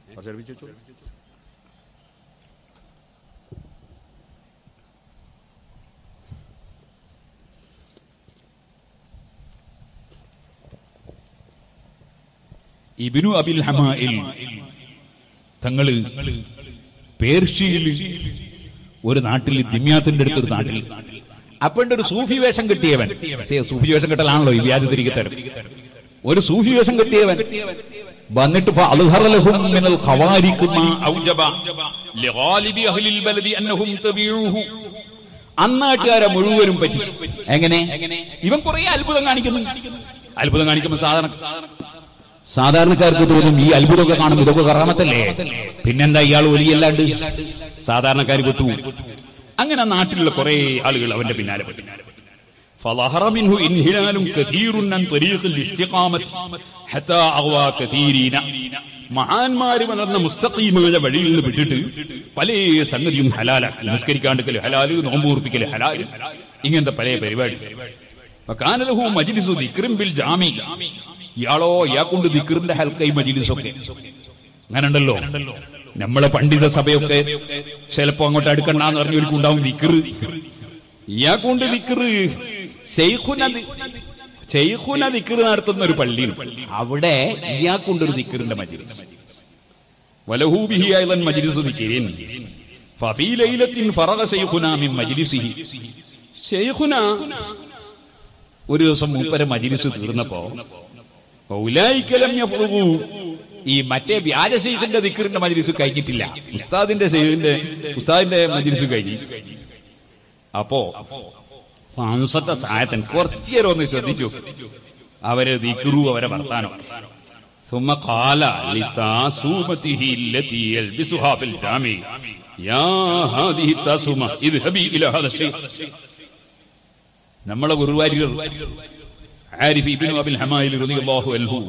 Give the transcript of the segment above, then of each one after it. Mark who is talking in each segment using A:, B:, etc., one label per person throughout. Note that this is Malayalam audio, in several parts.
A: കുറച്ച് അടുപ്പിച്ച് വെച്ചോ. ഇബിനു അബിൽ ഹമായിൽ തങ്ങള് പേർഷ്യയിൽ ഒരു നാട്ടിൽ ദിമ്യാത്തിന്റെ അടുത്തൊരു നാട്ടിൽ അപ്പണ്ട് ഒരു സൂഫി വേഷം കിട്ടിയവൻ സേ, സൂഫി വേഷം കിട്ടലാണല്ലോ ഈ വ്യാജ തിരികെ തരും ഒരു സൂഫി വേഷം കിട്ടിയവൻ വന്നിട്ട് فأظهر لهم من الخوارق ما أوجب لغالب أهل البلد أنهم تبعوه അന്നാട്ടുകാരെ മുഴുവനും പറ്റിച്ചു എങ്ങനെ ഇവൻ കുറെ അത്ഭുതം കാണിക്കുന്നു അത്ഭുതം കാണിക്കുമ്പോൾ സാധാരണ സാധാരണക്കാർക്ക് തോന്നും ഈ അത്ഭുതമൊക്കെ കാണും ഇതൊക്കെ കറാമത്തല്ലേ പിന്നെന്താ ഇയാൾ ഒലിയല്ലാണ്ട് സാധാരണക്കാർ കൊട്ടു അങ്ങനെ നാട്ടിലുള്ള കുറെ ആളുകൾ അവന്റെ പിന്നാലെ പെട്ടു فظهر منه انهلال كثير عن طريق الاستقامة حتى أغوى كثيرين മഹാന്മാര് വളർന്ന മുസ്തഖീമായ വഴിയിൽ നിന്ന് വിട്ടിട്ട് പല സംഗതിയും ഹലാലാക്കി നിസ്കരിക്കാണ്ടിക്കല് ഹലാല് നോമ്പൂർപ്പിക്കല് ഹലാല് ഇങ്ങനത്തെ പല പരിപാടി കാനലഹു മജിലിസു ദിക്റിൻ ബിൽ ജാമി ഇയാളോ ഇയാൾക്കൊണ്ട് ദിക്റിന്റെ ഹൽക്കൈ മജിലിസൊക്കെ അങ്ങനെ ഉണ്ടല്ലോ നമ്മളെ പണ്ഡിത സഭയൊക്കെ ചിലപ്പോ അങ്ങോട്ട് അടുക്കണ്ടെന്ന് പറഞ്ഞവർക്ക് ഉണ്ടാവും ദിക്റ് ഇയാൾക്കൊണ്ട് ദിക്റ് ശൈഖുന ദി- ശൈഖുന ദിക്റ് നടത്തുന്ന ഒരു പള്ളിയുണ്ട് അവിടെ ഇയാൾക്കൊണ്ടൊരു ദിക്റിന്റെ മജിലിസ് വലഹൂബിഹി അയ്ളൻ മജിലിസു ദിക്റിൻ ഫഫീ ലൈലത്തിൻ ഫറഗ ശൈഖുന മിൻ മജ്ലിസിഹി ശൈഖുന ഒരു ദിവസം മൂപ്പരെ മജിലിസ് തീർന്നപ്പോ ഔലായിക്കലം യഫ്റുഗു. ഈ മറ്റേ വ്യാജ ശൈഖിന്റെ ദിക്റിന്റെ മജിലിസ് കഴിഞ്ഞിട്ടില്ല ഉസ്താദിന്റെ ശൈഖിന്റെ ഉസ്താദിന്റെ മജിലിസ് കഴിഞ്ഞു അപ്പോ ഫാൻസത്തെ സഹായത്തൻ കുറച്ചു നേരം ഒന്ന് ശ്രദ്ധിച്ചു അവര് ദിക്റു അവരെ വർത്താനം ثم قال لتاسومته التي يلبسها في الجامع يا هذه التاسومة اذهبي إلى هذا الشيخ നമ്മളെ ഗുരുവാരികൾ ആരിഫ് ഇബ്നു അബിൽ ഹമായിൽ റളിയല്ലാഹു അൻഹു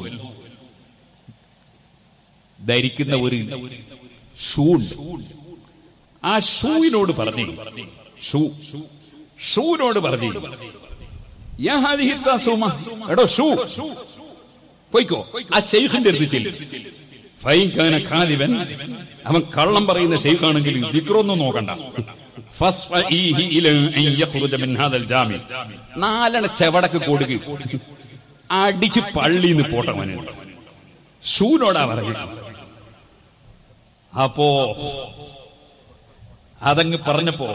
A: ധരിക്കുന്ന ഒരു ഷൂ ഉണ്ട് ആ ഷൂവിനോട് പറഞ്ഞു ഷൂ ഷൂവിനോട് പറഞ്ഞു യാ ഹാദിഹി തസുമ എടോ ഷൂ പോയിക്കോ ആ ഷെയ്ഖിന്റെ അടുത്ത് ചെല്ലും ഫൈൻ കാന ഖാലിബൻ അവൻ കള്ളം പറയുന്ന ഷെയ്ഖാണെങ്കിൽ ദിക്റൊന്നും നോക്കണ്ട ഫസ്ഫഈഹി ഇലാ അൻ യഖ്റുജ മിൻ ഹാദൽ ജാമി നാലണ ചെവടക്ക് കൊടുക്ക് അടിച്ച് പള്ളിന്ന് പോട്ടവന് ഷൂനോടാ പറഞ്ഞു അപ്പോ അതങ്ങ് പറഞ്ഞപ്പോ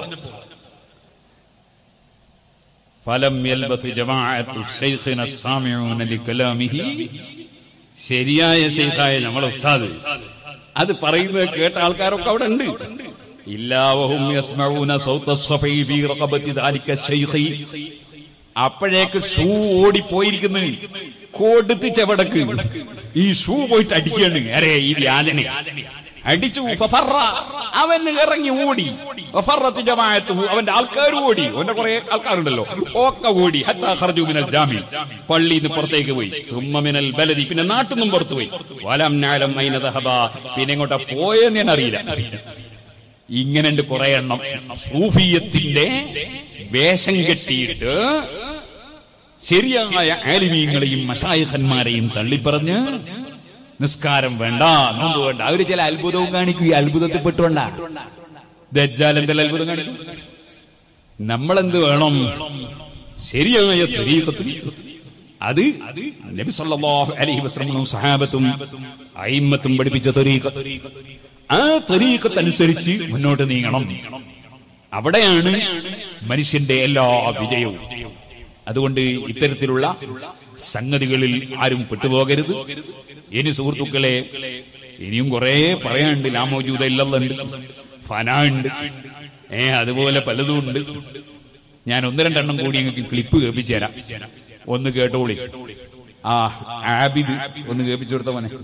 A: ഫലം യൽബസ് ജമാഅത്തു ശൈഖിന സാമിഊന ലികലാമിഹി ശരിയായ ശൈഖായ നമ്മളെ ഉസ്താദ് അത് പറയുന്നത് കേട്ട ആൾക്കാരൊക്കെ അവിടെ ഉണ്ട് ഇല്ലാവഹും യസ്മഊന സൗത സഫൈ ഫീ റഖബത്തി ദാലിക ശൈഖി അപ്പോഴേക്ക് ഷൂ ഓടി പോയിരിക്കുന്നു കൊടുത്ത് ചെവടക്ക് ഈ ഷൂ പോയിട്ട് അടിക്കാണ് അരേ ഈ വ്യാജനെ അടിച്ചു ഫഫറ. അവൻ ഇറങ്ങി ഓടി ഫഫറത്ത് ജമാഅത്തുഹു. അവന്റെ ആൾക്കാർ ഓടി അവന്റെ കുറെ ആൾക്കാരുണ്ടല്ലോ ഒക്കെ ഓടി ഹത്താ ഖർജു മിനൽ ജാമി പള്ളിയിൽ നിന്ന് പുറത്തേക്ക് പോയി സുമ്മ മിനൽ ബലദി പിന്നെ നാട്ടിൽ നിന്നും പുറത്തു പോയി വലം നാലം ഐന ദഹബ പിന്നെ ഇങ്ങോട്ടാ പോയെന്ന് ഞാൻ അറിയില്ല ഇങ്ങനെ ഉണ്ട് കുറെ എണ്ണം സൂഫിയത്തിന്റെ വേഷം കെട്ടിയിട്ട് ശരിയായ ആലിമീങ്ങളെയും മഷായഖന്മാരെയും തള്ളിപ്പറഞ്ഞ് നിസ്കാരം വേണ്ട നോമ്പ് വേണ്ട അവര് ചില അത്ഭുതവും കാണിക്കും ഈ അത്ഭുതത്തിൽ പെട്ടുകൊണ്ട ദജ്ജാൽ എന്തെല്ലാം അത്ഭുതം കാണിക്കും നമ്മളെന്ത് വേണം ശരിയായ ത്വരീഖത്ത് അത് നബി സല്ലല്ലാഹു അലൈഹി വസല്ലം സഹാബത്തും അയിമ്മത്തും പഠിപ്പിച്ച ത്വരീഖത്ത് ആ ത്വരീഖത്ത് അനുസരിച്ച് മുന്നോട്ട് നീങ്ങണം അവിടെയാണ് മനുഷ്യന്റെ എല്ലാ വിജയവും അതുകൊണ്ട് ഇത്തരത്തിലുള്ള സംഗതികളിൽ ആരും പെട്ടുപോകരുത് ഇനി സുഹൃത്തുക്കളെ ഇനിയും കുറെ പറയാനുണ്ട് ലാമോജൂത ഇല്ലുണ്ട് ഫന ഉണ്ട് ഏ അതുപോലെ പലതും ഉണ്ട് ഞാൻ ഒന്ന് രണ്ടെണ്ണം കൂടി നിങ്ങൾക്ക് ക്ലിപ്പ് കേൾപ്പിച്ചു തരാം ഒന്ന് കേട്ടോളി ആ ആബിദ് ഒന്ന് കേൾപ്പിച്ചു കൊടുത്ത മോനെ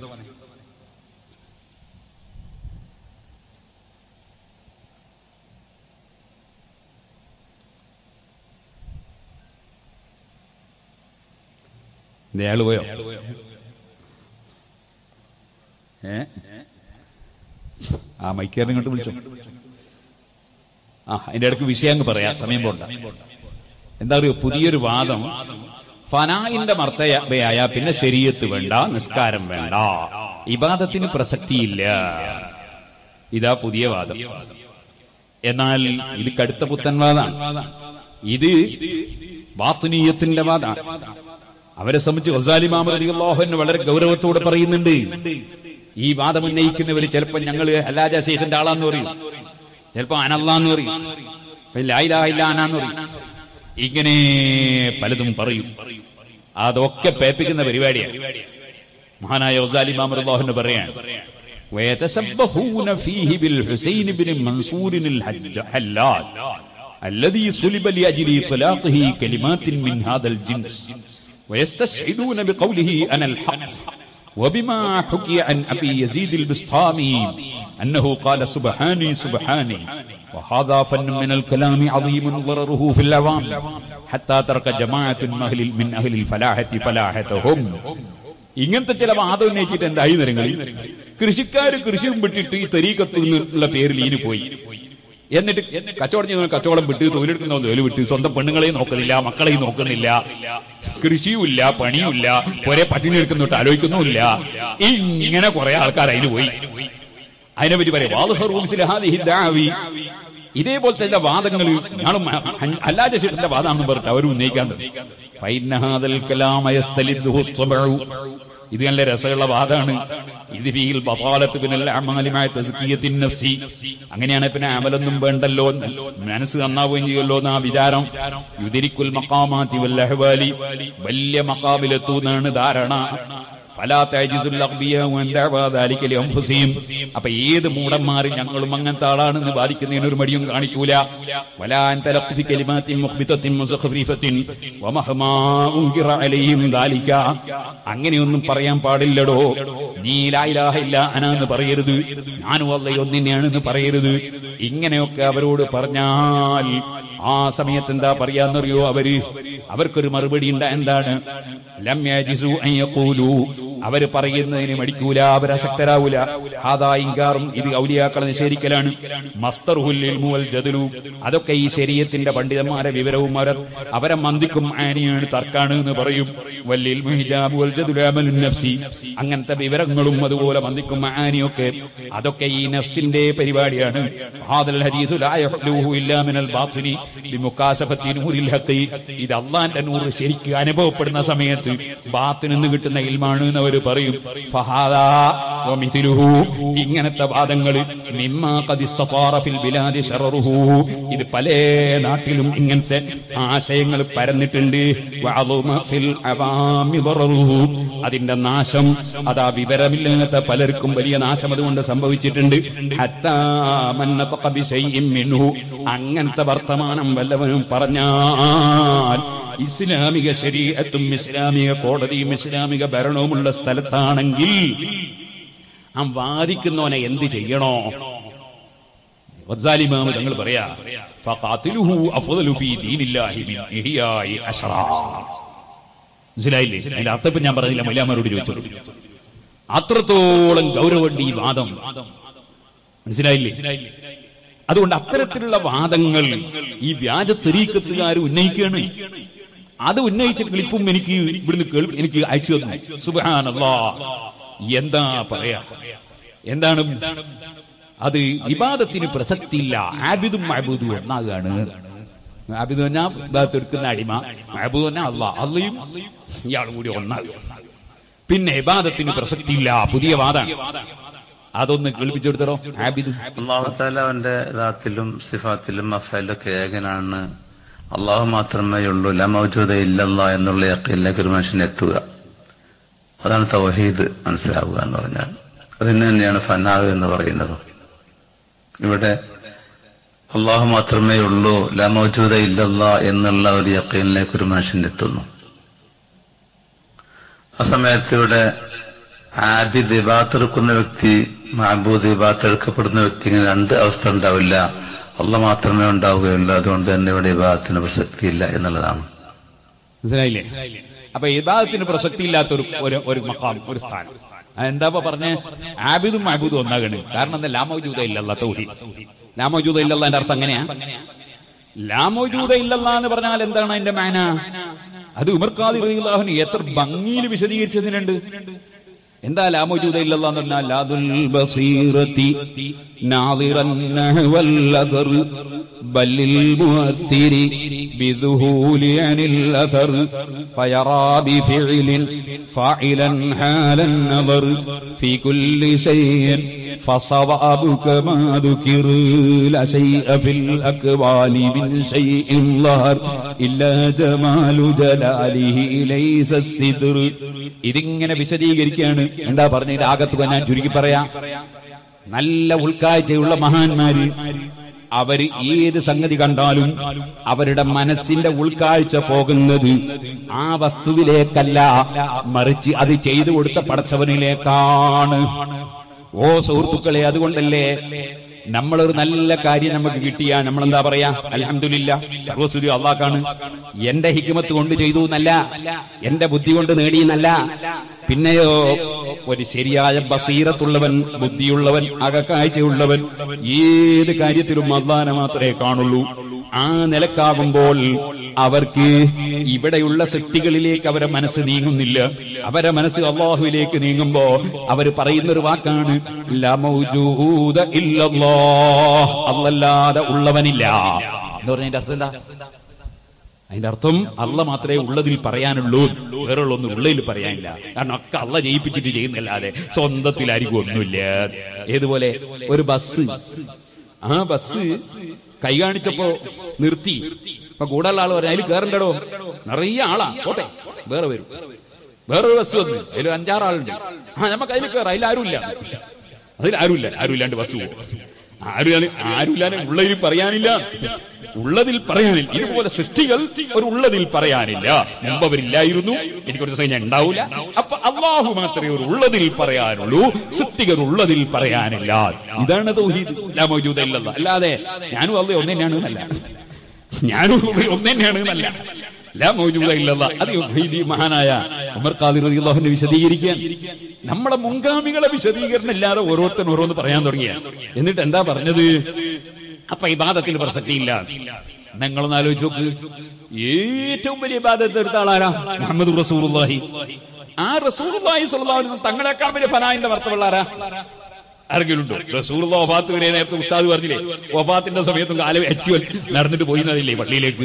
A: അയാള് പോയോ ഏ ആ മൈക്കേറിനെ ഇങ്ങോട്ട് വിളിച്ചോ ആ അതിന്റെ ഇടയ്ക്ക് വിഷയം അങ്ങ് പറയാം സമയം പോണ്ട എന്താ പറയുക പുതിയൊരു വാദം ഫനായിന്റെ മർത്തയായ പിന്നെ ശരീരത്ത് വേണ്ട നിസ്കാരം വേണ്ട ഇബാദത്തിന് പ്രസക്തിയില്ല ഇതാ പുതിയ വാദം എന്നാൽ ഇത് കടുത്ത പുത്തൻ വാദാണ് ഇത് ബാത്തുനീയത്തിന്റെ വാദാണ് അവരെ സംബന്ധിച്ച് ഗസാലി മാമറിയാഹുവിന് വളരെ ഗൗരവത്തോടെ പറയുന്നുണ്ട് ഈ വാദം ഉന്നയിക്കുന്നവർ ചിലപ്പോൾ ഞങ്ങൾ അല്ലാജ ശേഖന്റെ ആളാന്ന് പറയും ചിലപ്പോ അനല്ലാന്ന് പറയും ഇപ്പൊ ലായിലാ ഇല്ല അനാന്ന് പറയും ഇങ്ങനെ പലതും പറയും അതൊക്കെ പേപ്പിക്കുന്ന പരിപാടിയാണ് മഹാനായ ഗസാലി മാമറിയാഹുവിന് പറയാണ് ويتسبحون فيه بالحسين بن منصور الحلال الذي صلب لأجل طلاقه كلمات من هذا الجنس ويستشهدون بقوله أنا الحق وبما حكي عن أبي يزيد البسطامي أنه قال سبحاني سبحاني وهذا فن من الكلام عظيم ضرره في العوام حتى ترك جماعة من أهل, من أهل الفلاحة فلاحتهم ഇങ്ങനത്തെ ചില വാദം ഉന്നയിച്ചിട്ട് എന്തായി നിരങ്ങളിൽ കൃഷിക്കാർ കൃഷിയും വിട്ടിട്ട് ഈ തെരീക്കത്തിൽ നിന്നുള്ള പേരിൽ ഈന് പോയി എന്നിട്ട് കച്ചവടം ചെയ്യുന്ന കച്ചവടം വിട്ട് തൊഴിലെടുക്കുന്ന തൊഴിൽ വിട്ട് സ്വന്തം പെണ്ണുങ്ങളെയും നോക്കുന്നില്ല മക്കളെയും നോക്കുന്നില്ല കൃഷിയുമില്ല പണിയുമില്ല ഒരേ പട്ടിണി എടുക്കുന്നിട്ട് ആലോചിക്കുന്നുമില്ല ഇങ്ങനെ കുറെ ആൾക്കാർ അതിന് പോയി അതിനെ പറ്റി പറയാം ഇതേപോലത്തെ ചില വാദങ്ങൾ ഞാനും അല്ലാതെ ശേഷത്തിന്റെ വാദമാണെന്ന് പറഞ്ഞിട്ട് അവർ ഉന്നയിക്കാൻ ഇത് നല്ല രസമുള്ള വാദമാണ് ഇത് ഫീൽ ബതാലത്ത് പിന്നെ അമാലിമായ തസ്കിയത്തിൻ നഫ്സി അങ്ങനെയാണ് പിന്നെ അമലൊന്നും വേണ്ടല്ലോ മനസ്സ് നന്നാവുകയും ചെയ്യുമല്ലോ എന്ന ആ വിചാരം യുദിരിക്കുൽ മക്കാമാത്തി വല്ലഹവാലി വലിയ മക്കാമിലെത്തുന്നാണ് ധാരണ അപ്പൊ ഏത് മൂടന്മാരും ഞങ്ങളും അങ്ങനത്തെ ആളാണെന്ന് ബാധിക്കുന്നതിന് ഒരു മടിയും കാണിക്കൂല അങ്ങനെയൊന്നും പറയാൻ പാടില്ലടോ നീ ലായിലാഹില്ല അനാന്ന് പറയരുത് ഞാനും അല്ലയൊന്നിനെയാണെന്ന് പറയരുത് ഇങ്ങനെയൊക്കെ അവരോട് പറഞ്ഞാൽ ആ സമയത്ത് എന്താ പറയാന്നറിയോ അവര് അവർക്കൊരു മറുപടി ഉണ്ടാ എന്താണ് ലമ്യാജിസു അയ്യക്കൂലു അവര് പറയുന്നതിന് മടിക്കൂല അവരശക്തരാവൂല ഹാദാ ഇങ്കാറും ഇത് ഔലിയാക്കളെ നിഷേധിക്കലാണ് മസ്തർഹുല്ലിൽ മുവൽ ജദലു അതൊക്കെ ഈ ശരീരത്തിന്റെ പണ്ഡിതന്മാരെ വിവരവും അവരെ അവരെ മന്ദിക്കും ആനിയാണ് തർക്കാണ് എന്ന് പറയും വല്ലിൽ മുഹിജാബ് വൽ ജദുലു അമലുൻ നഫ്സി അങ്ങനത്തെ വിവരങ്ങളും അതുപോലെ മന്ദിക്കും ആനിയൊക്കെ അതൊക്കെ ഈ നഫ്സിന്റെ പരിപാടിയാണ് ഹാദൽ ഹദീസു ലാ യഹ്ലുഹു ഇല്ലാ മിനൽ ബാത്തിനി ബിമുകാസഫത്തി നൂരിൽ ഹഖി ഇത് അള്ളാന്റെ നൂറ് ശരിക്ക് അനുഭവപ്പെടുന്ന സമയത്ത് ബാത്തിൽ നിന്ന് കിട്ടുന്ന ഇൽമാണ് എന്ന് അവർ പറയും ഫഹാദാ വമിഥിലുഹു ഇങ്ങനത്തെ വാദങ്ങൾ മിമ്മാ ഖദ് ഇസ്തതാറ ഫിൽ ബിലാദി ശററുഹു ഇത് പല നാട്ടിലും ഇങ്ങനത്തെ ആശയങ്ങൾ പരന്നിട്ടുണ്ട് വഅളുമ ഫിൽ അവാമി ضرറുഹു അതിന്റെ നാശം അതാ വിവരമില്ലാത്ത പലർക്കും വലിയ നാശം അതുകൊണ്ട് സംഭവിച്ചിട്ടുണ്ട് ഹത്താ മൻ നതഖ ബിശൈഇൻ മിൻഹു അങ്ങനത്തെ വർത്തമാനം വല്ലവനും പറഞ്ഞാൽ ഇസ്ലാമിക ശരീരത്തും ഇസ്ലാമിക കോടതിയും ഇസ്ലാമിക ഭരണവുമുള്ള സ്ഥലത്താണെങ്കിൽ ആ വാദിക്കുന്നവനെ എന്ത് ചെയ്യണോ വദ്സാലിമാമ് തങ്ങൾ പറയാ ഫഖാതിലുഹു അഫ്ളലു ഫീ ദീനില്ലാഹി മിൻ ഇഹ്യാഇ അശ്റാ മനസ്സിലായില്ലേ അതിന്റെ അർത്ഥം ഇപ്പൊ ഞാൻ പറഞ്ഞില്ല മൊയ്ലാമാരോട് ചോദിച്ചോളൂ അത്രത്തോളം ഗൗരവമുണ്ട് ഈ വാദം മനസ്സിലായില്ലേ അതുകൊണ്ട് അത്തരത്തിലുള്ള വാദങ്ങൾ ഈ വ്യാജ തെരീക്കത്തുകാർ ഉന്നയിക്കുകയാണ് അത് ഉന്നയിച്ച ക്ലിപ്പും എനിക്ക് ഇവിടുന്ന് കേൾ എനിക്ക് അയച്ചു തന്നു സുബാനല്ലാ എന്താ പറയാ എന്താണ് അത് വിവാദത്തിന് പ്രസക്തിയില്ല ആബിദും മഹബൂദും ഒന്നാകാണ് ആബിദ് തന്നെ ഭാഗത്ത് എടുക്കുന്ന അടിമ മഹബൂദ് തന്നെ അല്ല അല്ലയും ഇയാളും കൂടി ഒന്നാകുക പിന്നെ ഇബാദത്തിന് പ്രസക്തിയില്ല പുതിയ വാദാണ് അതൊന്ന് കേൾപ്പിച്ചെടുത്തോ ആബിദ്
B: അള്ളാഹുത്താല അവന്റെ ദാത്തിലും സിഫാത്തിലും അഫയിലൊക്കെ ഏകനാണ് അള്ളാഹു മാത്രമേ ഉള്ളൂ ലമൗജൂദ ഇല്ലല്ല എന്നുള്ള യക്കീലിലേക്ക് ഒരു മനുഷ്യൻ എത്തുക അതാണ് തൗഹീദ് മനസ്സിലാവുക എന്ന് പറഞ്ഞാൽ അതിന് തന്നെയാണ് ഫനാവ് എന്ന് പറയുന്നത് ഇവിടെ അള്ളാഹു മാത്രമേ ഉള്ളൂ ലമൗജൂദ ഇല്ലല്ല എന്നുള്ള ഒരു യക്കീലിലേക്ക് ഒരു മനുഷ്യൻ എത്തുന്നു ആ സമയത്ത് ഇവിടെ ആബിദ് ഇബാത്തെടുക്കുന്ന വ്യക്തി മഹബൂദ് ഇബാത്തെടുക്കപ്പെടുന്ന വ്യക്തി ഇങ്ങനെ രണ്ട് അവസ്ഥ ഉണ്ടാവില്ല അല്ല മാത്രമേ ഉണ്ടാവുകയുള്ളൂ അതുകൊണ്ട് തന്നെ ഇവിടെ വിവാഹത്തിന് പ്രസക്തിയില്ല എന്നുള്ളതാണ്
A: മനസ്സിലായില്ലേ അപ്പൊ ഇബാദത്തിന് പ്രസക്തി ഇല്ലാത്ത ഒരു ഒരു- ഒരു മക്കാം ഒരു സ്ഥാനം എന്താ പറഞ്ഞ ആബിദും മഹബൂദും ഒന്നാകണ് കാരണം എന്താ ലാമോജൂത ഇല്ലല്ല തൗഹീദ് ലാമോജൂത ഇല്ലല്ല എന്റെ അർത്ഥം അങ്ങനെയാ ലാമോജൂത ഇല്ലല്ല എന്ന് പറഞ്ഞാൽ എന്താണ് അതിന്റെ മാന അത് ഉമർ ഖാദിർ റളിയല്ലാഹുവിന് എത്ര ഭംഗിയിൽ വിശദീകരിച്ചതിനുണ്ട് എന്താ ലാമോജൂത ഇല്ലല്ല എന്ന് പറഞ്ഞാൽ ലാദുൽ ബസീറത്തി നാദിറൻ നഹ്വൽ അദർ ബല്ലിൽ മുഅസ്സിരി ബിദുഹൂലി അനിൽ അസർ ഫയറാ ബിഫിഇലിൻ ഫാഇലൻ ഹാലൻ നദർ في كل شيء فصوابك ما ذكر لا شيء في الأكوان من شيء ظهر إلا جمال جلاله ليس الستر ഇതിങ്ങനെ വിശദീകരിക്കുകയാണ് എന്താ പറഞ്ഞതിന്റെ ആകത്തുക ഞാൻ ചുരുക്കി പറയാം നല്ല ഉൾക്കാഴ്ചയുള്ള മഹാന്മാര് അവര് ഏത് സംഗതി കണ്ടാലും അവരുടെ മനസ്സിന്റെ ഉൾക്കാഴ്ച പോകുന്നത് ആ വസ്തുവിലേക്കല്ല മറിച്ച് അത് ചെയ്തു കൊടുത്ത പടച്ചവനിലേക്കാണ് ഓ സുഹൃത്തുക്കളെ അതുകൊണ്ടല്ലേ നമ്മളൊരു നല്ല കാര്യം നമുക്ക് കിട്ടിയാ നമ്മൾ എന്താ പറയാ അലഹമില്ല സർവസ്തുതി അള്ളാക്കാണ് എന്റെ ഹിക്കുമത്ത് കൊണ്ട് ചെയ്തു എന്നല്ല എന്റെ ബുദ്ധി കൊണ്ട് നേടിയെന്നല്ല പിന്നെയോ ഒരു ശരിയായ ബസീറത്തുള്ളവൻ ബുദ്ധിയുള്ളവൻ അകക്കാഴ്ചയുള്ളവൻ ഏത് കാര്യത്തിലും അള്ളാനെ മാത്രമേ കാണുള്ളൂ ആ നിലക്കാകുമ്പോൾ അവർക്ക് ഇവിടെയുള്ള സൃഷ്ടികളിലേക്ക് അവരെ മനസ്സ് നീങ്ങുന്നില്ല അവരെ മനസ്സ് അള്ളാഹുവിലേക്ക് നീങ്ങുമ്പോ അവർ പറയുന്ന ഒരു വാക്കാണ് ലമൗജൂദ ഇല്ലല്ലാഹ് അല്ലല്ലാതെ ഉള്ളവനില്ല എന്ന് പറഞ്ഞതിന്റെ അർത്ഥം എന്താ അതിന്റെ അർത്ഥം അള്ള മാത്രമേ ഉള്ളതിൽ പറയാനുള്ളൂ വേറെ ഒന്നും ഉള്ളതിൽ പറയാനില്ല കാരണം ഒക്കെ അള്ള ജയിപ്പിച്ചിട്ട് ചെയ്യുന്നല്ലാതെ സ്വന്തത്തിലായിരിക്കും ഒന്നുമില്ല ഏതുപോലെ ഒരു ബസ് ആ ബസ് കൈ കാണിച്ചപ്പോ നിർത്തി ഇപ്പൊ കൂടുതലുള്ള ആള് പറഞ്ഞു അതിൽ കയറണ്ടടോ നിറയെ ആളാ പോട്ടെ വേറെ വരും വേറൊരു ബസ് വന്നു അതിൽ അഞ്ചാറ് ആളുണ്ട് ആ നമുക്ക് അതിൽ കയറാം അതിൽ ആരുമില്ല അതിൽ ആരുമില്ല ആരുമില്ലാണ്ട് ബസ് പോകും ആരും ആരുമില്ലാതെ ഉള്ളതിൽ പറയാനില്ല ഉള്ളതിൽ പറയാനില്ല ഇതുപോലെ സൃഷ്ടികൾ ഒരു ഉള്ളതിൽ പറയാനില്ല മുമ്പ് അവരില്ലായിരുന്നു എനിക്ക് ഒരു ദിവസം ഞാൻ ഉണ്ടാവില്ല അപ്പൊ അള്ളാഹു മാത്രമേ ഒരു ഉള്ളതിൽ പറയാനുള്ളൂ സൃഷ്ടികൾ ഉള്ളതിൽ പറയാനില്ല ഇതാണ് തൗഹീദ് ലാ മൗജൂദ ഇല്ലല്ലാഹ്. അല്ലാതെ ഞാനും അള്ളേ ഒന്ന് തന്നെയാണ് എന്നല്ല ഞാനും അള്ളേ ഒന്ന് തന്നെയാണ് എന്നല്ല ലാ മൗജൂദ ഇല്ലല്ലാഹ്. അത് തൗഹീദി മഹാനായ ഉമർ ഖാദിർ റളിയല്ലാഹുവിനെ വിശദീകരിക്കാൻ നമ്മളെ മുൻഗാമികളെ വിശദീകരണം ഇല്ലാതെ ഓരോരുത്തരും ഓരോന്ന് പറയാൻ തുടങ്ങിയ എന്നിട്ട് എന്താ പറഞ്ഞത് അപ്പൊ ഇബാദത്തിൽ പ്രസക്തിയില്ല നിങ്ങളൊന്ന് ആലോചിച്ച് നോക്ക് ഏറ്റവും വലിയ ഇബാദത്ത് എടുത്ത ആളാരാ മുഹമ്മദ് റസൂലുള്ളാഹി ആ റസൂലുള്ളാഹി സ്വല്ലല്ലാഹു അലൈഹി വസല്ലം തങ്ങളെക്കാൾ വലിയ ഫനായിന്റെ വർത്തമുള്ള ആരാ ആരെങ്കിലും ഉണ്ടോ റസൂലുള്ള വഫാത്ത് വരെ നേരത്തെ ഉസ്താദ് പറഞ്ഞില്ലേ വഫാത്തിന്റെ സമയത്തും കാലം അച്ചു നടന്നിട്ട് പോയിന്നതില്ലേ പള്ളിയിലേക്ക്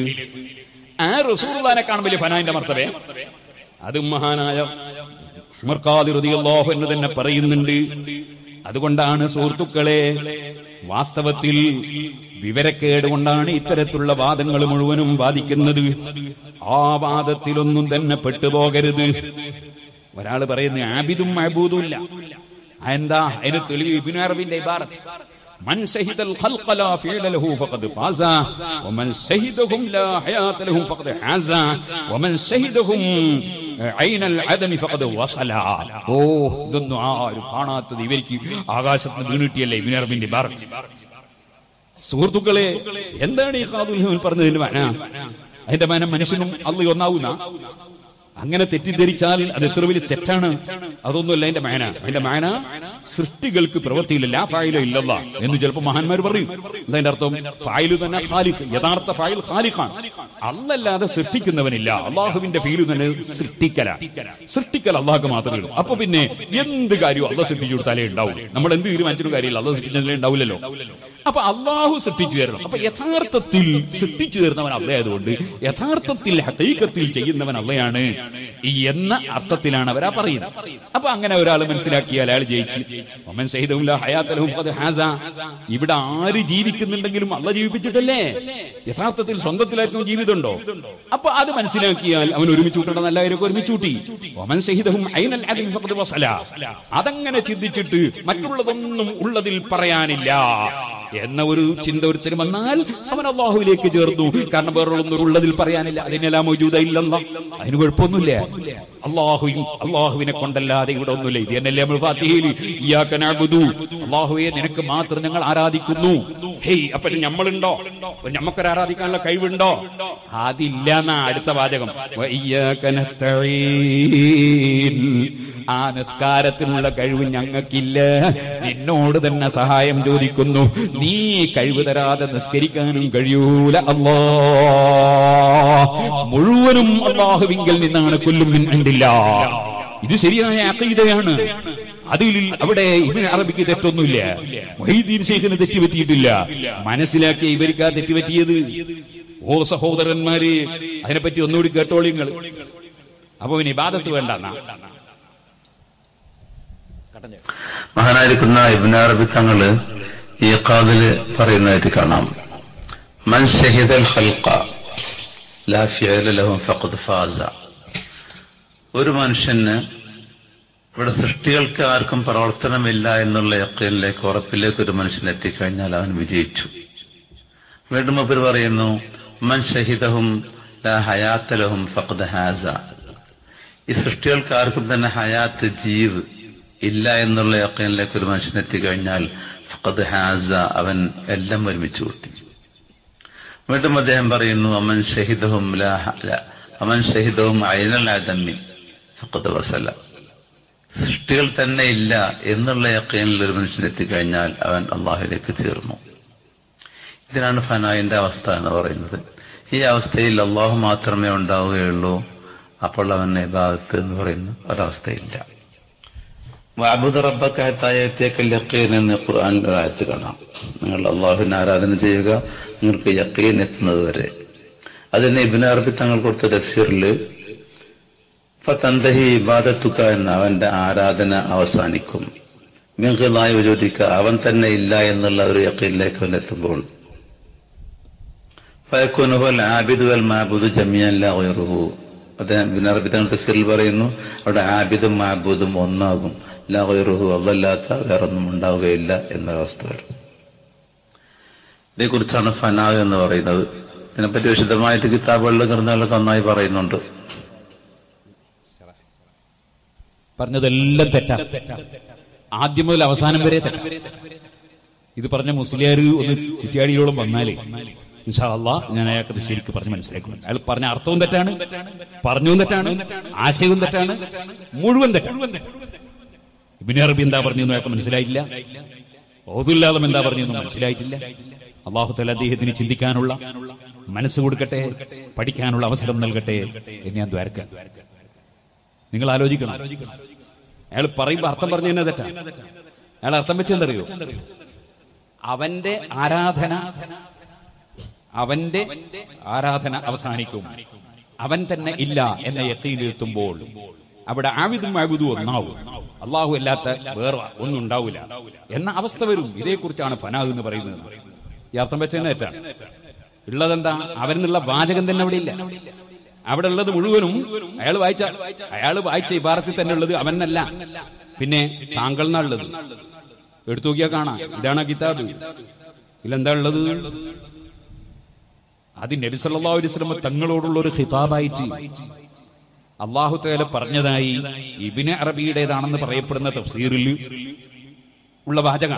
A: ആ റസൂലുള്ളാനെ കാണും വലിയ ഫനായിന്റെ മർത്തവേ അത് മഹാനായ ഉമർ ഖാദിർ റളിയല്ലാഹു എന്ന് തന്നെ പറയുന്നുണ്ട് അതുകൊണ്ടാണ് സുഹൃത്തുക്കളെ വാസ്തവത്തിൽ വിവരക്കേട് കൊണ്ടാണ് ഇത്തരത്തിലുള്ള വാദങ്ങൾ മുഴുവനും വാദിക്കുന്നത് ആ വാദത്തിലൊന്നും തന്നെ പെട്ടുപോകരുത് ഒരാള് പറയുന്ന ആബിദും മഹബൂദും ഇല്ല എന്താ അതിന് തെളിവ് ഇബ്നു അറബിന്റെ ഇബാറത്ത് من شهد الخلق لا فعل له فقد فاز ومن شهدهم لا حياة لهم فقد حاز ومن شهدهم عين العدم فقد وصل ഓ ഇതൊന്നും ആരും കാണാത്തത് ഇവർക്ക് ആകാശത്ത് വീണിട്ടിയല്ലേ ഇബ്നു അറബിന്റെ ഇബാറത്ത് സുഹൃത്തുക്കളെ എന്താണ് ഈ ഖാദുൽ പറഞ്ഞതിന്റെ മന അതിന്റെ മനം മനുഷ്യനും അള്ളി ഒന്നാവുന്ന അങ്ങനെ തെറ്റിദ്ധരിച്ചാൽ അത് എത്ര വലിയ തെറ്റാണ് അതൊന്നുമല്ല അതിന്റെ മാന അതിന്റെ മാന സൃഷ്ടികൾക്ക് പ്രവൃത്തിയില്ല ഫായിലോ ഇല്ലല്ല എന്ന് ചിലപ്പോൾ മഹാന്മാർ പറയും എന്താ അതിന്റെ അർത്ഥം ഫായില് തന്നെ ഖാലിഖ് യഥാർത്ഥ ഫായിൽ ഖാലിഖാണ് അല്ലല്ലാതെ സൃഷ്ടിക്കുന്നവനില്ല അള്ളാഹുവിന്റെ ഫീല് തന്നെ സൃഷ്ടിക്കല സൃഷ്ടിക്കൽ അള്ളാഹ്ക്ക് മാത്രമേ ഉള്ളൂ അപ്പൊ പിന്നെ എന്ത് കാര്യവും അള്ളാഹ് സൃഷ്ടിച്ചു കൊടുത്താലേ ഉണ്ടാവും നമ്മൾ എന്ത് തീരുമാനിച്ചൊരു കാര്യമില്ല അള്ളാഹ് സൃഷ്ടിച്ചതിലേ ഉണ്ടാവില്ലല്ലോ അപ്പൊ അള്ളാഹു സൃഷ്ടിച്ചു തരണം അപ്പൊ യഥാർത്ഥത്തിൽ സൃഷ്ടിച്ചു തരുന്നവൻ അള്ളയായതുകൊണ്ട് യഥാർത്ഥത്തിൽ ഹത്തീക്കത്തിൽ ചെയ്യുന്നവൻ അള്ളയാണ് എന്ന അർത്ഥത്തിലാണ് അവരാ പറയുന്നത് അപ്പൊ അങ്ങനെ ഒരാൾ മനസ്സിലാക്കിയാൽ അയാൾ ജയിച്ചു ഒമൻ സഹിതവും ലാ ഹയാത്ത ലഹും ഖദ് ഹാസ. ഇവിടെ ആര് ജീവിക്കുന്നുണ്ടെങ്കിലും അള്ള ജീവിപ്പിച്ചിട്ടല്ലേ യഥാർത്ഥത്തിൽ സ്വന്തത്തിലായിരുന്നു ജീവിതമുണ്ടോ അപ്പൊ അത് മനസ്സിലാക്കിയാൽ അവൻ ഒരുമിച്ച് കൂട്ടേണ്ട നല്ലവരൊക്കെ ഒരുമിച്ച് കൂട്ടി ഒമൻ സഹിതവും ഐനൽ അദിം ഫഖദ് വസല. അതങ്ങനെ ചിന്തിച്ചിട്ട് മറ്റുള്ളതൊന്നും ഉള്ളതിൽ പറയാനില്ല എന്ന ഒരു ചിന്ത ഒരുത്തരും വന്നാൽ അവൻ അള്ളാഹുവിലേക്ക് ചേർന്നു കാരണം വേറൊന്നും ഉള്ളതിൽ പറയാനില്ല അതിനെല്ലാം മൗജൂദ ഇല്ലെന്ന അതിന് കുഴപ്പമൊന്നുമില്ല അള്ളാഹു അള്ളാഹുവിനെ കൊണ്ടല്ലാതെ ഇവിടെ ഒന്നുമില്ല ഇത് എന്നല്ലേ നമ്മൾ ഫാത്തിഹയിൽ ഇയ്യാക നഅ്ബുദു അള്ളാഹുവെ നിനക്ക് മാത്രം ഞങ്ങൾ ആരാധിക്കുന്നു ഹേയ് അപ്പൊ നമ്മളുണ്ടോ നമുക്കൊരു ആരാധിക്കാനുള്ള കഴിവുണ്ടോ അതില്ല എന്നാ അടുത്ത വാചകം വ ഇയ്യാക നസ്തഈൻ. ആ നിസ്കാരത്തിനുള്ള കഴിവ് ഞങ്ങൾക്കില്ല നിന്നോട് തന്നെ സഹായം ചോദിക്കുന്നു നീ കഴിവ് തരാതെ നിസ്കരിക്കാനും കഴിയൂല അല്ലാ മുഴുവനും അള്ളാഹുവിങ്കിൽ നിന്നാണ് കൊല്ലും മിന്നില്ല ഇത് ശരിയായ അക്കീതയാണ് അതിൽ അവിടെ ഇവന് അറബിക്ക് തെറ്റൊന്നുമില്ല മൊഹീദ്ദീൻ ശേഖിന് തെറ്റുപറ്റിയിട്ടില്ല മനസ്സിലാക്കിയ ഇവർക്ക് ആ തെറ്റുപറ്റിയത് ഓ സഹോദരന്മാര് അതിനെപ്പറ്റി ഒന്നുകൂടി കേട്ടോളിങ്ങൾ അപ്പൊ ഇനി ഇബാദത്ത് വേണ്ട
B: മഹാനായിരിക്കുന്ന ഇബ്നു അറബി തങ്ങള് ഈ ഖാദില് പറയുന്നതായിട്ട് കാണാം മൻ ഷഹിദൽ ഖൽഖ ലാ ഫിഅല ലഹു ഫഖദ് ഫാസ ഒരു മനുഷ്യന് ഇവിടെ സൃഷ്ടികൾക്ക് ആർക്കും പ്രവർത്തനമില്ല എന്നുള്ള യക്കീനിലേക്ക് ഉറപ്പിലേക്ക് ഒരു മനുഷ്യൻ എത്തിക്കഴിഞ്ഞാൽ അവൻ വിജയിച്ചു വീണ്ടും അവർ പറയുന്നു മൻ ഷഹിദഹും ലാ ഹയാത്തലഹും ഫഖദ് ഹാസ ഈ സൃഷ്ടികൾക്ക് ആർക്കും തന്നെ ഹയാത്ത് ജീവ് ഇല്ല എന്നുള്ള യക്കീനിലേക്ക് ഒരു മനുഷ്യൻ എത്തിക്കഴിഞ്ഞാൽ ഫഖദ് ഹാസ അവൻ എല്ലാം ഒരുമിച്ച് കൂട്ടി വീണ്ടും അദ്ദേഹം പറയുന്നു അമൻ ഷഹിദഹും ലാ ഹ- ലാ- അമൻ ഷഹിദഹും അയനൽ അദമ്മി ഫഖദ് വസല സൃഷ്ടികൾ തന്നെ ഇല്ല എന്നുള്ള യക്കീനിൽ ഒരു മനുഷ്യൻ എത്തിക്കഴിഞ്ഞാൽ അവൻ അള്ളാഹുലേക്ക് ചേർന്നു ഇതിനാണ് ഫനായിന്റെ അവസ്ഥ എന്ന് പറയുന്നത് ഈ അവസ്ഥയിൽ അള്ളാഹു മാത്രമേ ഉണ്ടാവുകയുള്ളൂ അപ്പോൾ അവൻ ഇബാദത്ത് എന്ന് പറയുന്ന ഒരവസ്ഥയില്ല വാബുദ് റബ്ബക്കായത്തായത്തേക്കൽ യക്കീൻ എന്ന് ഖുർആൻ ഒരായത്ത് കാണാം നിങ്ങൾ അള്ളാഹുവിനെ ആരാധന ചെയ്യുക നിങ്ങൾക്ക് യക്കീൻ എത്തുന്നത് വരെ അതിന് ഇബിന് അറബി തങ്ങൾ കൊടുത്ത തഫ്സീറിൽ ഫതന്തഹി ഇബാദത്തുക എന്ന അവന്റെ ആരാധന അവസാനിക്കും മിങ്കലായി വിചോദിക്ക അവൻ തന്നെ ഇല്ല എന്നുള്ള ഒരു യക്കീനിലേക്ക് അവൻ എത്തുമ്പോൾ ഫയക്കുനുഹൽ ആബിദ് വൽ മാബുദ് ജമിയൻ ലാ ഗൈറുഹു അദ്ദേഹം ഇബ്നു അറബി തങ്ങൾ തഫ്സീറിൽ പറയുന്നു അവിടെ ആബിദും മാബൂദും ഒന്നാകും ലാ ഗൈറുഹു അല്ലല്ലാത്ത വേറൊന്നും ഉണ്ടാവുകയില്ല എന്ന അവസ്ഥ വരും ഇതേക്കുറിച്ചാണ് ഫനാവ് എന്ന് പറയുന്നത് ഇതിനെപ്പറ്റി വിശദമായിട്ട് കിതാബുകളിലും ഗ്രന്ഥങ്ങളിലൊക്കെ നന്നായി പറയുന്നുണ്ട്
A: പറഞ്ഞതെല്ലാം തെറ്റാ ആദ്യം മുതൽ അവസാനം വരെ തെറ്റാ ഇത് പറഞ്ഞ മുസ്ലിയാർ ഒന്ന് കുറ്റിയാടിയോളം വന്നാലേ ഇൻഷാ അള്ളാ ഞാൻ അയാൾക്ക് ശരിക്കും പറഞ്ഞ് മനസ്സിലാക്കുന്നു അയാൾ പറഞ്ഞ അർത്ഥവും തെറ്റാണ് പറഞ്ഞവും തെറ്റാണ് ആശയവും തെറ്റാണ് മുഴുവൻ തെറ്റാണ് ഇബിന് അറബി എന്താ പറഞ്ഞു അയാൾക്ക് മനസ്സിലായില്ല ഓതുല്ലാദം എന്താ പറഞ്ഞു മനസ്സിലായിട്ടില്ല അള്ളാഹു തല അദ്ദേഹത്തിന് ചിന്തിക്കാനുള്ള മനസ്സ് കൊടുക്കട്ടെ പഠിക്കാനുള്ള അവസരം നൽകട്ടെ എന്ന് ഞാൻ ദ്വാരക്കാം നിങ്ങൾ ആലോചിക്കണം അയാൾ പറയുമ്പോ അർത്ഥം പറഞ്ഞു തന്നെ തെറ്റാ അയാൾ അർത്ഥം വെച്ചെന്തറിയോ അവന്റെ ആരാധന അവന്റെ ആരാധന അവസാനിക്കും അവൻ തന്നെ ഇല്ല എന്ന യക്കീലെത്തുമ്പോൾ അവിടെ ആവിതും ആവിതും ഒന്നാവും അള്ളാഹു അല്ലാത്ത വേറെ ഒന്നും ഉണ്ടാവില്ല എന്ന അവസ്ഥ വരും ഇതേക്കുറിച്ചാണ് ഫനാഹ് എന്ന് പറയുന്നത് ഈ അർത്ഥം വെച്ചതിന് തെറ്റാണ് ഉള്ളതെന്താ അവരെന്നുള്ള വാചകം തന്നെ അവിടെ ഇല്ല അവിടെ ഉള്ളത് മുഴുവനും അയാൾ വായിച്ച അയാൾ വായിച്ച ഇബാറത്തിൽ തന്നെ ഉള്ളത് അവനല്ല പിന്നെ താങ്കൾ എന്നുള്ളത് എടുത്തു നോക്കിയാൽ കാണാം ഇതാണ് ആ കിതാബ് ഇതിലെന്താ ഉള്ളത് അത് നബി സല്ലല്ലാഹു അലൈഹി വസല്ലം തങ്ങളോടുള്ള ഒരു ഖിതാബായിട്ട് അള്ളാഹു തആല പറഞ്ഞതായി ഇബ്നു അറബിയുടേതാണെന്ന് പറയപ്പെടുന്ന തഫ്സീറിൽ ഉള്ള വാചകം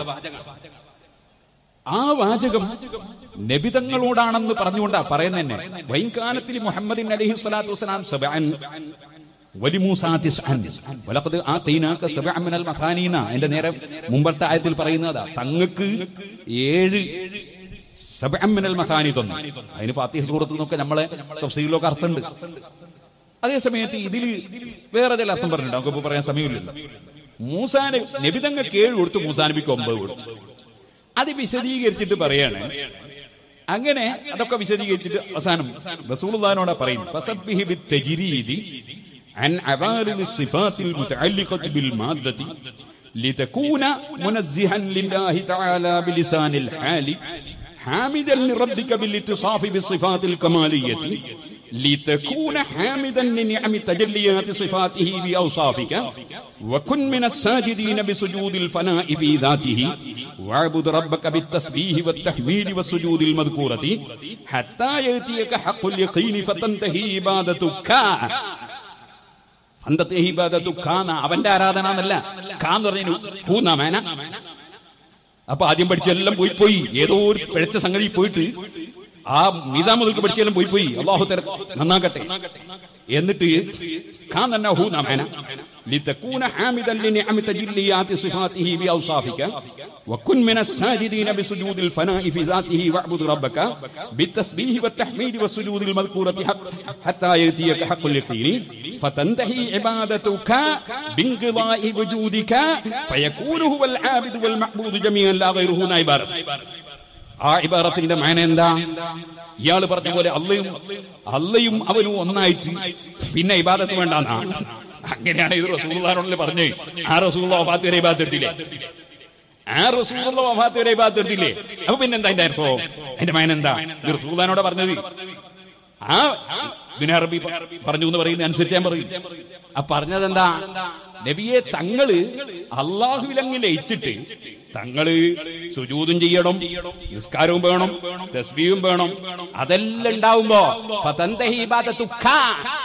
A: ആ വാചകം നബിതങ്ങളോടാണെന്ന് പറഞ്ഞുകൊണ്ടാ പറയുന്ന തന്നെ വൈകാലത്തിൽ മുഹമ്മദിൻ അലൈഹി സ്വലാത്തു വസ്സലാം സബഅൻ വലിമൂസാ തിസ്അൻ വലഖദ് ആതൈനാക സബഅൻ മിനൽ മസാനീന എന്റെ നേരെ മുമ്പത്തെ ആയത്തിൽ പറയുന്നതാ തങ്ങൾക്ക് ഏഴ് സബഅൻ മിനൽ മസാനി തന്നു അതിന് ഫാത്തിഹ സൂറത്തിൽ നിന്നൊക്കെ നമ്മളെ തഫ്സീലിലൊക്കെ അർത്ഥമുണ്ട് അതേ സമയത്ത് ഇതിൽ വേറെ ചില അർത്ഥം പറഞ്ഞിട്ടുണ്ട് നമുക്കിപ്പോ പറയാൻ സമയമില്ലല്ലോ മൂസാന് നബിതങ്ങൾക്ക് ഏഴ് കൊടുത്തു മൂസാ നബിക്ക് ഒമ്പത് കൊടുത്തു അത് വിശദീകരിച്ചിട്ട് പറയാണ് അങ്ങനെ അതൊക്കെ വിശദീകരിച്ചിട്ട് അവസാനം റസൂലുള്ളാഹിനോടാ പറയും ഫസബ്ബിഹി ബിത്തജ്രീദി عن عوارض الصفات المتعلقة بالمادة لتكون منزها لله تعالى بلسان الحال حامدا لربك بالاتصاف بالصفات الكمالية لتكون حامدا لنعم تجليات صفاته بأوصافك وكن من الساجدين بسجود الفناء في ذاته واعبد ربك بالتسبيح والتحميد والسجود المذكورة حتى يأتيك حق اليقين فتنتهي عبادتك അന്തത്തെ ഇബാദത്തു ഖാന അവന്റെ ആരാധന എന്നല്ല ഖാ എന്ന് പറഞ്ഞു ഹൂന്ന മേന അപ്പൊ ആദ്യം പഠിച്ചെല്ലാം പോയി പോയി ഏതോ ഒരു പിഴച്ച സംഗതി പോയിട്ട് ആ നിസാം മുതൽക്ക് പഠിച്ചെല്ലാം പോയി പോയി അള്ളാഹു തര നന്നാക്കട്ടെ എന്നിട്ട് ഖാൻ തന്നെ ഹൂ നമേന لتكون حامدا لنعم تجليات صفاته بأوصافك وكن من الساجدين بسجود الفناء في ذاته واعبد ربك بالتسبيح والتحميد والسجود المذكورة حق حتى يأتيك حق اليقين فتنتهي عبادتك بانقضاء وجودك فيكون هو العابد والمعبود جميعا لا غيره عبارة ആ ഇബാറത്തിന്റെ മാന എന്താ ഇയാള് പറഞ്ഞ പോലെ അള്ളയും അള്ളയും അവനും ഒന്നായിട്ട് പിന്നെ ഇബാദത്ത് വേണ്ടാന്നാ അങ്ങനെയാണ് ഇത് റസൂള്ളാനോടല്ലേ പറഞ്ഞു ആ റസൂള്ള വഫാത്ത് വരെ ഇബാദത്ത് എടുത്തില്ലേ ആ റസൂള്ള വഫാത്ത് വരെ ഇബാദത്ത് എടുത്തില്ലേ അപ്പൊ പിന്നെന്താ അതിന്റെ അർത്ഥം അതിന്റെ മാന എന്താ ഇത് റസൂള്ളാനോട് പറഞ്ഞത് ആ ബിനറബി പറഞ്ഞു എന്ന് പറയുന്ന അനുസരിച്ച് ഞാൻ പറയും ആ പറഞ്ഞത് എന്താ നബിയെ തങ്ങള് അള്ളാഹുവിലങ്ങ് ലയിച്ചിട്ട് തങ്ങള് സുജൂതും ചെയ്യണം നിസ്കാരവും വേണം തസ്ബീയും വേണം അതെല്ലാം ഉണ്ടാവുമ്പോ ഫതന്തഹി ഇബാദത്തു ഖാ.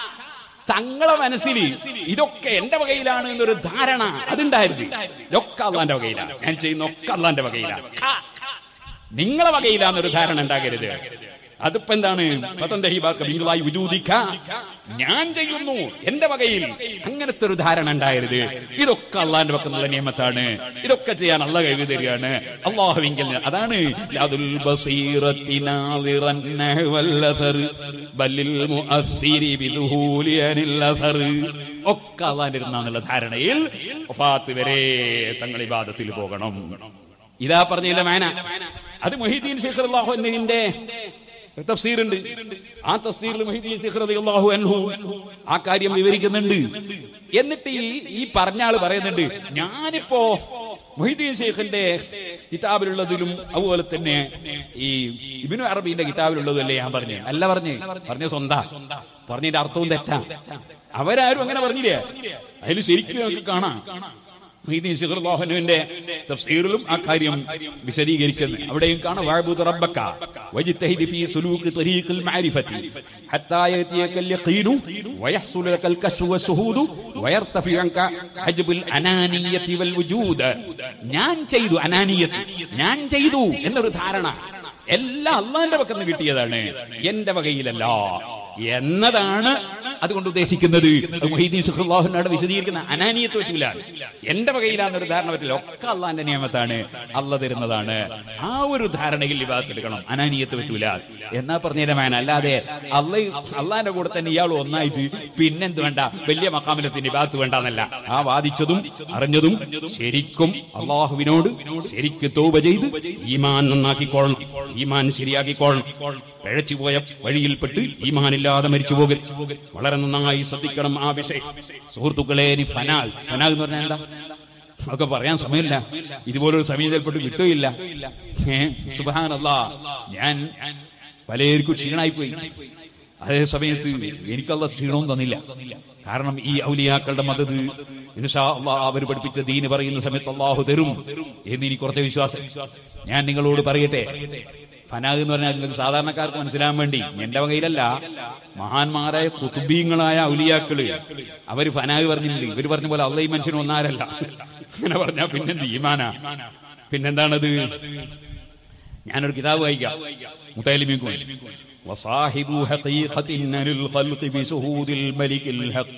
A: തങ്ങളെ മനസ്സിൽ ഇതൊക്കെ എന്റെ വകയിലാണ് എന്നൊരു ധാരണ അതുണ്ടായിരുന്നു ഇതൊക്കെ അള്ളാന്റെ വകയിലാണ് ഞാൻ ചെയ്യുന്ന ഒക്കെ അള്ളാന്റെ വകയിലാണ് ഖാ. നിങ്ങളെ വകയിലാന്നൊരു ധാരണ ഉണ്ടാകരുത് അതിപ്പോ എന്താണ് ഫതന്തഹി ഇബാദത്ത് ബിംഗളായി ഉജൂദിക്ക. ഞാൻ ചെയ്യുന്നു എന്റെ വകയിൽ അങ്ങനത്തെ ഒരു ധാരണ ഉണ്ടാകരുത് ഇതൊക്കെ അള്ളാന്റെ പക്കത്തുള്ള നിയമത്താണ് ഇതൊക്കെ ചെയ്യാൻ അള്ള കഴിവ് തരികയാണ് അള്ളാഹുവിങ്കിൽ അതാണ് യാദുൽ ബസീറത്തി നാദിറൻ നഹ്വൽ അഥർ ബല്ലിൽ മുഅസ്സിരി ബിദുഹൂലി അനിൽ അഥർ ഒക്കെ അള്ളാന്റെ ഇരുന്നാന്നുള്ള ധാരണയിൽ വഫാത്ത് വരെ തങ്ങൾ ഇബാദത്തിൽ പോകണം ഇതാ പറഞ്ഞില്ല മേന അത് മൊഹീദ്ദീൻ ശേഖർ അള്ളാഹുവിന്റെ തഫ്സീറുണ്ട് ആ തഫ്സീറിൽ മൊഹീദ്ദീൻ ശേഖർ അള്ളാഹു അൻഹു ആ കാര്യം വിവരിക്കുന്നുണ്ട് എന്നിട്ട് ഈ ഈ പറഞ്ഞ ആള് പറയുന്നുണ്ട് ഞാനിപ്പോ മൊഹീദ്ദീൻ ശേഖിന്റെ കിതാബിലുള്ളതിലും അതുപോലെ തന്നെ ഈ ഇബിനു അറബിന്റെ കിതാബിലുള്ളതല്ലേ ഞാൻ പറഞ്ഞു അല്ല പറഞ്ഞ് പറഞ്ഞ സ്വന്ത പറഞ്ഞതിന്റെ അർത്ഥവും തെറ്റാ അവരാരും അങ്ങനെ പറഞ്ഞില്ലേ അതിൽ ശരിക്കും നമുക്ക് കാണാം മൊഹീദ്ദീൻ ശിഖർ അല്ലാഹുവിന്റെ തഫ്സീറിലും ആ കാര്യം വിശദീകരിക്കുന്നു അവിടെയും കാണാം വഅബ്ദു റബ്ബക വജ്തഹിദ് ഫീ സുലൂഖി ത്വരീഖിൽ മഅരിഫത്തി ഹത്താ യഅതിയക اليقين ويحصل لك الكشف والشهود ويرتفع عنك حجب الانانيه والوجود ഞാൻ ചെയ്തു അനാനിയത്ത് ഞാൻ ചെയ്തു എന്നൊരു ധാരണ എല്ലാം അള്ളാന്റെ പക്കൽ നിന്ന് കിട്ടിയതാണ് എന്റെ വകയിലല്ല എന്നതാണ് അതുകൊണ്ട് ഉദ്ദേശിക്കുന്നത് അത് മുഹീദ്ദീൻ ശുക്രുല്ലാഹുവിനോട് വിശദീകരിക്കുന്ന അനാനിയത്ത് പറ്റൂല എന്റെ വകയിലാന്നൊരു ധാരണ പറ്റില്ല ഒക്കെ അള്ളാന്റെ നിയമത്താണ് അള്ള തരുന്നതാണ് ആ ഒരു ധാരണയിൽ വിവാദത്തെടുക്കണം അനാനിയത്ത് പറ്റൂല എന്നാ പറഞ്ഞതിന്റെ മാന അല്ലാതെ അള്ള അള്ളാന്റെ കൂടെ തന്നെ ഇയാൾ ഒന്നായിട്ട് പിന്നെന്ത് വേണ്ട വലിയ മക്കാമലത്തിന്റെ വിവാദത്ത് വേണ്ടെന്നല്ല ആ വാദിച്ചതും അറിഞ്ഞതും ശരിക്കും അള്ളാഹുവിനോട് ശരിക്ക് തോപ ചെയ്ത് ഈമാൻ നന്നാക്കിക്കൊള്ളണം ഈമാൻ ശരിയാക്കിക്കൊള്ളണം പിഴച്ചുപോയ വഴിയിൽപ്പെട്ട് ഈമാനില്ലാതെ മരിച്ചു പോകരുത് വളരെ നന്നായി ശ്രദ്ധിക്കണം ആ വിഷയം സുഹൃത്തുക്കളെ ഇനി ഫനാൽ ഫനാൽ എന്ന് പറഞ്ഞാൽ എന്താ അതൊക്കെ പറയാൻ സമയമില്ല ഇതുപോലൊരു സമയം ചിലപ്പോൾ കിട്ടുകയില്ല സുബാനല്ല ഞാൻ പലർക്കും ക്ഷീണായി പോയി അതേ സമയത്ത് എനിക്കുള്ള ക്ഷീണവും തന്നില്ല കാരണം ഈ ഔലിയാക്കളുടെ മദത് അവർ പഠിപ്പിച്ച ദീന് പറയുന്ന സമയത്ത് അള്ളാഹു തരും എന്ന് എനിക്ക് കുറച്ച് വിശ്വാസം ഞാൻ നിങ്ങളോട് പറയട്ടെ ഫനാഗ് എന്ന് പറഞ്ഞാൽ നിങ്ങൾക്ക് സാധാരണക്കാർക്ക് മനസ്സിലാൻ വേണ്ടി എന്റെ വകയിലല്ല മഹാന്മാരായ കുത്തുബീങ്ങളായ ഔലിയാക്കള് അവര് ഫനാഗ് പറഞ്ഞിട്ടുണ്ട് ഇവര് പറഞ്ഞ പോലെ അള്ള ഈ മനുഷ്യൻ ഒന്നാരല്ല അങ്ങനെ പറഞ്ഞാ പിന്നെന്ത് ഈമാന പിന്നെന്താണത് ഞാനൊരു കിതാബ് വായിക്കാം മുത്തലിമിക്കും وصاحب حقيقة للخلق بشهود الملك الحق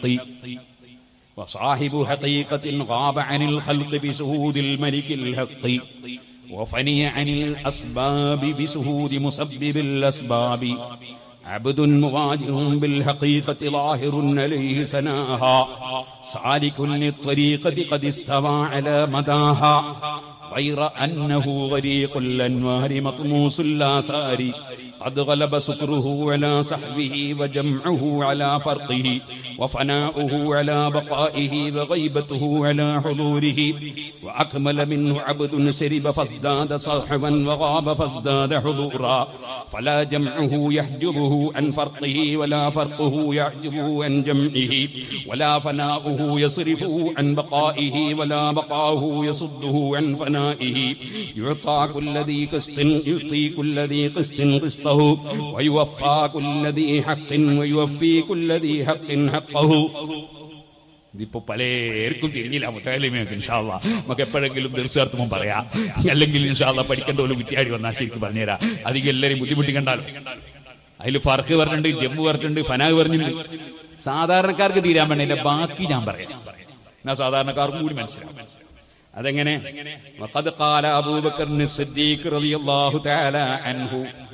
A: وصاحب حقيقة غاب عن الخلق بشهود الملك الحق وفني عن الأسباب بشهود مسبب الأسباب عبد مواجه بالحقيقة ظاهر عليه سناها سالك للطريقة قد استوى على مداها غير أنه غريق الأنوار مطموس الآثار قد غلب سكره على سحبه وجمعه على فرقه وفناؤه على بقائه وغيبته على حضوره وأكمل منه عبد سرب فازداد صاحبا وغاب فازداد حضورا فلا جمعه يحجبه عن فرقه ولا فرقه يحجبه عن جمعه ولا فناؤه يصرفه عن بقائه ولا بقاؤه يصده عن فنائه يعطى كل ذي قسط يعطي كل ذي قسط قسطه ويوفى كل ذي حق ويوفي كل ذي حق حقه ഇതിപ്പോ പലർക്കും തിരിഞ്ഞില്ല മുത്തലിമയൊക്കെ ഇൻഷാല്ല നമുക്ക് എപ്പോഴെങ്കിലും തീർച്ചയായിട്ടും പറയാം അല്ലെങ്കിൽ ഇൻഷാല്ല പഠിക്കേണ്ട ഒരു കുറ്റിയാടി വന്നാൽ ശരിക്കും പറഞ്ഞുതരാം അധികം എല്ലാവരും ബുദ്ധിമുട്ടിക്കണ്ടല്ലോ അതിൽ ഫർക്ക് പറഞ്ഞിട്ടുണ്ട് ജമ്മു പറഞ്ഞിട്ടുണ്ട് ഫനാഗ് പറഞ്ഞിട്ടുണ്ട് സാധാരണക്കാർക്ക് തീരാൻ വേണ്ട അതിന്റെ ബാക്കി ഞാൻ പറയാം എന്നാ സാധാരണക്കാർക്കും കൂടി മനസ്സിലാവും അതെങ്ങനെ وقد قال أبو بكر الصديق رضي الله تعالى عنه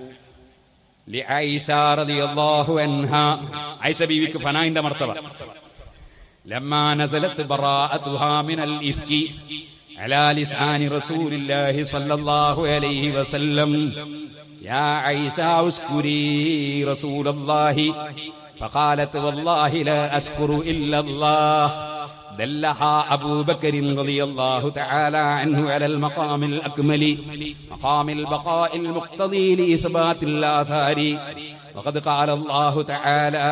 A: لعائشة رضي الله عنها عائشة بيبيك فناين ده مرتبة لما نزلت براءتها من الإفك على لسان رسول الله صلى الله عليه وسلم يا عائشة اذكري رسول الله فقالت والله لا أشكر إلا الله دلها أبو بكر رضي الله تعالى عنه على المقام الأكمل مقام البقاء المقتضي لإثبات الآثار وقد قال الله تعالى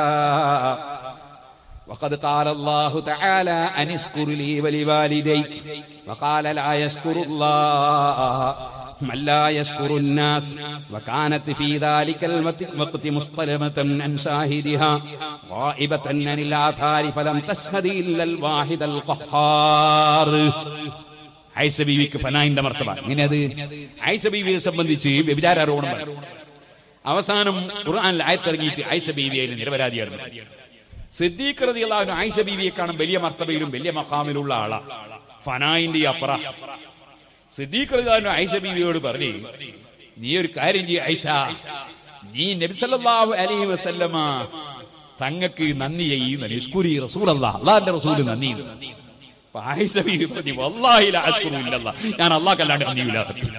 A: وقد قال الله تعالى أن اشكر لي ولوالديك وقال لا يشكر الله من لا يشكر الناس وكانت في ذلك الوقت مصطلمة عن شاهدها غائبة عن الآثار فلم تشهد إلا الواحد القهار ഐസ ബീവിക്ക് ഫനായിന്റെ മർത്തബ ഇങ്ങനെ അത് ഐസ ബീവിയെ സംബന്ധിച്ച് വ്യഭിചാര ആരോപണം പറഞ്ഞു. അവസാനം ഖുർആനിൽ ആയത്തിറങ്ങിയിട്ട് ഐസ ബീവി അതിന് നിരപരാധിയായിരുന്നു സിദ്ദീഖ് റളിയല്ലാഹു അൻഹു ആയിഷ ബീവിയെ കാണും വലിയ മർത്തബയിലും വലിയ മക്കാമിലുള്ള ആളാ ഫനായിന്റെ ഈ അപ്പറ സിദ്ദീഖ് റളിയല്ലാഹു അൻഹു ആയിഷ ബീവിയോട് പറഞ്ഞു നീ ഒരു കാര്യം ചെയ്യ ഐഷ നീ നബി സല്ലല്ലാഹു അലൈഹി വസല്ലമ തങ്ങൾക്ക് നന്ദി ചെയ്യുന്ന നിഷ്കുരി റസൂലല്ലാഹ് അല്ലാഹുവിന്റെ റസൂൽ നന്ദി ചെയ്യുന്നു. അപ്പൊ ആയിഷ ബീവി പറഞ്ഞു വല്ലാഹി ലാ അശ്കുറു ഇല്ലല്ലാഹ് ഞാൻ അല്ലാഹ് അല്ലാണ്ട് നന്ദിയില്ല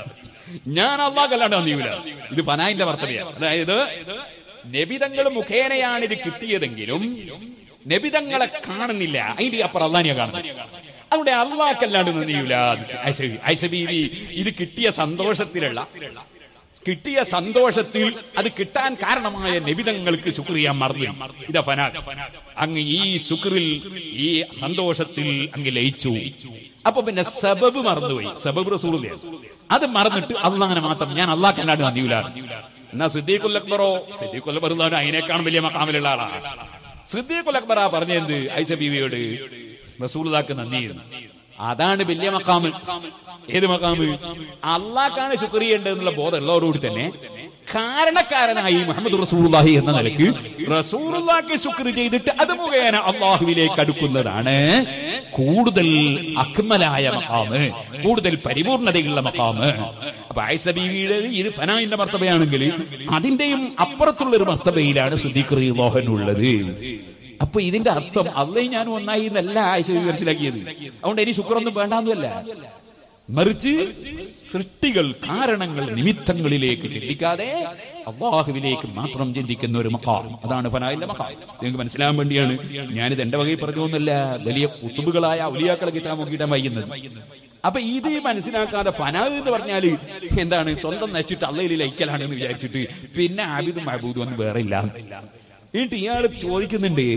A: ഞാൻ അള്ളാഹ് അല്ലാണ്ട് നന്ദിയില്ല ഇത് ഫനായിന്റെ വർത്തനയാണ് അതായത് നബിതങ്ങൾ മുഖേനയാണ് ഇത് കിട്ടിയതെങ്കിലും നബിതങ്ങളെ കാണുന്നില്ല അതിന്റെ അപ്പുറം അള്ളാഹിനെ കാണുന്നില്ല അതുകൊണ്ട് അള്ളാഹ്ക്കല്ലാണ്ട് നന്ദിയില്ല ഐസബീവി ഇത് കിട്ടിയ സന്തോഷത്തിലുള്ള കിട്ടിയ സന്തോഷത്തിൽ അത് കിട്ടാൻ കാരണമായ നബിതങ്ങൾക്ക് ശുക്രിയാൻ മറന്നു ഇതാ ഫനാ അങ്ങ് ഈ ശുക്രിൽ ഈ സന്തോഷത്തിൽ അങ്ങ് ലയിച്ചു അപ്പൊ പിന്നെ സബബ് മറന്നുപോയി സബബ് റസൂലിയ അത് മറന്നിട്ട് അള്ളാഹിനെ മാത്രം ഞാൻ അള്ളാഹ്ക്കല്ലാണ്ട് നന്ദിയില്ല എന്നാ സിദ്ദീഖുൽ അക്ബറോ സിദ്ദീഖുൽ അക്ബർ എന്ന് പറഞ്ഞാൽ അതിനേക്കാളും വലിയ മക്കാമിലുള്ള ആളാണ് സിദ്ദീഖുൽ അക്ബർ ആ പറഞ്ഞത് ഐസ ബീവിയോട് റസൂലുള്ളാക്ക് നന്ദിയിരുന്നു അതാണ് വലിയ മക്കാമ് ഏത് മക്കാമ് അള്ളാഹ്ക്കാണ് ശുക്രിയുണ്ട് എന്നുള്ള ബോധം ഉള്ളവരോട് തന്നെ കാരണക്കാരനായി മുഹമ്മദ് റസൂലുള്ളാഹി എന്ന നിലക്ക് റസൂലുള്ളാഹിക്ക് ശുക്ർ ചെയ്തിട്ട് അത് മുഖേന അള്ളാഹുവിലേക്ക് അടുക്കുന്നതാണ് കൂടുതൽ അക്മലായ മക്കാമ് കൂടുതൽ പരിപൂർണതയുള്ള മക്കാമ് അപ്പൊ ആയിഷ ബീവിയുടെ ഇത് ഫനായിന്റെ മർത്തബയാണെങ്കിൽ അതിന്റെയും അപ്പുറത്തുള്ള ഒരു മർത്തബയിലാണ് സിദ്ദീഖ് റളിയല്ലാഹു ഉള്ളത് അപ്പൊ ഇതിന്റെ അർത്ഥം അള്ളയും ഞാനും ഒന്നായി എന്നല്ല ആയിഷ ബീവി മനസ്സിലാക്കിയത് അതുകൊണ്ട് ഇനി ശുക്രൊന്നും വേണ്ടാന്നല്ല മറിച്ച് സൃഷ്ടികൾ കാരണങ്ങൾ നിമിത്തങ്ങളിലേക്ക് ചിന്തിക്കാതെ അള്ളാഹുവിലേക്ക് മാത്രം ചിന്തിക്കുന്ന ഒരു മക്കാം അതാണ് ഫനായിന്റെ മക്കാം നിങ്ങൾക്ക് മനസ്സിലാകാൻ വേണ്ടിയാണ് ഞാനിത് എന്റെ വകയിൽ പറഞ്ഞൊന്നുമല്ല വലിയ കുത്തുബുകളായ ഔലിയാക്കളെ കിട്ടാൻ നോക്കിയിട്ടാണ് വൈകുന്നത് അപ്പൊ ഇത് മനസ്സിലാക്കാതെ ഫനാദ് എന്ന് പറഞ്ഞാല് എന്താണ് സ്വന്തം നശിച്ചിട്ട് അള്ളയിൽ ലയിക്കലാണ് എന്ന് വിചാരിച്ചിട്ട് പിന്നെ ആബിദും മഹബൂദും ഒന്നും വേറെ ഇല്ല എന്നിട്ട് ഇയാൾ ചോദിക്കുന്നുണ്ട്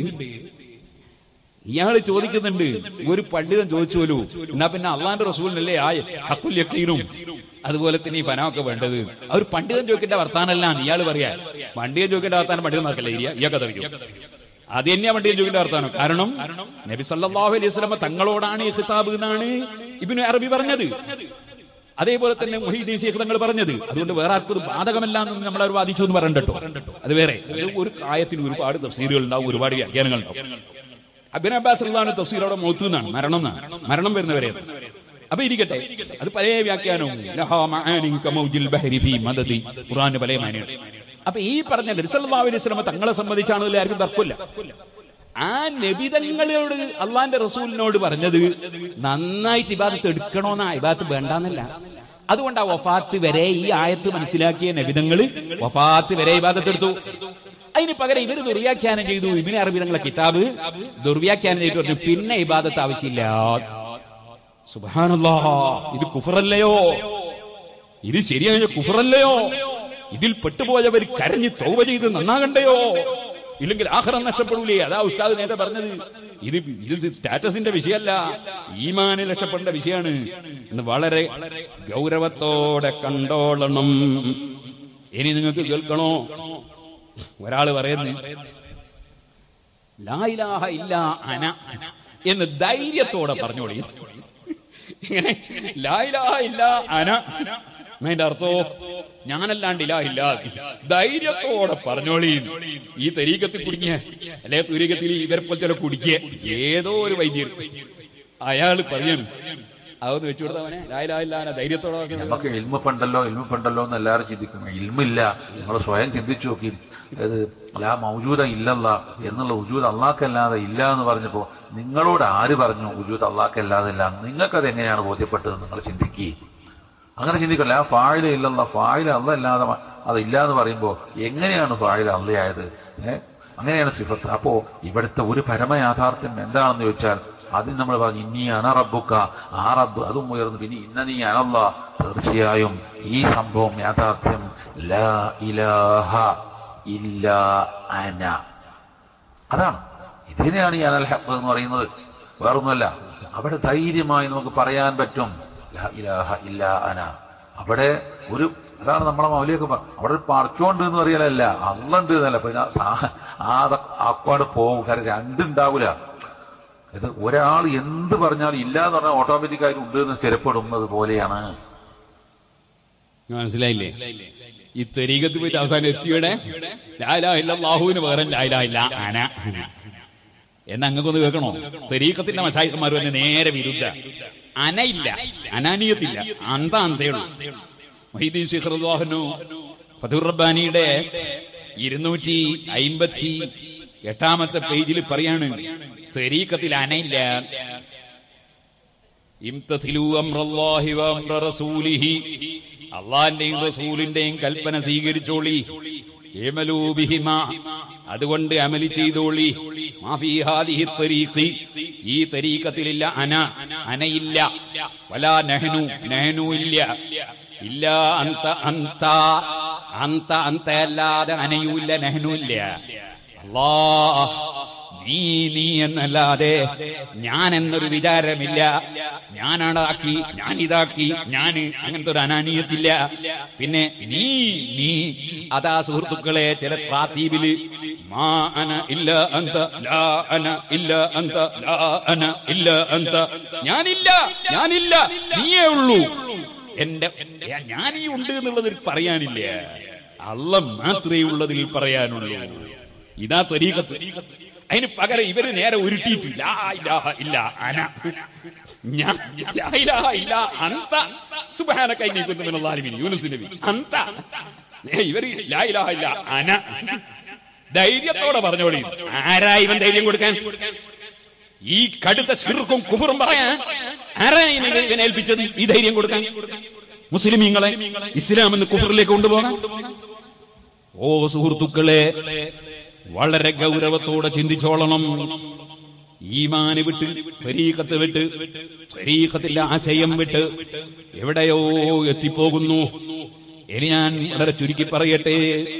A: ഇയാള് ചോദിക്കുന്നുണ്ട് ഒരു പണ്ഡിതൻ ചോദിച്ചോലൂ എന്നാ പിന്നെ അള്ളാന്റെ റസൂലിനല്ലേ ആ ഹക്കുൽ യക്കീനും അതുപോലെ തന്നെ ഈ ഫനമൊക്കെ വേണ്ടത് ആ ഒരു പണ്ഡിതൻ ചോദിക്കേണ്ട വർത്താനല്ല ഇയാൾ പറയാ പണ്ഡിതൻ ചോദിക്കേണ്ട വർത്താനം പണ്ഡിതൻ നടക്കല്ലേ ഇരിയ ഇയാൾക്ക് അറിയും അത് തന്നെയാ പണ്ഡിതൻ ചോദിക്കേണ്ട വർത്താനം കാരണം നബി സല്ലല്ലാഹു അലൈഹി വസല്ലമ തങ്ങളോടാണ് ഈ ഖിതാബ് എന്നാണ് ഇബ്നു അറബി പറഞ്ഞത് അതേപോലെ തന്നെ മൊഹീദ്ദീൻ ശേഖ് തങ്ങൾ പറഞ്ഞത് അതുകൊണ്ട് വേറെ ആർക്കും ഇത് ബാധകമല്ല എന്ന് നമ്മൾ അവർ വാദിച്ചു എന്ന് പറയണ്ടോ അത് വേറെ അത് ഒരു കായത്തിന് ഒരുപാട് തഫ്സീറുകൾ ഉണ്ടാവും ഒരുപാട് വ്യാഖ്യാനങ്ങൾ ഉണ്ടാവും അബിൻ അബ്ബാസ് അള്ളാഹ് തഫ്സീറോടെ മൗത്ത് എന്നാണ് മരണം എന്നാണ് മരണം വരുന്നവരെ അപ്പൊ ഇരിക്കട്ടെ അത് പല വ്യാഖ്യാനവും ലഹാ മആനിൻ കമൗജിൽ ബഹരി ഫീ മദദി ഖുർആന്റെ പല മാനിയാണ് അപ്പൊ ഈ പറഞ്ഞ നബി സല്ലല്ലാഹു അലൈഹി വസല്ലം തങ്ങളെ സംബന്ധിച്ചാണെന്നില്ല ആർക്കും തർക്കമില്ല ആ നബിതങ്ങളോട് അള്ളാന്റെ റസൂലിനോട് പറഞ്ഞത് നന്നായിട്ട് ഇബാദത്ത് എടുക്കണോന്നാ ഇബാദത്ത് വേണ്ടാന്നല്ല അതുകൊണ്ട് ആ വഫാത്ത് വരെ ഈ ആയത്ത് മനസ്സിലാക്കിയ നബിതങ്ങള് വഫാത്ത് വരെ ഇബാദത്ത് എടുത്തു അതിന് പകരം ഇവര് ദുർവ്യാഖ്യാനം ചെയ്തു ഇബിന് അറബി തങ്ങളെ കിതാബ് ദുർവ്യാഖ്യാനം ചെയ്തു പറഞ്ഞു പിന്നെ ഇബാദത്ത് ആവശ്യമില്ല സുബാനല്ലാ ഇത് കുഫറല്ലയോ ഇത് ശരിയായ കുഫറല്ലയോ ഇതിൽ പെട്ടുപോയവർ കരഞ്ഞ് തൗബ ചെയ്ത് നന്നാകണ്ടയോ ഇല്ലെങ്കിൽ ആഹ്റം നഷ്ടപ്പെടൂലേ അതാ ഉസ്താദ് നേരത്തെ പറഞ്ഞത് ഇത് ഇത് സ്റ്റാറ്റസിന്റെ വിഷയമല്ല ഈമാന് രക്ഷപ്പെടേണ്ട വിഷയമാണ് എന്ന് വളരെ ഗൗരവത്തോടെ കണ്ടോളണം ഇനി നിങ്ങൾക്ക് കേൾക്കണോ ഒരാള് പറയുന്നു ലായിലാഹ ഇല്ല അന എന്ന് ധൈര്യത്തോടെ പറഞ്ഞോളി ഇങ്ങനെ ലാ ഇലാഹ ഇല്ല അന എന്നതിന്റെ അർത്ഥോ ഞാനല്ലാണ്ട് ഇലാ ഇല്ല ധൈര്യത്തോടെ പറഞ്ഞോളി ഈ തരീക്കത്തിൽ കുടുങ്ങിയ അല്ലെ തുരീക്കത്തിൽ ഇവരെ പോലെ ചില കുടിക്കുക ഏതോ ഒരു വൈദ്യർ അയാൾ പറയാണ് അതൊന്ന് വെച്ചു കൊടുത്തവനെ ലാ ഇലാഹ ഇല്ല അന ധൈര്യത്തോടെ പറഞ്ഞത്.
C: നമുക്ക് ഇൽമപ്പണ്ടല്ലോ ഇൽമപ്പണ്ടല്ലോ എന്ന് എല്ലാവരും ചിന്തിക്കുന്നു ഇൽമില്ല നിങ്ങൾ സ്വയം ചിന്തിച്ചു നോക്കി അത് ലാ മൗജൂദ ഇല്ലല്ല എന്നുള്ള ഉജൂദ് അള്ളാഹ്ക്കല്ലാതെ ഇല്ല എന്ന് പറഞ്ഞപ്പോ നിങ്ങളോട് ആര് പറഞ്ഞു ഉജൂദ് അള്ളാഹ്ക്കല്ലാതെ ഇല്ല നിങ്ങൾക്കത് എങ്ങനെയാണ് ബോധ്യപ്പെട്ടത് നിങ്ങൾ ചിന്തിക്കുക അങ്ങനെ ചിന്തിക്കല്ല ആ ഫായില ഇല്ലല്ല ഫായില അല്ല അല്ലാതെ മ- അത് ഇല്ല എന്ന് പറയുമ്പോ എങ്ങനെയാണ് ഫായില അല്ലയായത് ഏഹ് അങ്ങനെയാണ് സിഫത്ത് അപ്പോ ഇവിടുത്തെ ഒരു പരമയാഥാർത്ഥ്യം എന്താണെന്ന് ചോദിച്ചാൽ അതിന് നമ്മൾ പറഞ്ഞു ഇന്നീ അനറബുക്ക ആ റബ്ബ് അതും ഉയർന്നു പിന്നെ ഇന്ന നീ അനല്ല തീർച്ചയായും ഈ സംഭവം യാഥാർത്ഥ്യം ലാ ഇലാഹ ഇല്ല അന അതാണ് ഇതിനെയാണ് ഈ അനൽ ഹഖ് എന്ന് പറയുന്നത് വേറൊന്നുമല്ല അവിടെ ധൈര്യമായി നമുക്ക് പറയാൻ പറ്റും ലാ ഇലാഹ ഇല്ല അന അവിടെ ഒരു അതാണ് നമ്മളെ മൗലിയൊക്കെ പറ- അവിടെ ഒരു പറിച്ചോണ്ട് എന്ന് പറയലല്ല അന്നുണ്ട് എന്നല്ല പിന്നെ സാ- ആ അക്കോട് പോകും കാരണം രണ്ടുണ്ടാവൂല ഇത് ഒരാൾ എന്ത് പറഞ്ഞാലും ഇല്ല എന്ന് പറഞ്ഞാൽ ഓട്ടോമാറ്റിക്കായിട്ട് ഉണ്ട് എന്ന് സ്ഥിരപ്പെടുന്നത് പോലെയാണ്
A: മനസ്സിലായില്ലേ ഈ തെരീകത്ത് പോയിട്ട് അവസാനം എത്തിയുടെ ലാഹുവിന് പകരം ലായില്ല അന എന്ന് അങ്ങക്കൊന്ന് കേൾക്കണോ തെരീക്കത്തിന്റെ മസായിക്കന്മാർ തന്നെ നേരെ വിരുദ്ധ അനയില്ല അനാനിയത്തില്ല അന്ത അന്തയുള്ളൂ മൊഹീദ്ദീൻ ശിഖറുദ്ദാഹനു ഫതുർ റബ്ബാനിയുടെ ഇരുന്നൂറ്റി അയിമ്പത്തി എട്ടാമത്തെ പേജിൽ പറയാണ് തെരീക്കത്തിൽ അനയില്ല ഇംതസിലു അംറല്ലാഹി വ അംറ റസൂലിഹി അള്ളാന്റെയും റസൂലിന്റെയും കൽപ്പന സ്വീകരിച്ചോളി ഏമലൂ ബിഹിമ അതുകൊണ്ട് അമലി ചെയ്തോളി മാഫി ഹാദിഹി തരീഖി ഈ തരീഖത്തിലില്ല അന അനയില്ല വലാ നഹ്നു നഹ്നു ഇല്ല ഇല്ല അന്ത അന്ത അന്ത അന്ത അല്ലാതെ അനയൂല്ല നഹ്നു ഇല്ല അല്ലാഹ് നീ നീ എന്നല്ലാതെ ഞാൻ എന്നൊരു വിചാരമില്ല ഞാനാടാക്കി ഞാൻ ഇതാക്കി ഞാൻ അങ്ങനത്തെ ഒരു അനാനീയത്തില്ല പിന്നെ നീ നീ അതാ സുഹൃത്തുക്കളെ ചില പ്രാത്തീപില് മാ അന ഇല്ല അന്ത ലാ അന ഇല്ല അന്ത ലാ അന ഇല്ല അന്ത ഞാനില്ല ഞാനില്ല നീയേ ഉള്ളൂ എന്റെ ഞാൻ ഈ ഉണ്ട് എന്നുള്ളതിൽ പറയാനില്ല അല്ല മാത്രമേ ഉള്ളതിൽ പറയാനുള്ളൂ ഇതാ ത്വരീകത്ത് അതിന് പകരം ഇവര് നേരെ ഉരുട്ടിയിട്ട് ലാ ഇലാഹ ഇല്ല അന ഞാൻ ലാ ഇലാഹ ഇല്ല അന്ത സുബ്ഹാന കൈനീക്കുന്നു മിനല്ലാലിമിൻ യൂനുസ് നബി അന്ത ഏ, ഇവര് ലാ ഇലാഹ ഇല്ല അന ധൈര്യത്തോടെ പറഞ്ഞോളി ആരാ ഇവൻ ധൈര്യം കൊടുക്കാൻ ഈ കടുത്ത ശിർക്കും കുഫറും പറയാൻ ആരാ ഇവനെ ഇവനെ ഏൽപ്പിച്ചത് ഈ ധൈര്യം കൊടുക്കാൻ മുസ്ലിമീങ്ങളെ ഇസ്ലാം എന്ന് കുഫറിലേക്ക് കൊണ്ടുപോകാൻ ഓ സുഹൃത്തുക്കളെ വളരെ ഗൗരവത്തോടെ ചിന്തിച്ചോളണം ഈമാന് വിട്ട് ഫരീഖത്ത് വിട്ട് ഫരീഖത്തിന്റെ ആശയം വിട്ട് എവിടെയോ എത്തിപ്പോകുന്നു ഇനി ഞാൻ വളരെ ചുരുക്കി പറയട്ടെ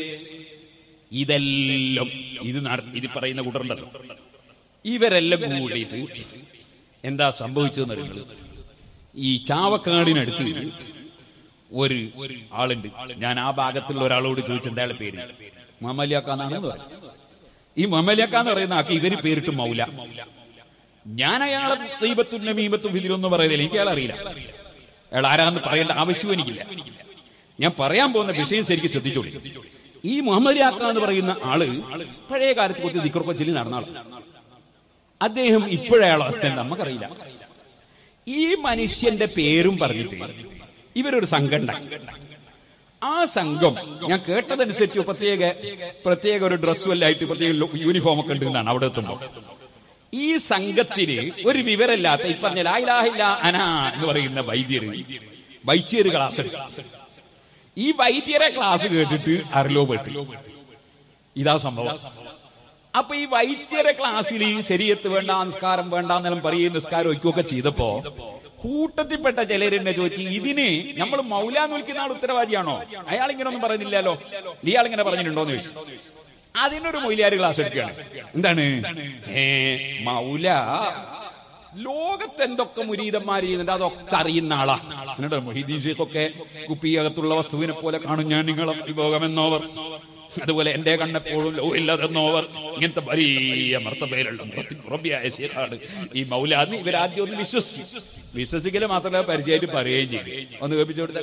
A: ഇതെല്ലാം ഇത് നട- ഇത് പറയുന്ന കൂട്ടറുണ്ടല്ലോ ഇവരെല്ലാം കൂടിയിട്ട് എന്താ സംഭവിച്ചതെന്ന് അറിയുന്നത് ഈ ചാവക്കാടിനടുത്ത് ഒരു ആളുണ്ട് ഞാൻ ആ ഭാഗത്തുള്ള ഒരാളോട് ചോദിച്ചു എന്താ പേര് മമലിയാക്കാന്നാണ് പറഞ്ഞു ഈ മമലിയാക്ക എന്ന് പറയുന്ന ആൾക്ക് ഇവര് പേരിട്ട് മൗല ഞാൻ അയാളെ ദൈവത്തും നമീപത്തും ഇതിലൊന്നും പറയുന്നില്ല എനിക്ക് അയാൾ അറിയില്ല അയാൾ ആരാന്ന് പറയേണ്ട ആവശ്യവും എനിക്കില്ല ഞാൻ പറയാൻ പോകുന്ന വിഷയം ശരിക്കും ശ്രദ്ധിച്ചോളി ഈ മുഹമ്മദ് യാക്ക എന്ന് പറയുന്ന ആള് പഴയ കാലത്ത് കൊത്തി ദിക്കർക്കൊ ചൊല്ലി നടന്ന ആള് അദ്ദേഹം ഇപ്പോഴയാളെ അവസ്ഥ എന്താ നമുക്കറിയില്ല ഈ മനുഷ്യന്റെ പേരും പറഞ്ഞിട്ട് ഇവരൊരു സംഘം ഉണ്ടാക്കി ആ സംഘം ഞാൻ കേട്ടതനുസരിച്ച് പ്രത്യേക പ്രത്യേക ഒരു ഡ്രസ്സും എല്ലാം ആയിട്ട് പ്രത്യേക യൂണിഫോം ഒക്കെ ഉണ്ടെന്നാണ് അവിടെ എത്തുമ്പോൾ ഈ സംഘത്തിന് ഒരു വിവരമില്ലാത്ത ഈ പറഞ്ഞ ലായിലാഹില്ല അന എന്ന് പറയുന്ന വൈദ്യര് വൈദ്യര് ക്ലാസ് എടുത്തു ഈ വൈദ്യരെ ക്ലാസ് കേട്ടിട്ട് അറിലോ പെട്ടു ഇതാ സംഭവം അപ്പൊ ഈ വൈദ്യരെ ക്ലാസ്സിൽ ശരീരത്ത് വേണ്ട നിസ്കാരം വേണ്ട എന്നെല്ലാം പറയും നിസ്കാരം വയ്ക്കുകയൊക്കെ ചെയ്തപ്പോ കൂട്ടത്തിൽപ്പെട്ട ചിലരെന്നെ ചോദിച്ചു ഇതിന് നമ്മൾ മൗലാന്ന് വിളിക്കുന്ന ആൾ ഉത്തരവാദിയാണോ അയാൾ ഇങ്ങനെ ഒന്നും പറയുന്നില്ലല്ലോ ഇയാൾ ഇങ്ങനെ പറഞ്ഞിട്ടുണ്ടോന്ന് ചോദിച്ചു അതിനൊരു മൊയിലാര് ക്ലാസ് എടുക്കുകയാണ് എന്താണ് ഏ മൗല ലോകത്ത് എന്തൊക്കെ മുരീതന്മാർ ചെയ്യുന്നുണ്ട് അതൊക്കെ അറിയുന്ന ആളാ എന്നിട്ട് മൊഹീദ്ദീൻ ഷെയ്ഖൊക്കെ കുപ്പിയകത്തുള്ള വസ്തുവിനെ പോലെ കാണും ഞാൻ നിങ്ങളെ വിഭോഗമെന്നോവർ അതുപോലെ എന്റെ കണ്ണെപ്പോഴും ലോഹില്ലാതെന്നോവർ ഇങ്ങനത്തെ വലിയ മർത്തബയിലുള്ള മുറബിയായ ശേഖാണ് ഈ മൗലാന്ന് ഇവരാദ്യം ഒന്ന് വിശ്വസിച്ചു വിശ്വസിക്കല് മാത്രമല്ല പരിചയമായിട്ട് പറയുകയും ചെയ്തു ഒന്ന് കേൾപ്പിച്ചു കൊടുത്ത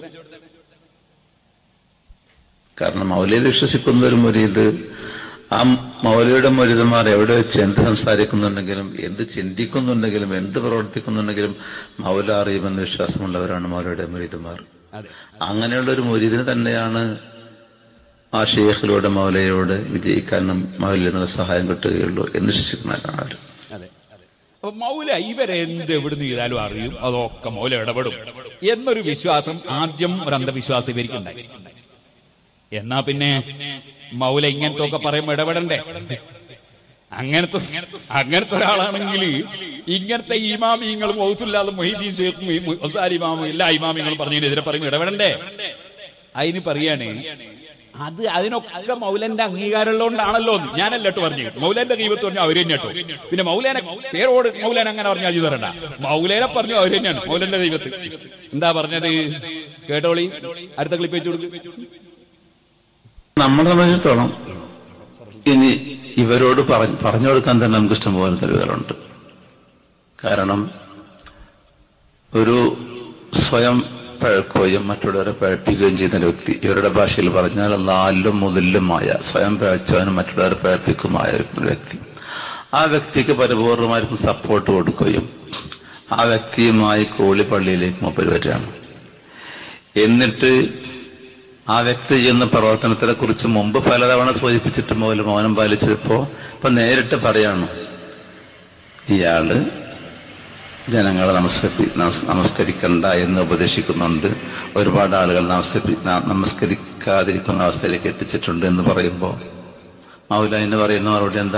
B: കാരണം മൗലയിൽ വിശ്വസിക്കുന്ന ഒരു മുരീദ് ആ മൗലയുടെ മുരിതന്മാർ എവിടെ വെച്ച് എന്ത് സംസാരിക്കുന്നുണ്ടെങ്കിലും എന്ത് ചിന്തിക്കുന്നുണ്ടെങ്കിലും എന്ത് പ്രവർത്തിക്കുന്നുണ്ടെങ്കിലും മൗല അറിയുമെന്ന് വിശ്വാസമുള്ളവരാണ് മൗലയുടെ മുരീദന്മാർ
A: അതെ
B: അങ്ങനെയുള്ള ഒരു മുരീദിന് തന്നെയാണ് ആ ഷെയ്ഖിലൂടെ മൗലയോട് വിജയിക്കാനും മൗലയിൽ നിന്ന് സഹായം കിട്ടുകയുള്ളൂ എന്ന് വിശ്വസിക്കുന്നവരാണ് അവർ
A: അതെ അപ്പൊ മൗല ഇവരെന്ത് എവിടുന്ന് ചെയ്താലും അറിയും അതൊക്കെ മൗല ഇടപെടും എന്നൊരു വിശ്വാസം ആദ്യം ഒരു അന്ധവിശ്വാസം ഇവർക്കുണ്ടായി എന്നാ പിന്നെ മൗല ഇങ്ങനത്തെ ഒക്കെ പറയുമ്പോ ഇടപെടണ്ടേ അങ്ങനത്തെ അങ്ങനത്തെ ഒരാളാണെങ്കിൽ ഇങ്ങനത്തെ ഇമാമിയങ്ങളും മൗസുല്ലാതെ മൊഹീദ്ദീൻ ഷേഖും ഈ മുസാരി ഇമാമും എല്ലാ ഇമാമിയങ്ങളും പറഞ്ഞതിനെതിരെ പറയും ഇടപെടണ്ടേ അതിന് പറയാണ് അത് അതിനൊക്കെ മൗലന്റെ അംഗീകാരമുള്ളതുകൊണ്ടാണല്ലോ എന്ന്. ഞാനല്ല കേട്ടോ പറഞ്ഞു മൗലന്റെ ദൈവത്ത് പറഞ്ഞു അവര് തന്നെ കേട്ടോ പിന്നെ മൗലാനെ പേരോട് മൗലാൻ അങ്ങനെ പറഞ്ഞു അജി തരണ്ട മൗലേനെ പറഞ്ഞു അവര് തന്നെയാണ് മൗലന്റെ ദൈവത്ത് എന്താ പറഞ്ഞത് കേട്ടോളി അടുത്ത ക്ലിപ്പ് വെച്ചു കൊടുക്കും
B: നമ്മളെ സംബന്ധിച്ചിടത്തോളം ഇനി ഇവരോട് പറഞ്ഞ് പറഞ്ഞു കൊടുക്കാൻ തന്നെ നമുക്ക് ഇഷ്ടംപോലെ തെളിവുകളുണ്ട് കാരണം ഒരു സ്വയം പഴക്കുകയും മറ്റുള്ളവരെ പഴപ്പിക്കുകയും ചെയ്യുന്ന ഒരു വ്യക്തി ഇവരുടെ ഭാഷയിൽ പറഞ്ഞാൽ നാലും മുതലുമായ സ്വയം പഴച്ചവനും മറ്റുള്ളവരെ പഴപ്പിക്കുമായ ഒരു വ്യക്തി ആ വ്യക്തിക്ക് പരിപൂർണമായിരിക്കും സപ്പോർട്ട് കൊടുക്കുകയും ആ വ്യക്തിയുമായി കോളി പള്ളിയിലേക്ക് മൂപ്പര് വരികയാണ് എന്നിട്ട് ആ വ്യക്തി ചെയ്യുന്ന പ്രവർത്തനത്തിനെ കുറിച്ച് മുമ്പ് പലതവണ സൂചിപ്പിച്ചിട്ട് പോലും മൗനം പാലിച്ചപ്പോ ഇപ്പൊ നേരിട്ട് പറയാണ് ഇയാള് ജനങ്ങളെ നമസ്കരി നമസ്- നമസ്കരിക്കണ്ട എന്ന് ഉപദേശിക്കുന്നുണ്ട് ഒരുപാട് ആളുകൾ നമസ്കരി ന- നമസ്കരിക്കാതിരിക്കുന്ന അവസ്ഥയിലേക്ക് എത്തിച്ചിട്ടുണ്ട് എന്ന് പറയുമ്പോ മൗലായിന് പറയുന്ന മറുപടി എന്താ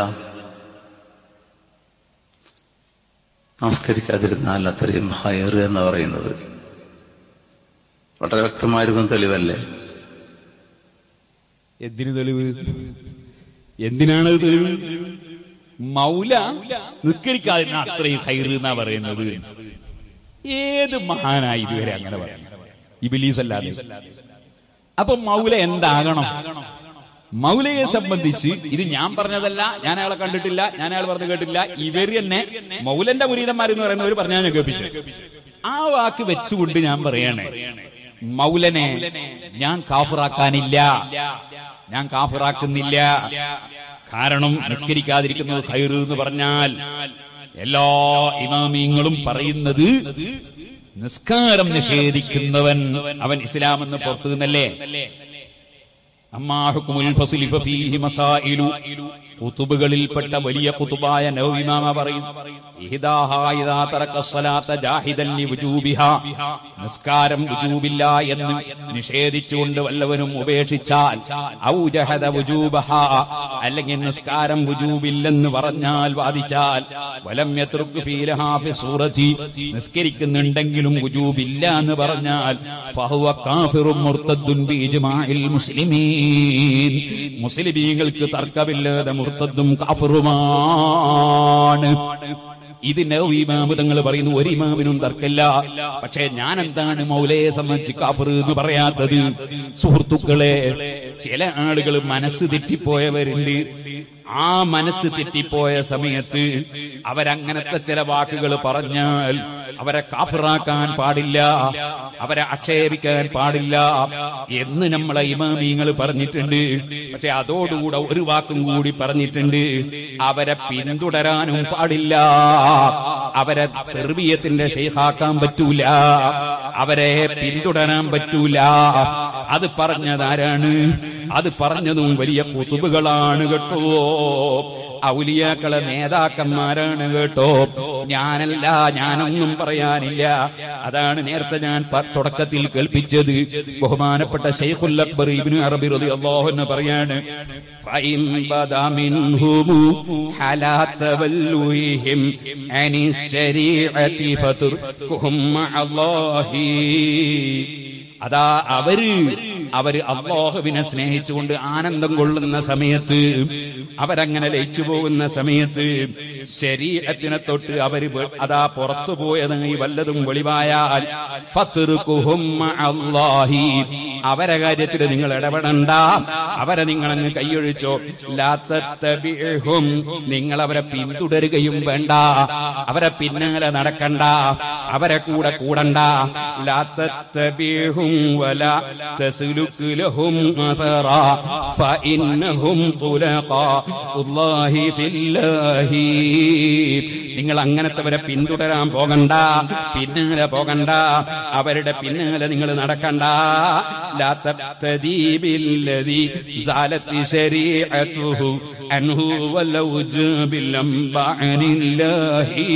B: നമസ്കരിക്കാതിരുന്നാൽ അത്രയും ഹയർ എന്ന് പറയുന്നത് വളരെ വ്യക്തമായിരിക്കും തെളിവല്ലേ
A: എന്തിനു തെളിവ് എന്തിനാണ് അത് തെളിവ് മൗല നിസ്കരിക്കാതിരുന്ന അത്രയും ഹൈറ് എന്നാ പറയുന്നത് ഏത് മഹാനായി ഇതുവരെ അങ്ങനെ പറയുന്നത് ഇബിലീസ് അല്ലാതെ അപ്പൊ മൗല എന്താകണം മൗലയെ സംബന്ധിച്ച് ഇത് ഞാൻ പറഞ്ഞതല്ല ഞാൻ അയാളെ കണ്ടിട്ടില്ല ഞാൻ അയാൾ പറഞ്ഞു കേട്ടില്ല ഇവർ തന്നെ മൗലന്റെ മുരീതന്മാരെന്ന് പറയുന്നവർ പറഞ്ഞാൽ ഞാൻ കേൾപ്പിച്ചു ആ വാക്ക് വെച്ചുകൊണ്ട് ഞാൻ പറയണേ മൗലനെ ഞാൻ കാഫറാക്കാനില്ല ഞാൻ കാഫറാക്കുന്നില്ല കാരണം നിസ്കരിക്കാതിരിക്കുന്നത് ഖൈറ് എന്ന് പറഞ്ഞാൽ എല്ലാ ഇമാമിയങ്ങളും പറയുന്നത് നിസ്കാരം നിഷേധിക്കുന്നവൻ അവൻ ഇസ്ലാം എന്ന് പുറത്തു നിന്നല്ലേ അമ്മാ ഹുക്കുമുൽ ഫസ്ലി ഫഫീഹി മസായിലു കുതുബുകളിൽപ്പെട്ട വലിയ കുതുബായ നവവിമാമ പറയും ഇഹ്ദാഹാ ഇദാ തറക സ്വലാത്ത ജാഹിദൻ ലിവുജൂബിഹാ നിസ്കാരം വുജൂബില്ല എന്ന് നിഷേധിച്ചുകൊണ്ട് വല്ലവനും ഉപേക്ഷിച്ചാൽ ഔ ജഹദ വുജൂബഹാ അല്ലെങ്കിൽ നിസ്കാരം വുജൂബില്ലെന്ന് പറഞ്ഞാൽ വാദിച്ചാൽ വലം യത്രുക് ഫീലഹാ ഫി സൂറത്തി നിസ്കരിക്കുന്നുണ്ടെങ്കിലും വുജൂബില്ല എന്ന് പറഞ്ഞാൽ ഫഹുവ കാഫിറും മുർത്തദ്ദുൻ ബി ഇജ്മാഇൽ മുസ്ലിമീൻ മുസ്ലിമീങ്ങൾക്ക് തർക്കമില്ലാതെ മുർത്തദ്ദും കാഫിറുമാണ് ഇത് ഇമാമ് തങ്ങൾ പറയുന്നു ഒരു ഇമാമിനും തർക്കമില്ല പക്ഷേ ഞാൻ എന്താണ് മൗലയെ സംബന്ധിച്ച് കാഫർ എന്ന് പറയാത്തത് സുഹൃത്തുക്കളെ ചില ആളുകൾ മനസ്സ് തെറ്റിപ്പോയവരുണ്ട് ആ മനസ്സ് തെറ്റിപ്പോയ സമയത്ത് അവരങ്ങനത്തെ ചില വാക്കുകൾ പറഞ്ഞാൽ അവരെ കാഫിറാക്കാൻ പാടില്ല അവരെ ആക്ഷേപിക്കാൻ പാടില്ല എന്ന് നമ്മളെ ഇമാമിങ്ങൾ പറഞ്ഞിട്ടുണ്ട് പക്ഷെ അതോടുകൂടെ ഒരു വാക്കും കൂടി പറഞ്ഞിട്ടുണ്ട് അവരെ പിന്തുടരാനും പാടില്ല അവരെ തെർബീയത്തിന്റെ ഷെയ്ഖാക്കാൻ പറ്റൂല അവരെ പിന്തുടരാൻ പറ്റൂല അത് പറഞ്ഞതാരാണ് അത് പറഞ്ഞതും വലിയ കുത്തുബുകളാണ് കേട്ടോ ഔലിയാക്കളെ നേതാക്കന്മാരാണ് കേട്ടോ ഞാനല്ല ഞാനൊന്നും പറയാനില്ല അതാണ് നേരത്തെ ഞാൻ പ- തുടക്കത്തിൽ കേൾപ്പിച്ചത് ബഹുമാനപ്പെട്ട ഷെയ്ഖുൽ അക്ബർ ഇബ്നു അറബി റളിയല്ലാഹു അൻഹു പറയാണ് فإن بدا منهم حلا توليهم عن الشريعة فتركهم مع الله അതാ അവര് അവര് അള്ളാഹുവിനെ സ്നേഹിച്ചുകൊണ്ട് ആനന്ദം കൊള്ളുന്ന സമയത്ത് അവരങ്ങനെ ലയിച്ചു പോകുന്ന സമയത്ത് ശരീരത്തിനെ തൊട്ട് അവര് വെ- അതാ പുറത്തു പോയതായി വല്ലതും വെളിവായാൽ ഫത്റുകുഹും മഅല്ലാഹി. അവരെ കാര്യത്തിൽ നിങ്ങൾ ഇടപെടണ്ട അവരെ നിങ്ങൾ അങ്ങ് കൈയൊഴിച്ചോ ലാത്തത്തബിഹും നിങ്ങൾ അവരെ പിന്തുടരുകയും വേണ്ട അവരെ പിന്നാലെ നടക്കണ്ട അവരെ കൂടെ കൂടണ്ട ലാത്തത്തബിഹും വല തസ്ലുക് ലഹും അഥറാ ഫഇന്നഹും തുലഖാഉല്ലാഹി ഫില്ലാഹി നിങ്ങൾ അങ്ങനത്തെവരെ പിന്തുടരാൻ പോകണ്ട പിന്നാലെ പോകണ്ട അവരുടെ പിന്നാലെ നിങ്ങൾ നടക്കണ്ട ലാ തബ്തദീ ബില്ലദീ സാലത്തി ശരീഅതുഹു അൻഹു വലൗ ജാബിൽ അംബഅനില്ലാഹി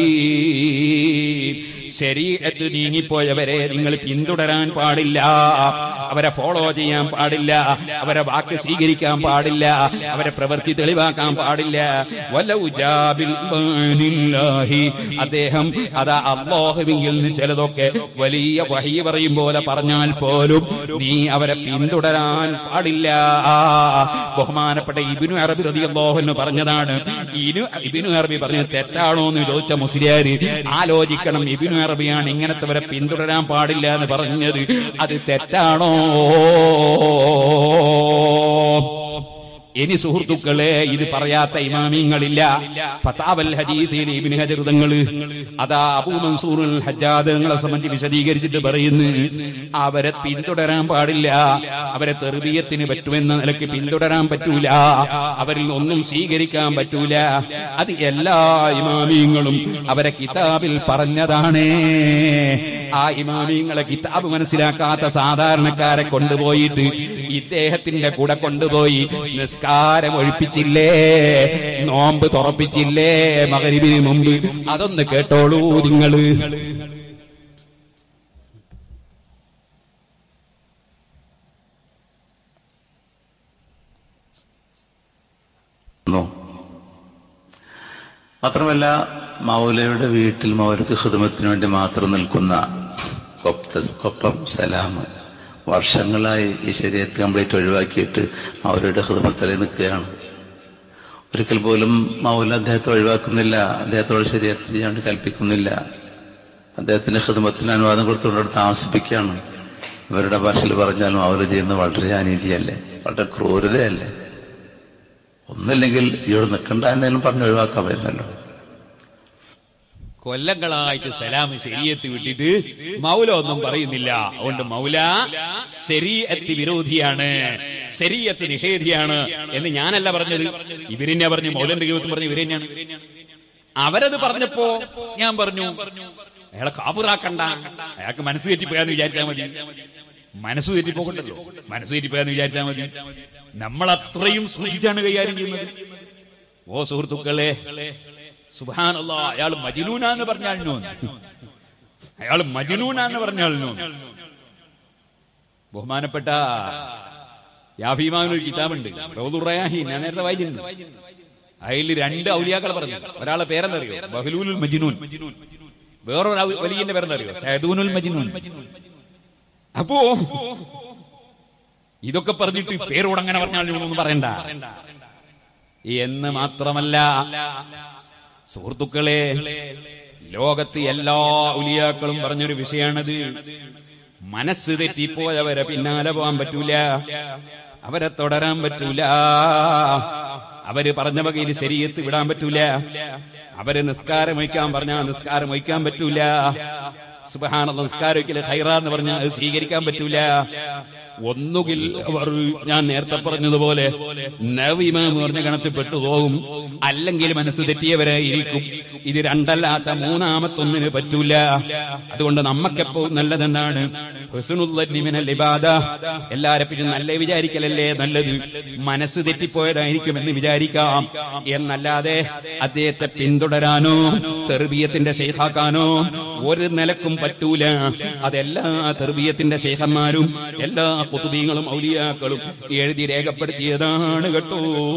A: ശരീരത്ത് നീങ്ങിപ്പോയവരെ നിങ്ങൾ പിന്തുടരാൻ പാടില്ല അവരെ ഫോളോ ചെയ്യാൻ പാടില്ല അവരെ വാക്ക് സ്വീകരിക്കാൻ പാടില്ല അവരെ പ്രവൃത്തി തെളിവാക്കാൻ പാടില്ല വലൗ ജാബിൽ അംബഅനില്ലാഹി. അദ്ദേഹം അതാ അള്ളാഹുവിങ്കിൽ നിന്ന് ചിലതൊക്കെ വലിയ വഹി പറയും പോലെ പറഞ്ഞാൽ പോലും നീ അവരെ പിന്തുടരാൻ പാടില്ല ബഹുമാനപ്പെട്ട ഇബിനു അറബി റതി അള്ളാഹുന്ന് പറഞ്ഞതാണ് ഇനു ഇബിനു അറബി പറഞ്ഞത് തെറ്റാണോ എന്ന് ചോദിച്ച മുസ്ലിയാര് ആലോചിക്കണം ഇബിനു അറബിയാണ് ഇങ്ങനത്തെവരെ പിന്തുടരാൻ പാടില്ല എന്ന് പറഞ്ഞത് അത് തെറ്റാണോ ഇനി സുഹൃത്തുക്കളെ ഇത് പറയാത്ത ഇമാമിങ്ങളില്ല ഫതാവൽ ഹദീസിൽ ഇബ്നു ഹജർ തങ്ങള് അതാ അബൂ മൻസൂറുൽ ഹജ്ജാദ് തങ്ങളെ സംബന്ധിച്ച് വിശദീകരിച്ചിട്ട് പറയുന്നു അവരെ പിന്തുടരാൻ പാടില്ല അവരെ തെർബീയത്തിന് പറ്റുമെന്ന നിലയ്ക്ക് പിന്തുടരാൻ പറ്റൂല അവരിൽ ഒന്നും സ്വീകരിക്കാൻ പറ്റൂല അത് എല്ലാ ഇമാമിയങ്ങളും അവരെ കിതാബിൽ പറഞ്ഞതാണ് ആ ഇമാമിയങ്ങളെ കിതാബ് മനസ്സിലാക്കാത്ത സാധാരണക്കാരെ കൊണ്ടുപോയിട്ട് ഇദ്ദേഹത്തിന്റെ കൂടെ കൊണ്ടുപോയി നിസ്കാരം ഒഴിപ്പിച്ചില്ലേ നോമ്പ് തുറപ്പിച്ചില്ലേ മകരിവിന് മുമ്പ് അതൊന്ന് കേട്ടോളൂ നിങ്ങള്
B: ന്നു. മാത്രമല്ല മൗലയുടെ വീട്ടിൽ മൗലക്ക് ഹിദമത്തിന് വേണ്ടി മാത്രം നിൽക്കുന്ന കൊപ്ത- കൊപ്പം സലാം വർഷങ്ങളായി ഈ ശരീരത്ത് കംപ്ലീറ്റ് ഒഴിവാക്കിയിട്ട് മൗലയുടെ ഹിദമത്തലേ നിൽക്കുകയാണ് ഒരിക്കൽ പോലും മൗല അദ്ദേഹത്തെ ഒഴിവാക്കുന്നില്ല അദ്ദേഹത്തോട് ശരീരത്തിൽ ചെയ്യാൻ വേണ്ടി കൽപ്പിക്കുന്നില്ല അദ്ദേഹത്തിന്റെ ഹിദമത്തിന് അനുവാദം കൊടുത്തുകൊണ്ട് താമസിപ്പിക്കുകയാണ് ഇവരുടെ ഭാഷയിൽ പറഞ്ഞാൽ മൗല ചെയ്യുന്നത് വളരെ അനീതിയല്ലേ വളരെ ക്രൂരതയല്ലേ ഒന്നില്ലെങ്കിൽ ഇവിടെ നിൽക്കണ്ട എന്നേലും പറഞ്ഞ് ഒഴിവാക്കാൻ പറ്റില്ലല്ലോ
A: കൊല്ലങ്ങളായിട്ട് സലാം ശരീരത്ത് വിട്ടിട്ട് മൗല ഒന്നും പറയുന്നില്ല അതുകൊണ്ട് മൗല ശരീരത്ത് വിരോധിയാണ് ശരീരത്ത് നിഷേധിയാണ് എന്ന് ഞാനല്ല പറഞ്ഞത് ഇവരെന്നെ പറഞ്ഞു മൗലന്റെ ജീവിതത്തിൽ പറഞ്ഞു ഇവരെന്നെയാണ് അവരത് പറഞ്ഞപ്പോ ഞാൻ പറഞ്ഞു അയാളെ കാഫിറാക്കണ്ട അയാൾക്ക് മനസ്സ് തെറ്റിപ്പോയാന്ന് വിചാരിച്ചാൽ മതി മനസ്സ് തെറ്റിപ്പോകണ്ടല്ലോ മനസ്സ് തെറ്റിപ്പോയാന്ന് വിചാരിച്ചാൽ മതി നമ്മൾ അത്രയും സൂക്ഷിച്ചാണ് കൈകാര്യം ചെയ്യുന്നത് ഓ സുഹൃത്തുക്കളെ സുബാനല്ല അയാൾ മജിനൂനാന്ന് പറഞ്ഞാളിനോ അയാൾ മജിനൂനാന്ന് പറഞ്ഞാളിനോ ബഹുമാനപ്പെട്ട യാഫിമാവിന് ഒരു കിതാബുണ്ട് റൗദുറയാഹി ഞാൻ നേരത്തെ വായിച്ചിട്ടുണ്ട് അതിൽ രണ്ട് ഔലിയാക്കൾ പറഞ്ഞു ഒരാളെ പേരെന്തറിയോ ബഹലൂലുൽ മജിനൂൻ വേറൊരു ഔ- വലിയന്റെ പേരെന്തറിയോ സൈദൂനുൽ മജിനൂൻ അപ്പോ ഇതൊക്കെ പറഞ്ഞിട്ട് പേരോട് അങ്ങനെ പറഞ്ഞാൽ പറയണ്ട എന്ന് മാത്രമല്ല സുഹൃത്തുക്കളെ ലോകത്ത് എല്ലാ ഉലിയാക്കളും പറഞ്ഞൊരു വിഷയമാണത് മനസ്സ് തെറ്റിപ്പോയവരെ പിന്നാലെ പോകാൻ പറ്റൂല അവരെ തുടരാൻ പറ്റൂല അവര് പറഞ്ഞ വകയിൽ ശരീരത്ത് വിടാൻ പറ്റൂല അവര് നിസ്കാരം വയ്ക്കാൻ പറഞ്ഞാൽ നിസ്കാരം വയ്ക്കാൻ പറ്റൂല സുബഹാന നിസ്കാരം വയ്ക്കല് ഹൈറാന്ന് പറഞ്ഞാൽ അത് സ്വീകരിക്കാൻ പറ്റൂല ഒന്നുകിൽ അവർ ഞാൻ നേരത്തെ പറഞ്ഞതുപോലെ നവീമാന്ന് പറഞ്ഞ ഗണത്തിൽ പെട്ടുപോകും അല്ലെങ്കിൽ മനസ്സ് തെറ്റിയവരായിരിക്കും ഇത് രണ്ടല്ലാത്ത മൂന്നാമത്തൊന്നിന് പറ്റൂല അതുകൊണ്ട് നമുക്കെപ്പോ നല്ലതെന്താണ് ഹുസ്നുദ്ദീൻ മിനൽ ഇബാദ എല്ലാരെ പിന്നെ നല്ല വിചാരിക്കലല്ലേ നല്ലത് മനസ്സ് തെറ്റിപ്പോയതായിരിക്കും എന്ന് വിചാരിക്കാം എന്നല്ലാതെ അദ്ദേഹത്തെ പിന്തുടരാനോ തെർബീയത്തിന്റെ ശേഖാക്കാനോ ഒരു നിലക്കും പറ്റൂല അതെല്ലാ തെർബീയത്തിന്റെ ശേഖന്മാരും എല്ലാ കുതുബീങ്ങളും ഔലിയാക്കളും എഴുതി രേഖപ്പെടുത്തിയതാണ് കേട്ടോ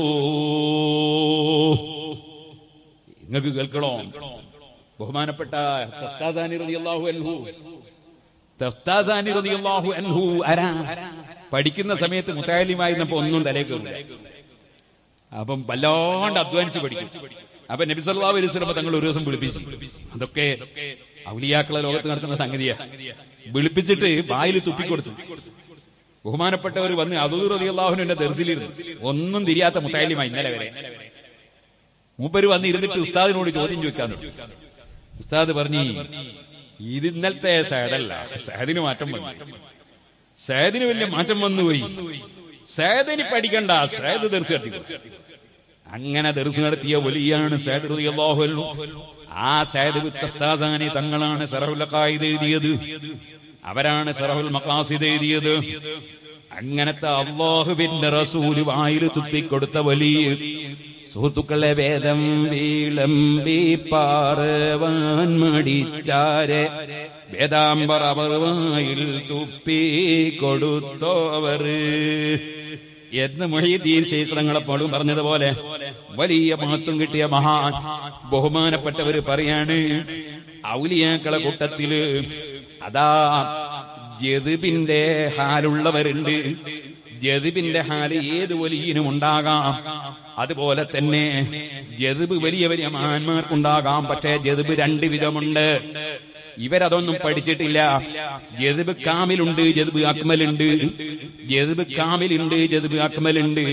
A: നിങ്ങൾക്ക് കേൾക്കണോ ബഹുമാനപ്പെട്ട തഫ്താസാനി റളിയല്ലാഹു അൻഹു തഫ്താസാനി റളിയല്ലാഹു അൻഹു ആരാ പഠിക്കുന്ന സമയത്ത് മുത്താലിമായിരുന്നപ്പോ ഒന്നും തലേ കയറില്ല അപ്പം വല്ലാണ്ട് അധ്വാനിച്ച് പഠിക്കും അപ്പൊ നബി സല്ലല്ലാഹു അലൈഹി വസല്ലം തങ്ങൾ ഒരു ദിവസം വിളിപ്പിച്ചു അതൊക്കെ ഔലിയാക്കളെ ലോകത്ത് നടത്തുന്ന സംഗതിയാ വിളിപ്പിച്ചിട്ട് വായിൽ തുപ്പിക്കൊടുത്തു ബഹുമാനപ്പെട്ടവർ വന്ന് അദൂർ റളിയല്ലാഹുവിന്റെ ദർസിലിരുന്നു ഒന്നും തിരിയാത്ത മുത്താലിമായി ഇന്നലെ വരെ മൂപ്പര് വന്ന് ഇരുന്നിട്ട് ഉസ്താദിനോട് ചോദ്യം ചോദിക്കാൻ തുടങ്ങി. ഉസ്താദ് പറഞ്ഞു ഇത് ഇന്നലത്തെ സഹദല്ല സഹദിന് മാറ്റം വന്നു സഹദിന് വലിയ മാറ്റം വന്നുപോയി സഹദിന് പഠിക്കണ്ട സഹദ് ദർസ് കത്തി അങ്ങനെ ദർസ് നടത്തിയ വലിയാണ് സഹദ് റളിയല്ലാഹു അൻഹു ആ സഹദ് ബിത്തസ്താസാനി തങ്ങളാണ് സറഹുൽ ഖായിദ് എഴുതിയത് അവരാണ് സറഹുൽ മഖാസിദ് എഴുതിയത് അങ്ങനത്തെ അള്ളാഹുവിന്റെ റസൂല് വായിൽ തുപ്പിക്കൊടുത്ത വലിയ സുഹൃത്തുക്കളെ വേദം വീളമ്പി പാറവാൻ മടിച്ചാരെ വേദാംബർ അവർ വായിൽ തുപ്പി കൊടുത്തോവർ എന്ന് മൊഹീദ്ദീൻ ശേഖരങ്ങളെപ്പോഴും പറഞ്ഞതുപോലെ വലിയ മഹത്വം കിട്ടിയ മഹാൻ ബഹുമാനപ്പെട്ടവര് പറയാണ് ഔലിയാക്കളെ കൂട്ടത്തില് അതാ ജതിബിന്റെ ഹാലുള്ളവരുണ്ട് ജതിബിന്റെ ഹാല് ഏത് വലിയനും ഉണ്ടാകാം അതുപോലെ തന്നെ ജതിബ് വലിയ വലിയ മഹാന്മാർക്കുണ്ടാകാം പക്ഷേ ജതിബ് രണ്ട് വിധമുണ്ട് ഇവരതൊന്നും പഠിച്ചിട്ടില്ല ജതിബ് കാമിലുണ്ട് ജതിബ് അക്മലുണ്ട് ജതിബ് കാമിലുണ്ട് ജതിബ് അക്മലുണ്ട്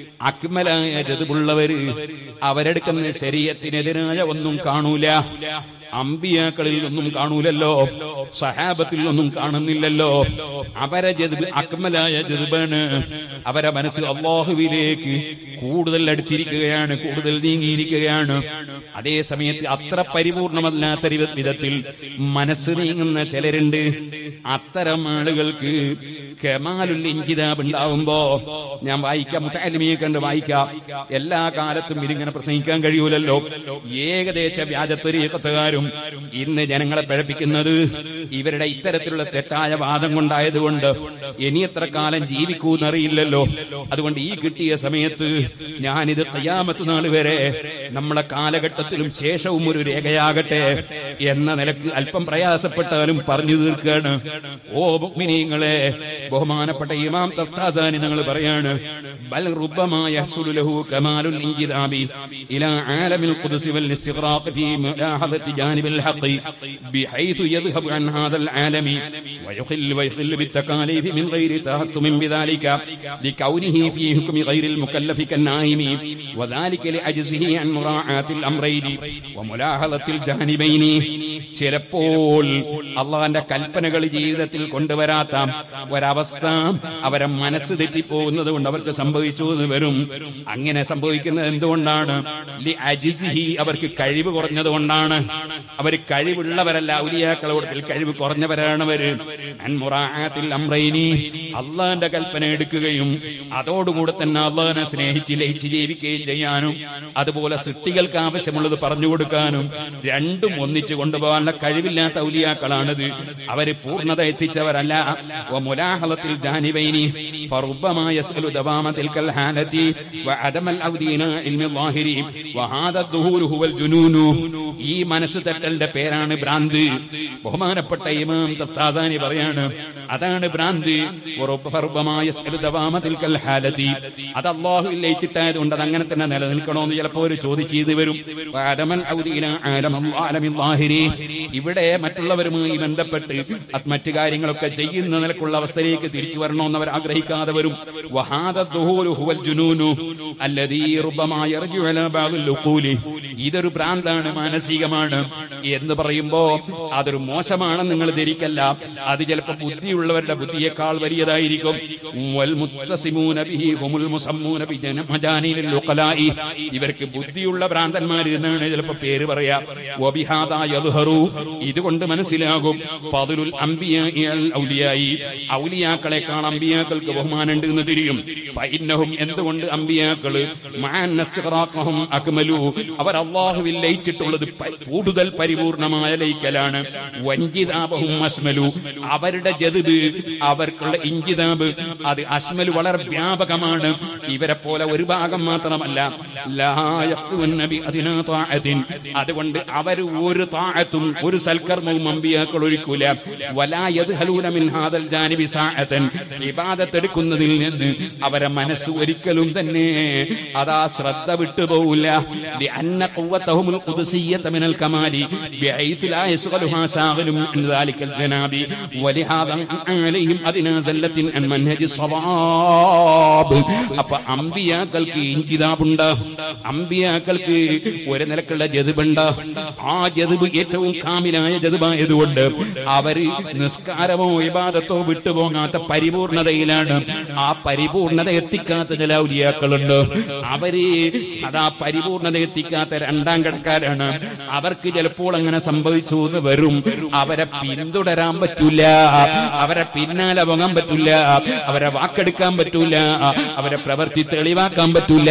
A: അക്മലായ ജതിബുള്ളവര് അവരെടുക്കുന്ന ശരീരത്തിനെതിരായ ഒന്നും കാണൂല അമ്പിയാക്കളിൽ ഒന്നും കാണൂലല്ലോ സഹാബത്തിൽ ഒന്നും കാണുന്നില്ലല്ലോ അവരെ ജതുബ് അക്മലായ ജതുബാണ് അവരെ മനസ്സ് അള്ളാഹുവിലേക്ക് കൂടുതൽ അടുത്തിരിക്കുകയാണ് കൂടുതൽ നീങ്ങിയിരിക്കുകയാണ് അതേ സമയത്ത് അത്ര പരിപൂർണമല്ലാത്ത രി- വിധത്തിൽ മനസ്സ് നീങ്ങുന്ന ചിലരുണ്ട് അത്തരം ആളുകൾക്ക് കെമാലുൽ ഇൻകിതാബ് ഉണ്ടാവുമ്പോ ഞാൻ വായിക്കാം മുത്താലിമിയെ കണ്ട് വായിക്കാം എല്ലാ കാലത്തും ഇതിങ്ങനെ പ്രസംഗിക്കാൻ കഴിയൂലല്ലോ ഏകദേശ വ്യാജത്വരീക്കത്തുകാരും ഇന്ന് ജനങ്ങളെ പഴപ്പിക്കുന്നത് ഇവരുടെ ഇത്തരത്തിലുള്ള തെറ്റായ വാദം കൊണ്ടായതുകൊണ്ട് ഇനി എത്ര കാലം ജീവിക്കൂന്നറിയില്ലല്ലോ അതുകൊണ്ട് ഈ കിട്ടിയ സമയത്ത് ഞാനിത് തയ്യാമത്ത് നാൾ വരെ നമ്മളെ കാലഘട്ടത്തിലും ശേഷവും ഒരു രേഖയാകട്ടെ എന്ന നിലക്ക് അല്പം പ്രയാസപ്പെട്ടാലും പറഞ്ഞു തീർക്കുകയാണ് ഓ മുഅ്മിനീങ്ങളെ ബഹുമാനപ്പെട്ട ഇമാം തഫ്താസാനി നിങ്ങൾ പറയാണ് ബൽ റുബ്ബമാ യഹ്സുലു ലഹു കമാലുൽ ഇൻജിദാബി ഇലാ ആലമിൽ ഖുദ്സ് വൽ ഇസ്തിഗ്റാഖ് ഫീ മുലാഹദത്തി ജാനിബിൽ ഹഖ് بحيث يذهب عن هذا العالم ويخل ويخل بالتكاليف من غير تهتم بذلك لكونه في حكم غير المكلف كالنائم وذلك لعجزه عن مراعاة الأمرين وملاحظة الجانبين ചിലപ്പോൾ അള്ളാന്റെ കൽപ്പനകൾ ജീവിതത്തിൽ കൊണ്ടുവരാത്ത ഒരവസ്ഥ അവരെ മനസ്സ് തെറ്റിപ്പോകുന്നത് കൊണ്ട് അവർക്ക് സംഭവിച്ചു എന്ന് വരും അങ്ങനെ സംഭവിക്കുന്നത് എന്തുകൊണ്ടാണ് ലി അജിസിഹി അവർക്ക് കഴിവ് കുറഞ്ഞത് കൊണ്ടാണ് അവർ കഴിവുള്ളവരല്ല ഔലിയാക്കളോടത്തിൽ കഴിവ് കുറഞ്ഞവരാണ് അവര് അൻമുറാത്തിൽ അമ്രൈനി അള്ളാന്റെ കൽപ്പന എടുക്കുകയും അതോടുകൂടെ തന്നെ അള്ളാഹിനെ സ്നേഹിച്ച് ലയിച്ച് ജീവിക്കുകയും ചെയ്യാനും അതുപോലെ സൃഷ്ടികൾക്ക് ആവശ്യമുള്ളത് പറഞ്ഞു കൊടുക്കാനും രണ്ടും ഒന്നിച്ചു കൊണ്ടുപോകാനുള്ള കഴിവില്ലാത്ത ഔലിയാക്കളാണിത് അവര് പൂർണ്ണത എത്തിച്ചവരല്ല وملاحظة الجانبين فربما يسأل دوام تلك الحالة وعدم الأودين علم الظاهر وهذا الظهور هو الجنون ഈ മനസ്സ് തെറ്റലിന്റെ പേരാണ് ഭ്രാന്ത് ബഹുമാനപ്പെട്ട ഇമാം തഫ്താസാനി പറയാണ് അതാണ് ഭ്രാന്ത് വറുബ്ബ ഫറുബ്ബമാ യസ്അലു ദവാമ തിൽക്കൽ ഹാലതി അത് അല്ലാഹു ലയിച്ചിട്ടായത് കൊണ്ട് അത് അങ്ങനെ തന്നെ നിലനിൽക്കണമെന്ന് ചിലപ്പോൾ ഒരു ചോദിച്ചത് വരും വഅദമൽ ഔദീന ആലമൽ ആലമിൽ ലാഹിരി ഇവിടെ മറ്റുള്ളവരുമായി ബന്ധപ്പെട്ട് അത് മറ്റു കാര്യങ്ങളൊക്കെ ചെയ്യുന്ന നിലക്കുള്ള അവസ്ഥയിലേക്ക് തിരിച്ചു വരണമെന്ന് അവർ ആഗ്രഹിക്കാതെ വരും വഹാദ ദുഹൂലു ഹുവൽ ജുനൂനു അല്ലദീ റുബ്ബമാ യർജു അലാ ബഅദിൽ ഉഖൂലി ഇതൊരു ഭ്രാന്താണ് മാനസികമാണ് എന്ന് പറയുമ്പോ അതൊരു മോശമാണെന്ന് നിങ്ങൾ ധരിക്കല്ല അത് ചിലപ്പോൾ ബുദ്ധിയുള്ളവരുടെ ബുദ്ധിയേക്കാൾ വലിയതായിരിക്കും വൽ മുത്തസിമൂന ബിഹി ഹുമുൽ മുസമ്മൂന ബിജന മജാനീലിൽ ഉഖലാഇ. ഇവർക്ക് ബുദ്ധിയുള്ള ഭ്രാന്തന്മാർ എന്നാണ് ചിലപ്പോൾ പേര് പറയാ വബിഹാദാ യദ്ഹറു. ഇതുകൊണ്ട് മനസ്സിലാകും ഫضലുൽ അംബിയാഇ അൽ ഔലിയായി ഔലിയാക്കളെക്കാൾ അമ്പിയാക്കൾക്ക് ബഹുമാനമുണ്ട് എന്ന് തിരിയും ഫഇന്നഹും എന്തുകൊണ്ട് അമ്പിയാക്കള് മഅൻ ഇസ്തിഗ്റാഖഹും അക്മലു അവർ അള്ളാഹുവിൽ ലയിച്ചിട്ടുള്ളത് പ- കൂടുതൽ പരിപൂർണമായ ലയിക്കലാണ് വഞ്ചിതാബഹും അസ്മലു അവരുടെ ജതുബ് അവർക്കുള്ള ഇഞ്ചിതാബ് അത് അസ്മല് വളരെ വ്യാപകമാണ് ഇവരെ പോലെ ഒരു ഭാഗം മാത്രമല്ല ലാ യഖ്തുവന്ന ബി അദിനാ താഅത്തിൻ. അതുകൊണ്ട് അവർ ഒരു താഴത്തും ഒരു സൽക്കർമ്മവും അമ്പിയാക്കൾ ഒഴിക്കൂല വലാ യദ്ഹലൂന മിൻ ഹാദൽ ജാനിബി സാഅത്തൻ ഇബാദത്ത് എടുക്കാൻ കേൾക്കുന്നതിൽ നിന്ന് അവരെ മനസ്സ് ഒരിക്കലും തന്നെ അതാ ശ്രദ്ധ വിട്ടുപോകില്ല لأن قوتهم القدسية من الكمال بحيث لا يشغلها شاغل عن ذلك الجناب ولهذا عليهم أدنى زلة عن منهج الصواب അപ്പൊ അമ്പിയാക്കൾക്ക് ഇഞ്ചിതാപുണ്ട് അമ്പിയാക്കൾക്ക് ഒരു നിലക്കുള്ള ജതുബുണ്ട് ആ ജതുബ് ഏറ്റവും കാമിലായ ജതുബായതുകൊണ്ട് അവര് നിസ്കാരമോ ഇബാദത്തോ വിട്ടുപോകാത്ത പരിപൂർണതയിലാണ് ആ പരിപൂർണത എത്തിക്കാത്ത ചില ഔലിയാക്കളുണ്ട് അവര് അതാ പരിപൂർണത എത്തിക്കാത്ത രണ്ടാം കടക്കാരാണ് അവർക്ക് ചിലപ്പോൾ അങ്ങനെ സംഭവിച്ചു എന്ന് വരും അവരെ പിന്തുടരാൻ പറ്റൂല അവരെ പിന്നാലെ പോകാൻ പറ്റൂല അവരെ വാക്കെടുക്കാൻ പറ്റൂല അവരെ പ്രവൃത്തി തെളിവാക്കാൻ പറ്റൂല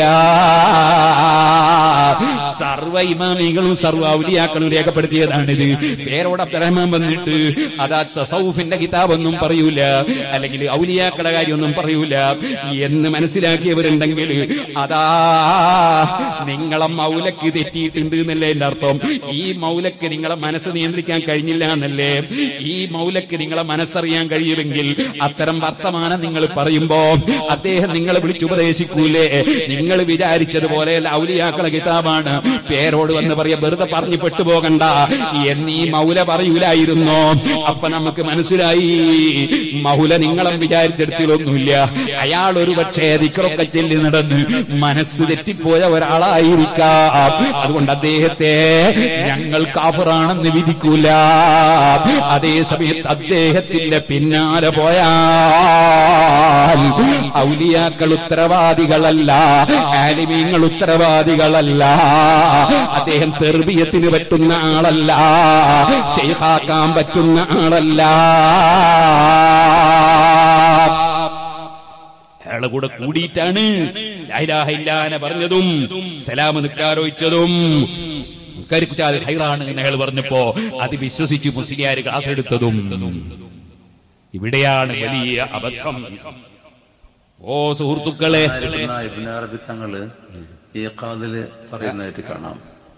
A: സർവ ഇമാമികളും സർവ ഔലിയാക്കളും രേഖപ്പെടുത്തിയതാണിത് പേരോട് അബ്ദുറഹ്മാൻ വന്നിട്ട് അതാ തസൗഫിന്റെ കിതാബൊന്നും പറയൂല അല്ലെങ്കിൽ ഔലിയാക്കളുടെ കാര്യമൊന്നും പറയൂല എന്ന് മനസ്സിലാക്കിയവരുണ്ടെങ്കിൽ അതാ നിങ്ങളെ മൗലക്ക് തെറ്റിയിട്ടുണ്ട് എന്നല്ലേ എന്റെ അർത്ഥം ഈ മൗലക്ക് നിങ്ങളെ മനസ്സ് നിയന്ത്രിക്കാൻ കഴിഞ്ഞില്ല എന്നല്ലേ ഈ മൗലക്ക് നിങ്ങളെ മനസ്സറിയാൻ കഴിയുമെങ്കിൽ അത്തരം വർത്തമാനം നിങ്ങൾ പറയുമ്പോ അദ്ദേഹം നിങ്ങളെ വിളിച്ചുപദേശിക്കൂലേ നിങ്ങൾ വിചാരിച്ചതുപോലെ ഔലിയാക്കളെ കിതാബാണ് പേരോട് വന്ന് പറയാ വെറുതെ പറഞ്ഞു പെട്ടുപോകണ്ട എന്നീ മൗല പറയൂലായിരുന്നോ അപ്പൊ നമുക്ക് മനസ്സിലായി മൗല നിങ്ങളും വിചാരിച്ചെടുത്തിലൊന്നുമില്ല അയാൾ ഒരു പക്ഷേ ദിക്റൊക്കെ ചെല്ലി നടന്ന് മനസ്സ് തെറ്റിപ്പോയ ഒരാളായിരിക്കാം അതുകൊണ്ട് അദ്ദേഹത്തെ ഞങ്ങൾ കാഫറാണെന്ന് വിധിക്കൂല അതേ സമയത്ത് അദ്ദേഹത്തിന്റെ പിന്നാലെ പോയാൽ ഔലിയാക്കൾ ഉത്തരവാദികളല്ല ആലിമീങ്ങൾ ഉത്തരവാദികളല്ല അദ്ദേഹം തെർബിയത്തിന് പറ്റുന്ന ആളല്ല ഷെയ്ഖാക്കാൻ പറ്റുന്ന ആളല്ല അയാളെ കൂടെ കൂടിയിട്ടാണ് ലായിലാഹ ഇല്ലാനെ പറഞ്ഞതും സലാമ നിക്കാരോയിച്ചതും നിസ്കരിച്ചാൽ ഹൈറാണ് എന്ന് അയാൾ പറഞ്ഞപ്പോ അത് വിശ്വസിച്ച് മുസ്ലിയാർ ക്ലാസ് എടുത്തതും ഇവിടെയാണ് വലിയ അബദ്ധം ഓ സുഹൃത്തുക്കളെ
B: ആയിരിക്കുന്ന ഇബ്നു അറബി തങ്ങള് ഈ കാതില് പറയുന്നതായിട്ട് കാണാം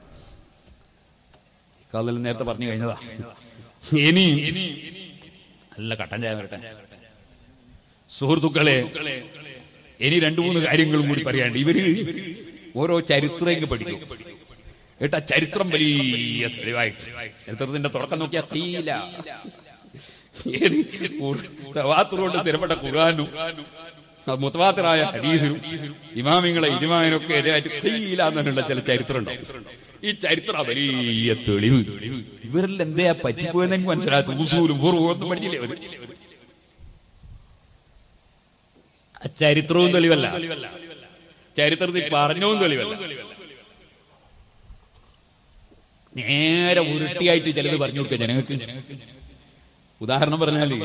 A: കാതൽ നേരത്തെ പറഞ്ഞു കഴിഞ്ഞതാ ഇനി നല്ല കട്ടൻ ചായ വരട്ടെ സുഹൃത്തുക്കളെ ഇനി രണ്ടു മൂന്ന് കാര്യങ്ങളും കൂടി പറയാണ്ട് ഇവര് ഓരോ ചരിത്രം പഠിക്കും ഏട്ടാ ചരിത്രം വലിയ തെളിവായിട്ട് ചരിത്രത്തിന്റെ തുടക്കം നോക്കിയാൽ തീയില്ല ഏത് തവാത്തുകൊണ്ട് സ്ഥിരപ്പെട്ട ഖുർആാനും മുത്തവാത്തറായ ഹദീസിനും ഇമാമിങ്ങളെ ഇമാമിനൊക്കെ എതിരായിട്ട് തീയില്ലാന്നുള്ള ചില ചരിത്രം ഉണ്ടാവും ഈ ചരിത്രം വലിയ തെളിവ് ഇവരിൽ എന്താ പറ്റിപ്പോയെന്ന് എനിക്ക് മനസ്സിലാകും ഉസൂലും പൂർവ്വം ഒന്നും പഠിച്ചില്ലേ അവര് ആ ചരിത്രവും തെളിവല്ല ചരിത്രത്തിൽ പറഞ്ഞവും തെളിവല്ല നേരെ ഉരുട്ടിയായിട്ട് ചിലത് പറഞ്ഞു കൊടുക്കുക ജനങ്ങൾക്ക് ഉദാഹരണം പറഞ്ഞാല്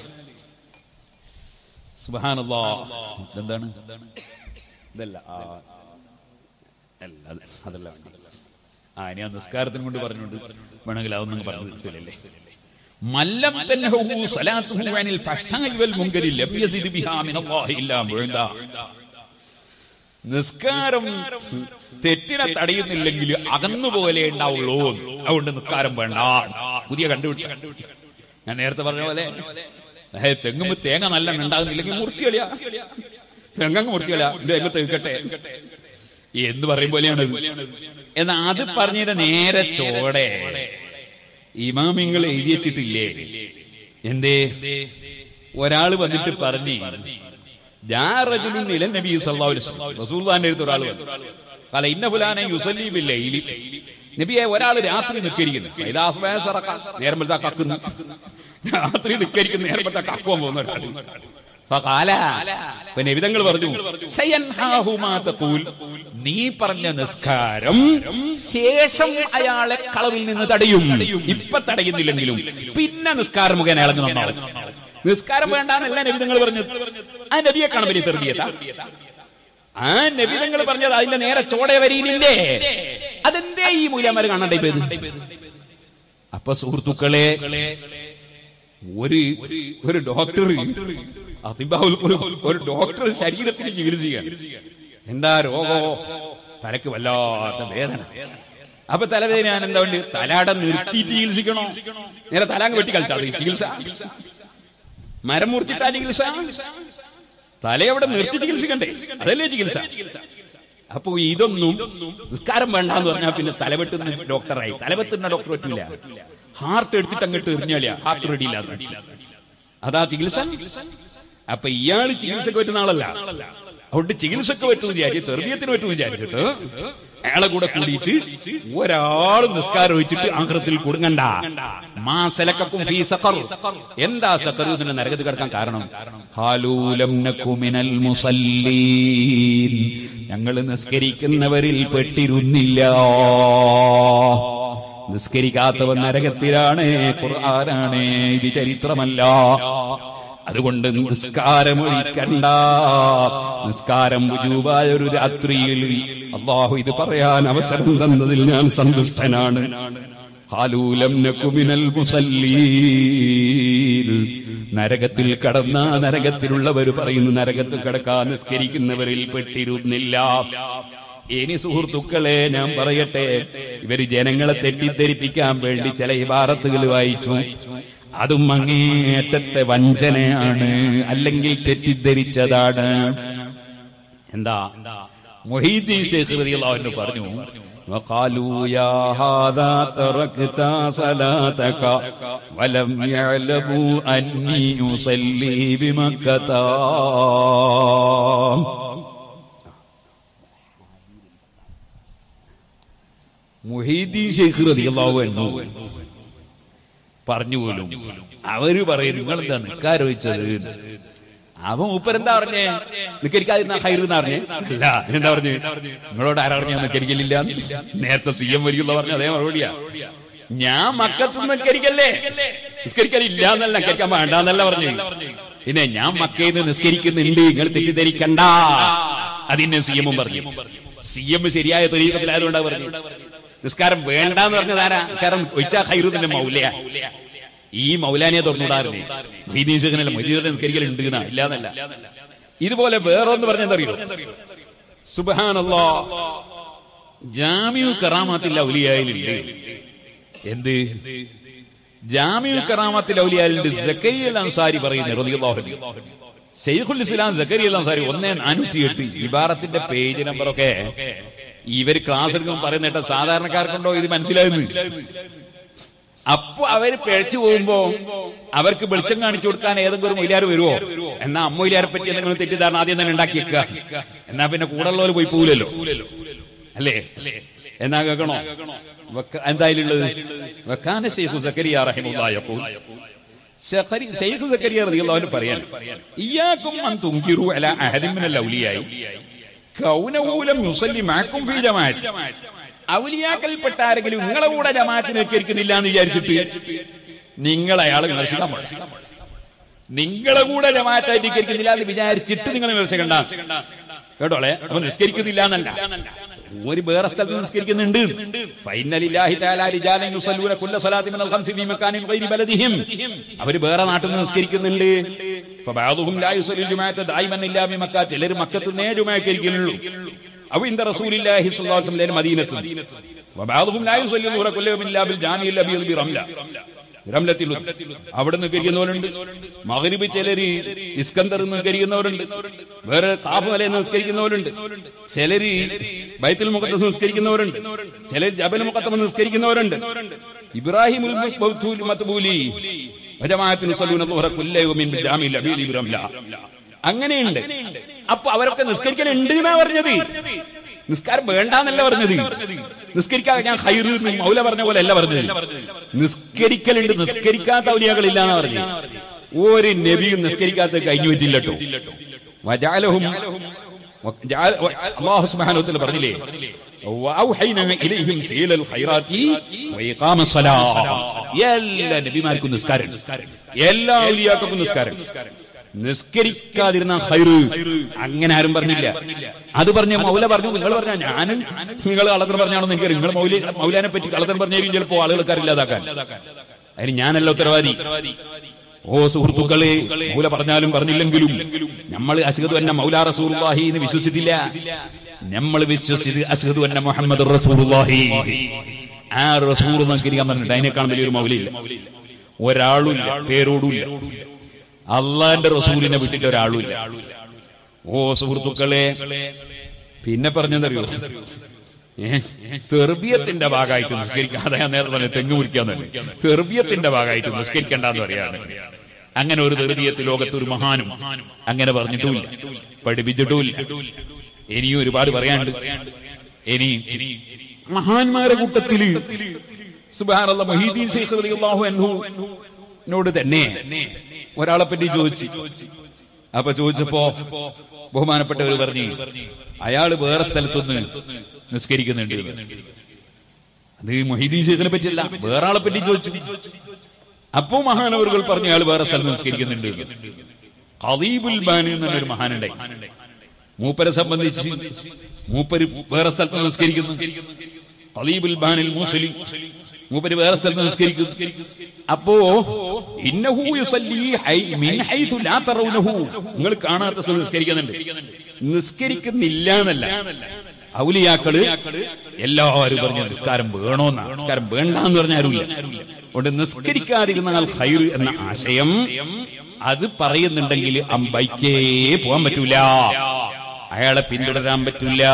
A: സുബാനല്ലാ എന്താണ് ഇതല്ല ആ അല്ല അത് അതല്ല വേണ്ടി ആ ഇനി ആ നിസ്കാരത്തിനും കൊണ്ട് പറഞ്ഞുകൊണ്ട് വേണമെങ്കിൽ അതൊന്നും പറഞ്ഞു നിർത്തില്ലല്ലേ മല്ലം തന്നഹു സലാത്തുഹു അനിൽ ഫഹ്സായി വൽ മുൻകരി ലം യസിദ് ബിഹാ മിനല്ലാഹി ഇല്ലാ മുഅ്ദാ നിസ്കാരം തെറ്റിനെ തടയുന്നില്ലെങ്കിൽ അകന്നുപോലെ ഉണ്ടാവുള്ളൂ അതുകൊണ്ട് നിസ്കാരം വേണ്ട പുതിയ കണ്ടുപിടിച്ച ഞാൻ നേരത്തെ പറഞ്ഞ പോലെ ഏ, തെങ്ങുമ്പോ തേങ്ങ നല്ല ഉണ്ടാകുന്നില്ലെങ്കിൽ മുറിച്ചു കളിയാ തെങ്ങങ്ങ് മുറിച്ചു കളിയാ എന്റെ തെങ്ങ് തെക്കട്ടെ എന്ന് പറയും പോലെയാണ് എന്നാ അത് പറഞ്ഞിട്ട് നേരെ ചോടെ ഇമാമിങ്ങൾ എഴുതി വെച്ചിട്ടില്ലേ എന്തേ ഒരാള് വന്നിട്ട് പറഞ്ഞു ജാറജുലുൻ ഇല നബി സല്ലല്ലാഹു അലൈഹി വസല്ലം റസൂലുള്ളാഹിന്റെ അടുത്ത് ഒരാൾ വന്നു പല ഇന്ന ഫുലാനെ യുസല്ലി ബിൽ ലൈലി നബിയെ ഒരാൾ രാത്രി നിൽക്കരിക്കുന്നു ഇതാസ്ബയ സറഖ നേരമ്പഴത്തെ കക്കുന്നു രാത്രി നിൽക്കരിക്കുന്ന നേരമ്പഴത്തെ കക്കുവാൻ പോകുന്ന ഒരാൾ ഫഖാല പിന്നെ വിധങ്ങൾ പറഞ്ഞു സയൻഹാഹു മാ തഖൂൽ നീ പറഞ്ഞ നിസ്കാരം ശേഷം അയാളെ കളവിൽ നിന്ന് തടയും ഇപ്പൊ തടയുന്നില്ലെങ്കിലും പിന്നെ നിസ്കാരം മുഖേന ഇളഞ്ഞു നന്നാവും നിസ്കാരം വേണ്ടാന്നല്ല നബിതങ്ങൾ പറഞ്ഞത് ആ നബിയെ കാണാൻ വലിയ തെർബിയത ആ നബിതങ്ങൾ പറഞ്ഞത് അതിന്റെ നേരെ ചോടെ വരിയില്ലേ അതെന്തേ ഈ മൂലമാര് കാണണ്ടേ ഇപ്പൊ ഇത്? അപ്പൊ സുഹൃത്തുക്കളെ ഒരു ഒരു ഡോക്ടർ അതിബാവുൽ ഒരു ഒരു ഡോക്ടർ ശരീരത്തിന് ചികിത്സിക്കാൻ എന്താ രോഗോ തലക്ക് വല്ലാത്ത വേദന അപ്പൊ തലവേദന ഞാൻ എന്താ വേണ്ടി തലാട നിർത്തി ചികിത്സിക്കണോ നേരെ തലാങ് വെട്ടി കളിച്ചാ ചികിത്സ മരം മുറിച്ചിട്ടാ ചികിത്സ തലയവിടെ നിർത്തി ചികിത്സിക്കണ്ടേ അതല്ലേ ചികിത്സ അപ്പൊ ഇതൊന്നും നിസ്കാരം വേണ്ടെന്ന് പറഞ്ഞാൽ പിന്നെ തലവെട്ടുന്ന ഡോക്ടറായി തലവെട്ടുന്ന ഡോക്ടർ പറ്റൂല ഹാർട്ട് എടുത്തിട്ട് അങ്ങോട്ട് എറിഞ്ഞാലിയ ഹാർട്ട് റെഡി ഇല്ലാതെ അതാ ചികിത്സ അപ്പൊ ഇയാള് ചികിത്സക്ക് പറ്റുന്ന ആളല്ല അതുകൊണ്ട് ചികിത്സക്ക് പറ്റും വിചാരിച്ചു തെർബീയത്തിന് പറ്റും വിചാരിച്ചിട്ട് അയാളെ കൂടെ കൂടിയിട്ട് ഒരാൾ നിസ്കാരം ഒഴിച്ചിട്ട് ആഹ്റത്തിൽ കുടുങ്ങണ്ട മാസലക്കും ഫീ സഖർ എന്താ സഖർ ഇതിന്റെ നരകത്ത് കിടക്കാൻ കാരണം ഹാലൂലം നക്കു മിനൽ മുസല്ലീൻ ഞങ്ങൾ നിസ്കരിക്കുന്നവരിൽ പെട്ടിരുന്നില്ല നിസ്കരിക്കാത്തവൻ നരകത്തിലാണ് ഖുർആനാണ് ഇത് ചരിത്രമല്ല അതുകൊണ്ട് നിസ്കാരം ഒഴിക്കണ്ട നിസ്കാരം വുജൂബായ ഒരു രാത്രിയിൽ അള്ളാഹു ഇത് പറയാൻ അവസരം തന്നതിൽ ഞാൻ സന്തുഷ്ടനാണ് ഹാലൂലം നക്കുമിനൽ മുസല്ലീൻ നരകത്തിൽ കടന്ന നരകത്തിലുള്ളവർ പറയുന്നു നരകത്തിൽ കടക്കാൻ നിസ്കരിക്കുന്നവരിൽ പെട്ടിരുന്നില്ല ഇനി സുഹൃത്തുക്കളെ ഞാൻ പറയട്ടെ ഇവര് ജനങ്ങളെ തെറ്റിദ്ധരിപ്പിക്കാൻ വേണ്ടി ചില ഇബാറത്തുകൾ വായിച്ചു അതും അങ്ങേയറ്റത്തെ വഞ്ചനയാണ് അല്ലെങ്കിൽ തെറ്റിദ്ധരിച്ചതാണ് എന്താ മൊഹീദ്ദീൻ ശേഖ് റളിയല്ലാഹു അൻഹു പറഞ്ഞു وقالوا يا هذا تركت صلاتك ولم يعلموا أني أصلي بمكة മുഹീദ്ദീൻ ശേഖ് റളിയല്ലാഹു അൻഹു പറഞ്ഞു പോലും അവര് പറയും നിങ്ങൾ എന്താ നിക്കാരോചിച്ചത് അവൻ മൂപ്പരെന്താ പറഞ്ഞേ നിക്കരിക്കാതിരുന്ന ഹൈറെന്ന് പറഞ്ഞേ അല്ല എന്താ പറഞ്ഞു നിങ്ങളോട് ആരാ പറഞ്ഞ നിക്കരിക്കലില്ല നേരത്തെ സി എം വലിയുള്ള പറഞ്ഞു അതേ മറുപടിയാ ഞാൻ മക്കത്ത് നിസ്കരിക്കല്ലേ നിസ്കരിക്കലില്ല എന്നല്ല നിസ്കരിക്കാൻ വേണ്ട എന്നല്ല പറഞ്ഞു പിന്നെ ഞാൻ മക്കയിൽ നിന്ന് നിസ്കരിക്കുന്നുണ്ട് നിങ്ങൾ തെറ്റിദ്ധരിക്കണ്ട അതിനെ സി എമ്മും പറഞ്ഞു സി എം ശരിയായ തൊരീക്കത്തിലായതുകൊണ്ടാ പറഞ്ഞു നിസ്കാരം വേണ്ടെന്ന് പറഞ്ഞതാരാ കാരണം ഒഴിച്ചാ ഹൈറുദിന്റെ മൗലയ ഈ മൗലാനിയെ തുറന്നുവിടാറില്ലേ മൊയ്തീശകനല്ല മൊയ്തീശനെ നിസ്കരിക്കലുണ്ട് എന്നാ ഇല്ലാന്നല്ല ഇതുപോലെ വേറൊന്ന് പറഞ്ഞെന്തറിയോ സുബാനല്ലോ ജാമ്യു കറാമാത്തിൽ ഔലിയായിലുണ്ട് എന്ത് ജാമ്യു കറാമാത്തിൽ ഔലിയായിലുണ്ട് സക്കരിയൽ അൻസാരി പറയുന്നത് റളിയല്ലാഹു അൻഹു ശൈഖുൽ ഇസ്ലാം സക്കരിയൽ അൻസാരി ഒന്നേ നാനൂറ്റി എട്ട് ഇബാറത്തിന്റെ പേജ് നമ്പറൊക്കെ ഇവർ ക്ലാസ് എടുക്കുമ്പോൾ പറയുന്ന സാധാരണക്കാർക്കുണ്ടോ ഇത് മനസ്സിലാകുന്നു അപ്പൊ അവര് പിഴച്ചു പോകുമ്പോ അവർക്ക് വെളിച്ചം കാണിച്ചു കൊടുക്കാൻ ഏതെങ്കിലും ഒരു മൊയിലാർ വരുമോ എന്നാ അമ്മയിലാരെ പറ്റി എന്തെങ്കിലും തെറ്റിദ്ധാരണ ആദ്യം തന്നെ ഉണ്ടാക്കി വെക്കുക എന്നാ പിന്നെ കൂടെയുള്ളവർ പോയി പോവില്ലല്ലോ അല്ലേ എന്നാ കേൾക്കണോ വെക്ക- എന്തായാലും ഉള്ളത് വെക്കാന ശൈഖു സക്കരിയ റഹിമുള്ളാഹി യഖൂൽ സഖരി ശൈഖു സക്കരിയ റളിയല്ലാഹു അൻഹു പറയാൻ ഇയ്യാകും അൻ തുൻകിറു അലാ അഹദിൻ മിനൽ ഔലിയായി കൗനഹു ലം യുസല്ലി മഅക്കും ഫീ ജമാഅത്ത് ഔലിയാക്കൽപ്പെട്ട ആരെങ്കിലും നിങ്ങളെ കൂടെ ജമാഅത്തിന് നിസ്കരിക്കുന്നില്ല എന്ന് വിചാരിച്ചിട്ട് നിങ്ങൾ അയാളെ വിമർശിക്കാൻ പാടില്ല നിങ്ങളെ കൂടെ ജമാഅത്തായിട്ട് നിസ്കരിക്കുന്നില്ല എന്ന് വിചാരിച്ചിട്ട് നിങ്ങൾ വിമർശിക്കണ്ട കേട്ടോളെ അപ്പൊ നിസ്കരിക്കുന്നില്ല എന്നല്ല ഒരു വേറെ സ്ഥലത്ത് നിസ്കരിക്കുന്നുണ്ട് ഫൈനലില്ലാഹി തആല റിജാലൻ യുസല്ലൂന കുല്ല സ്വലാത്തി മിനൽ ഖംസി ഫീ മക്കാനിൻ ഗൈരി ബലദിഹിം അവർ വേറെ നാട്ടിൽ നിന്ന് നിസ്കരിക്കുന്നുണ്ട് ഫബഅദുഹും ലാ യുസല്ലി ജുമാഅത്ത ദായിമൻ ഇല്ലാ ബി മക്ക ചിലർ മക്കത്ത് നേ ജുമാഅക്കരിക്കുന്നുള്ളൂ أو عند رسول الله صلى الله عليه وسلم لين مدينة وبعضهم لا يصلي الظهر كل يوم إلا بالجامع الأبيض برملة രംലത്തിൽ അവിടെ നിസ്കരിക്കുന്നവരുണ്ട് മകരിബ് ചിലര് ഇസ്കന്ദർ നിസ്കരിക്കുന്നവരുണ്ട് വേറെ കാഫുമല നിസ്കരിക്കുന്നവരുണ്ട് ചിലര് ബൈത്തുൽ മുഖത്ത് നിസ്കരിക്കുന്നവരുണ്ട് ചിലർ ജബൽ മുഖത്തം നിസ്കരിക്കുന്നവരുണ്ട് ഇബ്രാഹിം മത്ബൂലി വജമാഅത്തിന് സല്ലൂന ളുഹറ കുല്ല യൗമിൻ ബിജാമിൽ അബീദി ബിറംല അങ്ങനെയുണ്ട് അപ്പൊ അവരൊക്കെ നിസ്കരിക്കലുണ്ട് എന്നാ പറഞ്ഞത് നിസ്കാരം വേണ്ടാന്നല്ല പറഞ്ഞത് നിസ്കരിക്കാതെ ഞാൻ ഹൈറ് എന്ന് മൗല പറഞ്ഞ പോലെ അല്ല പറഞ്ഞത് നിസ്കരിക്കലുണ്ട് നിസ്കരിക്കാത്ത ഔലിയാക്കളില്ല എന്നാ പറഞ്ഞത് ഒരു നബിയും നിസ്കരിക്കാത്ത കഴിഞ്ഞു പറ്റില്ലട്ടോ വജാലഹും വജാല- വ- അല്ലാഹു സുബ്ഹാനഹു വ തആല പറഞ്ഞില്ലേ വഔഹൈനാ ഇലൈഹിം ഫീലൽ ഖൈറാത്തി വഇഖാമ സ്വലാ എല്ലാ നബിമാർക്കും നിസ്കാരം എല്ലാ ഔലിയാക്കും നിസ്കാരം നിസ്കരിക്കാതിരുന്ന ഹൈറ് അങ്ങനെ ആരും പറഞ്ഞില്ല അത് പറഞ്ഞ മൗല പറഞ്ഞു നിങ്ങൾ പറഞ്ഞ ഞാനും നിങ്ങൾ കള്ളത്തരം പറഞ്ഞാണോ എനിക്ക് നിങ്ങൾ മൗല മൗലാനെ പറ്റി കള്ളത്തരം പറഞ്ഞാലും ചിലപ്പോ ആളുകൾക്ക് ഇല്ലാതാക്കാൻ അതിന് ഞാനല്ല ഉത്തരവാദി ഓ സുഹൃത്തുക്കളെ മൗല പറഞ്ഞാലും പറഞ്ഞില്ലെങ്കിലും നമ്മൾ അസുഖത്ത് തന്നെ മൗല റസൂലുള്ളാഹി എന്ന് വിശ്വസിച്ചിട്ടില്ല നമ്മൾ വിശ്വസിച്ചത് അസുഖത്ത് തന്നെ മുഹമ്മദ് റസൂലുള്ളാഹി ആ റസൂൽ നിസ്കരിക്കാൻ പറഞ്ഞിട്ട് അതിനേക്കാൾ വലിയൊരു മൗലില്ല ഒരാളുമില്ല പേരോടുമില്ല അള്ളാന്റെ റസൂലിനെ വിട്ടിട്ട് ഒരാളുമില്ല ഓ സുഹൃത്തുക്കളെ പിന്നെ പറഞ്ഞതറിയോ ഏ, തെർബിയത്തിന്റെ ഭാഗമായിട്ട് നിസ്കരിക്കാം അതാ ഞാൻ നേരത്തെ പറഞ്ഞത് തെങ്ങ് മുറിക്കാന്ന് തെർബിയത്തിന്റെ ഭാഗമായിട്ട് നിസ്കരിക്കണ്ടെന്ന് പറയാണ് അങ്ങനെ ഒരു തെർബിയത്ത് ലോകത്ത് ഒരു മഹാനും അങ്ങനെ പറഞ്ഞിട്ടുമില്ല പഠിപ്പിച്ചിട്ടുമില്ല ഇനിയും ഒരുപാട് പറയാനുണ്ട് ഇനി മഹാന്മാരെ കൂട്ടത്തില് സുബ്ഹാനല്ലാഹ് മൊഹീദ്ദീൻ ശൈഖ് റളിയല്ലാഹു അൻഹു നോട് തന്നെ ഒരാളെ പറ്റി ചോദിച്ചു അപ്പൊ ചോദിച്ചപ്പോ ബഹുമാനപ്പെട്ടവർ പറഞ്ഞു അയാള് വേറെ സ്ഥലത്തുനിന്ന് നിസ്കരിക്കുന്നുണ്ട് എന്ന്. അത് മൊഹീദ്ദീൻ ശൈഖിനെ പറ്റിയല്ല വേറെ ആളെ പറ്റി ചോദിച്ചു അപ്പോ മഹാനവറുകൾ പറഞ്ഞു അയാൾ വേറെ സ്ഥലത്ത് നിസ്കരിക്കുന്നുണ്ട് എന്ന്. ഖദീബുൽ ബാനി എന്നൊരു മഹാനുണ്ടായി മൂപ്പരെ സംബന്ധിച്ച് മൂപ്പര് വേറെ സ്ഥലത്ത് നിസ്കരിക്കുന്നു ഖലീബുൽ ബാനിൽ മൂസലി മൂപ്പര് വേറെ സ്ഥലത്ത് നിസ്കരിക്കുന്നു അപ്പോ ഇന്നഹു യുസല്ലി ഹൈ മിൻ ഹൈഥു ലാ തറൗനഹു നിങ്ങൾ കാണാത്ത സ്ഥലത്ത് നിസ്കരിക്കുന്നുണ്ട് നിസ്കരിക്കുന്നില്ല എന്നല്ല ഔലിയാക്കള് എല്ലാവരും പറഞ്ഞു നിസ്കാരം വേണോന്നാ നിസ്കാരം വേണ്ടാന്ന് പറഞ്ഞ ആരുമില്ല അതുകൊണ്ട് നിസ്കരിക്കാതിരുന്നാൽ ഹൈർ എന്ന ആശയം അത് പറയുന്നുണ്ടെങ്കിൽ അമ്പൈക്കേ പോകാൻ പറ്റൂല അയാളെ പിന്തുടരാൻ പറ്റൂല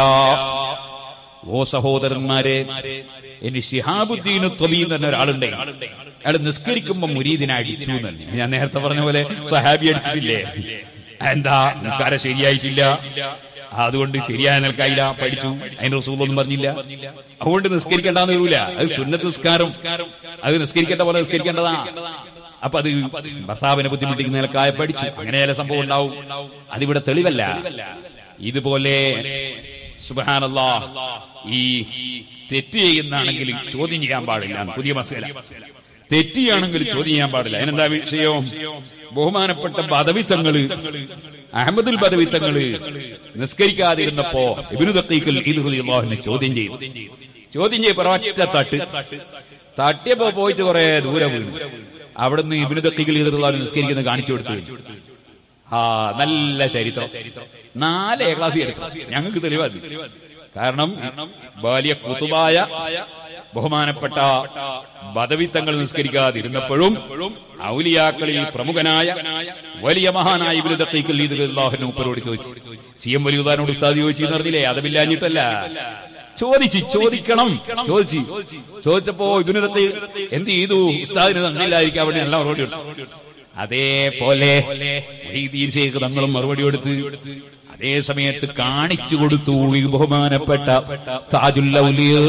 A: ഓ സഹോദരന്മാരെ എന്റെ ഷിഹാബുദ്ദീൻ ത്വബീൻ എന്ന ഒരാളുണ്ട് അയാൾ നിസ്കരിക്കുമ്പോ മുരീദിനെ അടിച്ചു എന്നല്ല ഞാൻ നേരത്തെ പറഞ്ഞ പോലെ സഹാബി അടിച്ചിട്ടില്ലേ എന്താ നിൽക്കാരെ ശരിയായിട്ടില്ല അതുകൊണ്ട് ശരിയായ നിൽക്കായില്ല പഠിച്ചു അതിന്റെ റസൂലൊന്നും പറഞ്ഞില്ല അതുകൊണ്ട് നിസ്കരിക്കേണ്ടെന്ന് വരൂല അത് സുന്നത്ത് നിസ്കാരം അത് നിസ്കരിക്കേണ്ട പോലെ നിസ്കരിക്കേണ്ടതാ അപ്പൊ അത് ഭർത്താവിനെ ബുദ്ധിമുട്ടിക്കുന്ന നിലക്കായ പഠിച്ചു അങ്ങനെ ചില സംഭവം ഉണ്ടാവും അതിവിടെ തെളിവല്ല ഇതുപോലെ സുബാനല്ലാ ഈ തെറ്റ് ചെയ്യുന്നാണെങ്കിൽ ചോദ്യം ചെയ്യാൻ പാടില്ല പുതിയ മസല തെറ്റിയാണെങ്കിൽ ചോദ്യം ചെയ്യാൻ പാടില്ല അതിനെന്താ വിഷയം ബഹുമാനപ്പെട്ട ബദവിത്തങ്ങള് അഹമ്മദുൽ ബദവിത്തങ്ങള് നിസ്കരിക്കാതിരുന്നപ്പോ ഇബിനു തക്കീക്കൽ ഇത് അള്ളാഹുവിനെ ചോദ്യം ചെയ്തു ചോദ്യം ചെയ്യപ്പോ ഒറ്റ തട്ട് തട്ടിയപ്പോ പോയിട്ട് കുറെ ദൂരെ വീണു അവിടുന്ന് ഇബിനു തക്കീക്കൽ ഇത് അള്ളാഹുവിനെ നിസ്കരിക്കുന്നത് കാണിച്ചു കൊടുത്തു ആ നല്ല ചരിത്രം നാല് എ ക്ലാസ് ചരിത്രം ഞങ്ങൾക്ക് തെളിവാതി കാരണം വലിയ കുത്തുബായ ബഹുമാനപ്പെട്ട ബദവിത്തങ്ങൾ നിസ്കരിക്കാതിരുന്നപ്പോഴും ഔലിയാക്കളിൽ പ്രമുഖനായ വലിയ മഹാനായ ഇബ്നു ദഖീഖുൽ ഈദ് അല്ലാഹുവിനെ ഉപ്പരോട് ചോദിച്ചു സി എം വലിയുദാനോട് ഉസ്താദ് ചോദിച്ചു എന്ന് പറഞ്ഞില്ലേ അതമില്ലാഞ്ഞിട്ടല്ല ചോദിച്ചു ചോദിക്കണം ചോദിച്ചു ചോദിച്ചപ്പോ ഇബ്നു ദഖീഖ് എന്ത് ചെയ്തു ഉസ്താദിന് തന്നില്ലായിരിക്കും അവിടെ എല്ലാം മറുപടി കൊടുത്തു അതേപോലെ മൊഹീദ്ദീൻ ശൈഖ് തങ്ങളും മറുപടി കൊടുത്ത് അതേ സമയത്ത് കാണിച്ചു കൊടുത്തു ഈ ബഹുമാനപ്പെട്ട താജുൽ ഔലിയാ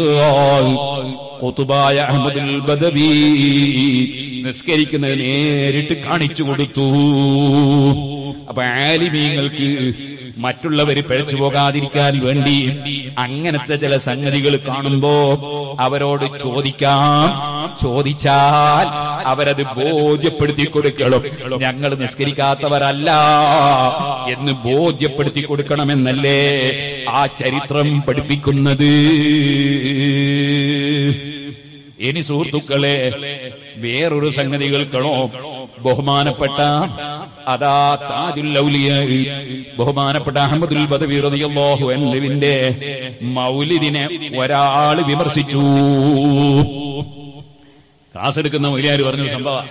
A: ഖുതുബായ അഹ്മദുൽ ബദവി നിസ്കരിക്കുന്നത് നേരിട്ട് കാണിച്ചു കൊടുത്തു അപ്പൊ ആലിമീങ്ങൾക്ക് മറ്റുള്ളവര് പിഴച്ചു പോകാതിരിക്കാൻ വേണ്ടി അങ്ങനത്തെ ചില സംഗതികൾ കാണുമ്പോ അവരോട് ചോദിക്കാം ചോദിച്ചാൽ അവരത് ബോധ്യപ്പെടുത്തി കൊടുക്കണം ഞങ്ങൾ നിസ്കരിക്കാത്തവരല്ല എന്ന് ബോധ്യപ്പെടുത്തി കൊടുക്കണമെന്നല്ലേ ആ ചരിത്രം പഠിപ്പിക്കുന്നത് ഇനി സുഹൃത്തുക്കളെ വേറൊരു സംഗതി കേൾക്കണോ ബഹുമാനപ്പെട്ട അതാ താജുൽ ഔലിയ ബഹുമാനപ്പെട്ട അഹമ്മദുൽ ബദവി റളിയല്ലാഹു അൻഹുവിന്റെ മൗലിദിനെ ഒരാൾ വിമർശിച്ചു ക്ലാസ് എടുക്കുന്ന മൊഴിയാർ പറഞ്ഞ സംഭവം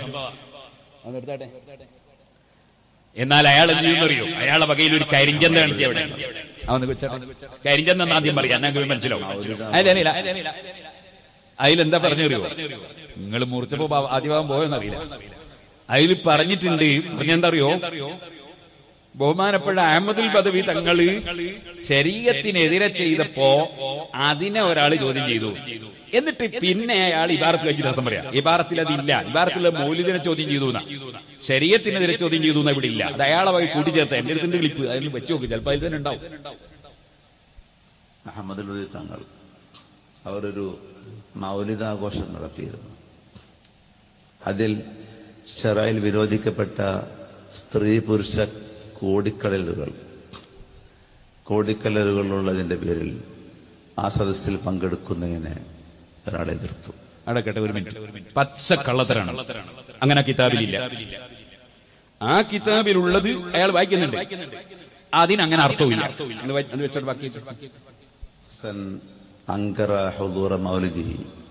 A: എന്നാൽ അയാൾ എന്ത് ചെയ്യുന്നറിയോ അയാളെ വകയിൽ ഒരു കരിഞ്ചന്ത കാണിച്ചു അവിടെ അവന്ന് കരിഞ്ചന്ത എന്ന് ആദ്യം പറയാം ഞങ്ങൾക്ക് മനസ്സിലാവും അല്ല അല്ല അല്ല അതിലെന്താ പറഞ്ഞറിയോ നിങ്ങൾ മുറിച്ചപ്പോ ബാ- ആദ്യഭാഗം പോയെന്നറിയില്ല അതിൽ പറഞ്ഞിട്ടുണ്ട് പറഞ്ഞെന്താ അറിയോ ബഹുമാനപ്പെട്ട അഹമ്മദുൽ ബദവി തങ്ങള് ശരീരത്തിനെതിരെ ചെയ്തപ്പോ അതിനെ ഒരാൾ ചോദ്യം ചെയ്തു എന്നിട്ട് പിന്നെ അയാൾ ഇബാറത്ത് വെച്ചിട്ട് അർത്ഥം പറയാം ഇബാറത്തിൽ അതില്ല ഇബാറത്തിൽ മൗലിദിനെ ചോദ്യം ചെയ്തു എന്നാ ശരീരത്തിനെതിരെ ചോദ്യം ചെയ്തു എന്നാ ഇവിടെ ഇല്ല അത് അയാളെ വഴി കൂട്ടിച്ചേർത്ത എന്റെ അടുത്തിന്റെ ക്ലിപ്പ് അതിൽ വെച്ച് നോക്ക് ചിലപ്പോൾ അതിൽ തന്നെ ഉണ്ടാവും
B: അഹമ്മദുൽ ഉദി തങ്ങൾ അവരൊരു മൗലികാഘോഷം നടത്തിയിരുന്നു അതിൽ ഷെറയിൽ വിരോധിക്കപ്പെട്ട സ്ത്രീ പുരുഷ കോടിക്കടലുകൾ കോടിക്കലലുകളുള്ളതിന്റെ പേരിൽ ആ സദസ്സിൽ പങ്കെടുക്കുന്നതിനെ ഒരാളെ എതിർത്തു
A: അടക്കട്ടെ ഒരു മിനിറ്റ് പച്ച കള്ളത്തരാണ് അങ്ങനെ ആ കിതാബിലില്ല ആ കിതാബിലുള്ളത് അയാൾ വായിക്കുന്നുണ്ട് അതിനങ്ങനെ അർത്ഥവുമില്ല അത് വായി- അത് വെച്ചോട്ട് ബാക്കി വെച്ചോ.
B: ഹസൻ അങ്കറ ഹുദൂറ മൗലിദി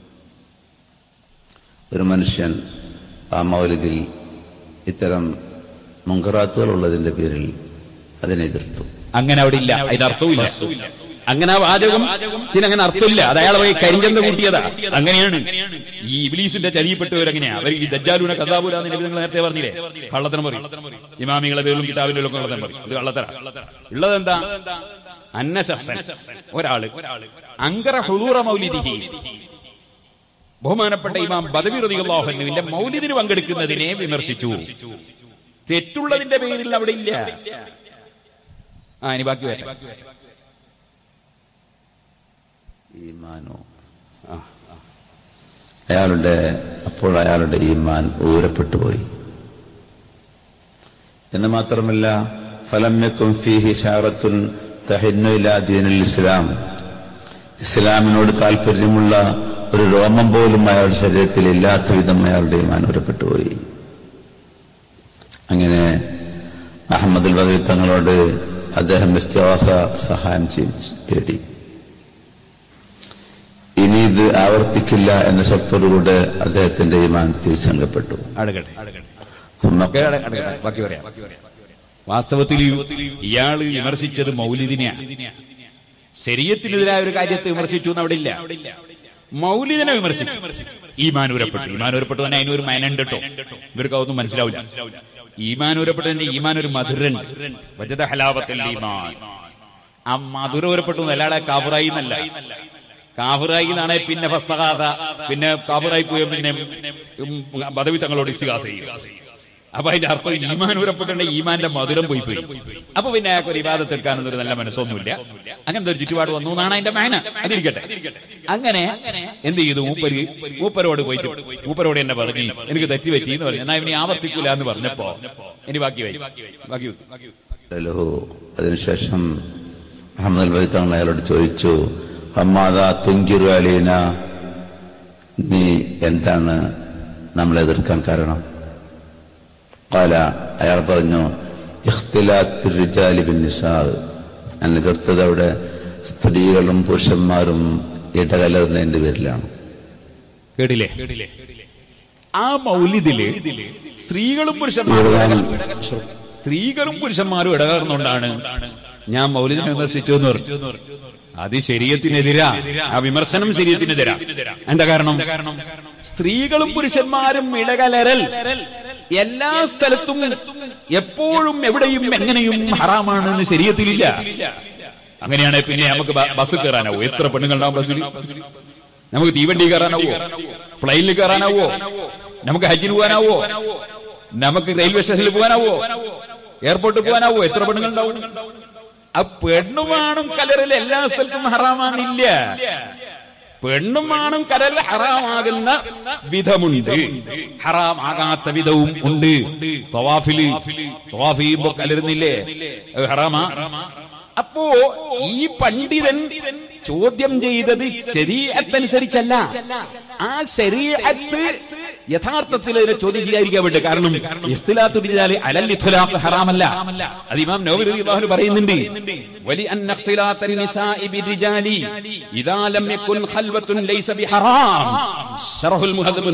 B: ഒരു മനുഷ്യൻ ആ മൗലിദിൽ ഇത്തരം മുങ്കറാത്തുകൾ ഉള്ളതിന്റെ പേരിൽ അതിനെ എതിർത്തു
A: അങ്ങനെ അവിടെ ഇല്ല അതിന് അർത്ഥവുമില്ല അങ്ങനെ ആ വാചകം അങ്ങനെ അർത്ഥമില്ല അത് അയാളെ പോയി കരിഞ്ചന്ത കൂട്ടിയതാ അങ്ങനെയാണ് ഈ ഇബ്ലീസിന്റെ ചതിയപ്പെട്ടവരങ്ങനെയാ അവർ ഈ ദജ്ജാലൂന കഥാപൂല നിങ്ങൾ നേരത്തെ പറഞ്ഞില്ലേ കള്ളത്തരം പറയും ഇമാമികളെ പേരിലും കിതാബിലും ഒക്കെ കള്ളത്തരം പറയും ഇത് കള്ളത്തര ഉള്ളതെന്താ അന്നശസ്സൻ ഒരാള് അങ്കറ ഹുളൂറ മൗലിദിഹി ബഹുമാനപ്പെട്ട ഇമാം ബദവി റളിയല്ലാഹുവിന്റെ മൗലിദിന് പങ്കെടുക്കുന്നതിനെ വിമർശിച്ചു തെറ്റുള്ളതിന്റെ പേരിൽ അവിടെ ഇല്ല ആ ഇനി ബാക്കി വരാം
B: ഈമാനോ അയാളുടെ അപ്പോൾ അയാളുടെ ഈമാൻ ഊരപ്പെട്ടു പോയി എന്ന് മാത്രമല്ല ഫലമ്യക്കും ഫീഹി ഷാറത്തുൻ തഹിന്നു ഇലാ ദീനുൽ ഇസ്ലാം ഇസ്ലാമിനോട് താല്പര്യമുള്ള ഒരു രോമം പോലും അയാളുടെ ശരീരത്തിൽ ഇല്ലാത്ത വിധം അയാളുടെ ഈമാൻ ഊരപ്പെട്ടു പോയി അങ്ങനെ അഹമ്മദുൽ ബദീർ തങ്ങളോട് അദ്ദേഹം വിശ്വാസ സഹായം ചെയ്ത് തേടി ഇനി ഇത് ആവർത്തിക്കില്ല എന്ന ശക്തോടുകൂടെ അദ്ദേഹത്തിന്റെ ഈമാൻ തിരിച്ചങ്കപ്പെട്ടു
A: അടുക്കട്ടെ
B: സുമ്മ
A: ഒക്കെ അട- അടക്കട്ടെ. ബാക്കി പറയാം വാസ്തവത്തിൽ ഇയാള് വിമർശിച്ചത് മൗലിദിനെയാണ് ശരീരത്തിനെതിരായ ഒരു കാര്യത്തെ വിമർശിച്ചു എന്ന് അവിടെ ഇല്ല മൗലിദിനെ വിമർശിച്ചു ഈമാനൂരപ്പെട്ടു ഈമാനൂരപ്പെട്ടു തന്നെ അതിനൊരു മൈനുണ്ട് കേട്ടോ ഇവർക്ക് അതൊന്നും മനസ്സിലാവില്ല ഈമാനൂരപ്പെട്ടു തന്നെ ഈമാൻ ഒരു മധുരൻ വജത ഹലാപത്തിൽ ഈമാൻ ആ മധുരൂരപ്പെട്ടു അല്ലാതെ കാഫറായി എന്നല്ല കാഫറായി എന്നാണ് പിന്നെ ഫസ്തകാത പിന്നെ കാഫറായി പോയ പിന്നെ ഉം, പദവി തങ്ങളോട് ഇസ്തിഹാസ ചെയ്യും അപ്പൊ അതിന്റെ അർത്ഥം ഈമാൻ ഉറപ്പെടേണ്ട ഈമാന്റെ മധുരം പോയി പോയി അപ്പൊ പിന്നെ അയാൾക്ക് ഒരു ഇവാദത്ത് എടുക്കാനൊന്നും ഒരു നല്ല മനസ്സൊന്നുമില്ല അങ്ങനത്തെ ഒരു ചുറ്റുപാട് വന്നു എന്നാണ് അതിന്റെ മേന അതിരിക്കട്ടെ അങ്ങനെ എന്ത് ചെയ്തു മൂപ്പര് മൂപ്പരോട് പോയിട്ട് മൂപ്പരോട് എന്നെ പറഞ്ഞു എനിക്ക് തെറ്റി പറ്റി എന്ന് പറഞ്ഞു എന്നാ ഇവനെ ആവർത്തിക്കൂല എന്ന് പറഞ്ഞപ്പോ ഇനി ബാക്കി വൈ ബാക്കി ബാക്കി
B: ലഹു അതിനുശേഷം അഹമ്മദ് ബൈ തങ്ങൾ അയാളോട് ചോദിച്ചു അമ്മാത തുങ്കിറു അലീന നീ എന്താണ് നമ്മളെ എതിർക്കാൻ കാരണം കാല അയാൾ പറഞ്ഞു ഇഖ്തിലാത്ത് റിജാലി ബിൻ നിസാ ഞാൻ എതിർത്തത് അവിടെ സ്ത്രീകളും പുരുഷന്മാരും ഇടകലർന്നതിന്റെ പേരിലാണ്
A: കേട്ടില്ലേ ആ മൗലിദില് സ്ത്രീകളും
B: ഇവിടുന്ന്
A: പുരുഷന്മാരും സ്ത്രീകളും പുരുഷന്മാരും ഇടകലർന്നുകൊണ്ടാണ് ഞാൻ മൗലിദിനെ വിമർശിച്ചു എന്ന് പറഞ്ഞു അത് ശരീരത്തിനെതിരാ ആ വിമർശനം ശരീരത്തിനെതിരാ എന്താ കാരണം സ്ത്രീകളും പുരുഷന്മാരും ഇടകലരൽ എല്ലാ സ്ഥലത്തും എപ്പോഴും എവിടെയും എങ്ങനെയും ഹറാമാണെന്ന് ശരീരത്തിലില്ല അങ്ങനെയാണെ പിന്നെ നമുക്ക് ബ- ബസ് കയറാനാവോ എത്ര പെണ്ണുങ്ങളുണ്ടാവും ബസ്സിൽ നമുക്ക് തീവണ്ടി കയറാനാവോ പ്ലെയിനിൽ കയറാനാവോ നമുക്ക് ഹജ്ജിന് പോകാനാവോ നമുക്ക് റെയിൽവേ സ്റ്റേഷനിൽ പോകാനാവോ എയർപോർട്ടിൽ പോകാനാവോ എത്ര പെണ്ണുങ്ങളുണ്ടാവും ആ പെണ്ണുമാണും കലറിൽ എല്ലാ സ്ഥലത്തും ഹറാമാണില്ല പെണ്ണുമാണും കരൽ ഹറാമാകുന്ന വിധമുണ്ട് ഹറാമാകാത്ത വിധവും ഉണ്ട് തവാഫില് തവാഫ് ചെയ്യുമ്പോ കലരുന്നില്ലേ അത് ഹറാമാ അപ്പോ ഈ പണ്ഡിതൻ ചോദ്യം ചെയ്തത് ശരീരത്തനുസരിച്ചല്ല ആ ശരീരത്ത് യഥാർത്ഥത്തിൽ അതിനെ ചോദ്യം ചെയ്യാതിരിക്കാൻ വേണ്ടി കാരണം ഇഖ്തിലാത്ത് ബിജാലി അലൽ ഇഖ്തിലാത്ത് ഹറാമല്ല അത് ഇമാം നവവി റളിയല്ലാഹു പറയുന്നുണ്ട് വലി അന്ന ഇഖ്തിലാത്ത നിസാഇ ബിരിജാലി ഇദാ ലം യകുൻ ഖൽവത്തുൻ ലൈസ ബിഹറാം ശറഹുൽ മുഹദ്ദബ്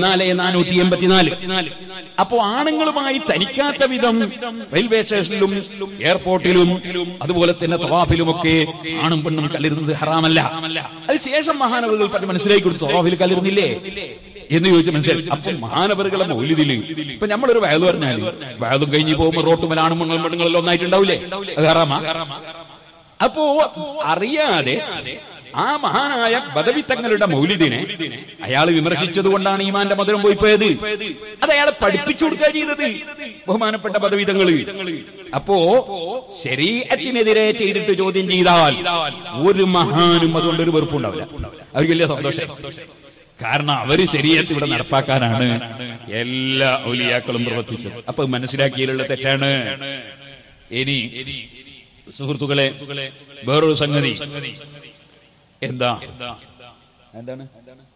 A: 4484 അപ്പോ ആണുങ്ങളുമായി തനിക്കാത്ത വിധം റെയിൽവേ സ്റ്റേഷനിലും എയർപോർട്ടിലും അതുപോലെ തന്നെ തവാഫിലുമൊക്കെ ആണും പെണ്ണും കല്ലിരുന്നത് ഹറാമല്ല അത് ശേഷം മഹാനവറുകൾ പറഞ്ഞ് മനസ്സിലാക്കി കൊടുത്തു തവാഫിൽ കല്ലിരുന്നില്ലേ എന്ന് ചോദിച്ചു മനസ്സിലായി അപ്പൊ മഹാനവറുകളെ മൗലിദില് ഇപ്പൊ നമ്മളൊരു വയല് പറഞ്ഞാല് വയലും കഴിഞ്ഞ് പോകുമ്പോ റോട്ടുമല ആണും പെണ്ണും പെണ്ണുങ്ങളെല്ലാം ഒന്നായിട്ടുണ്ടാവില്ലേ അത് ഹറാമാ അപ്പോ അറിയാതെ ആ മഹാനായ ബദവി തങ്ങളുടെ മൗലിദിനെ അയാൾ വിമർശിച്ചത് കൊണ്ടാണ് ഈമാന്റെ മധുരം പോയി പോയത് അത് അയാളെ പഠിപ്പിച്ചു കൊടുക്കുക ചെയ്തത് ബഹുമാനപ്പെട്ട പദവിതങ്ങള് അപ്പോ ശരീരത്തിനെതിരെ ചെയ്തിട്ട് ചോദ്യം ചെയ്താൽ ഒരു മഹാനും അതുകൊണ്ട് ഒരു വെറുപ്പുണ്ടാവില്ല അവർക്ക് വലിയ സന്തോഷം കാരണം അവര് ശരീരത്ത് ഇവിടെ നടപ്പാക്കാനാണ് എല്ലാ ഔലിയാക്കളും പ്രവർത്തിച്ചത് അപ്പൊ മനസ്സിലാക്കിയതിലുള്ള തെറ്റാണ് ഇനി സുഹൃത്തുക്കളെ വേറൊരു സംഗതി എന്താ എന്താണ്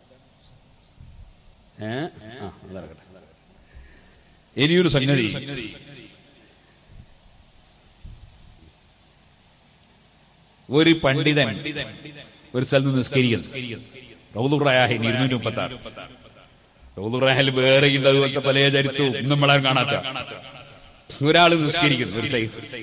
A: ഏ ആ, അതറക്കട്ടെ. ഇനിയൊരു സംഗതി ഒരു പണ്ഡിതൻ ഒരു സ്ഥലത്ത് നിസ്കരിക്കുന്നു റൗദുറാഹിൻ ഇരുന്നൂറ്റി മുപ്പത്തി ആറ് റൗദുറാഹിൽ വേറെ ഉണ്ട് അതുപോലത്തെ പല ചരിത്രവും ഇന്നും നമ്മളാരും കാണാത്ത ഒരാൾ നിസ്കരിക്കുന്നു ഒരു സൈസ്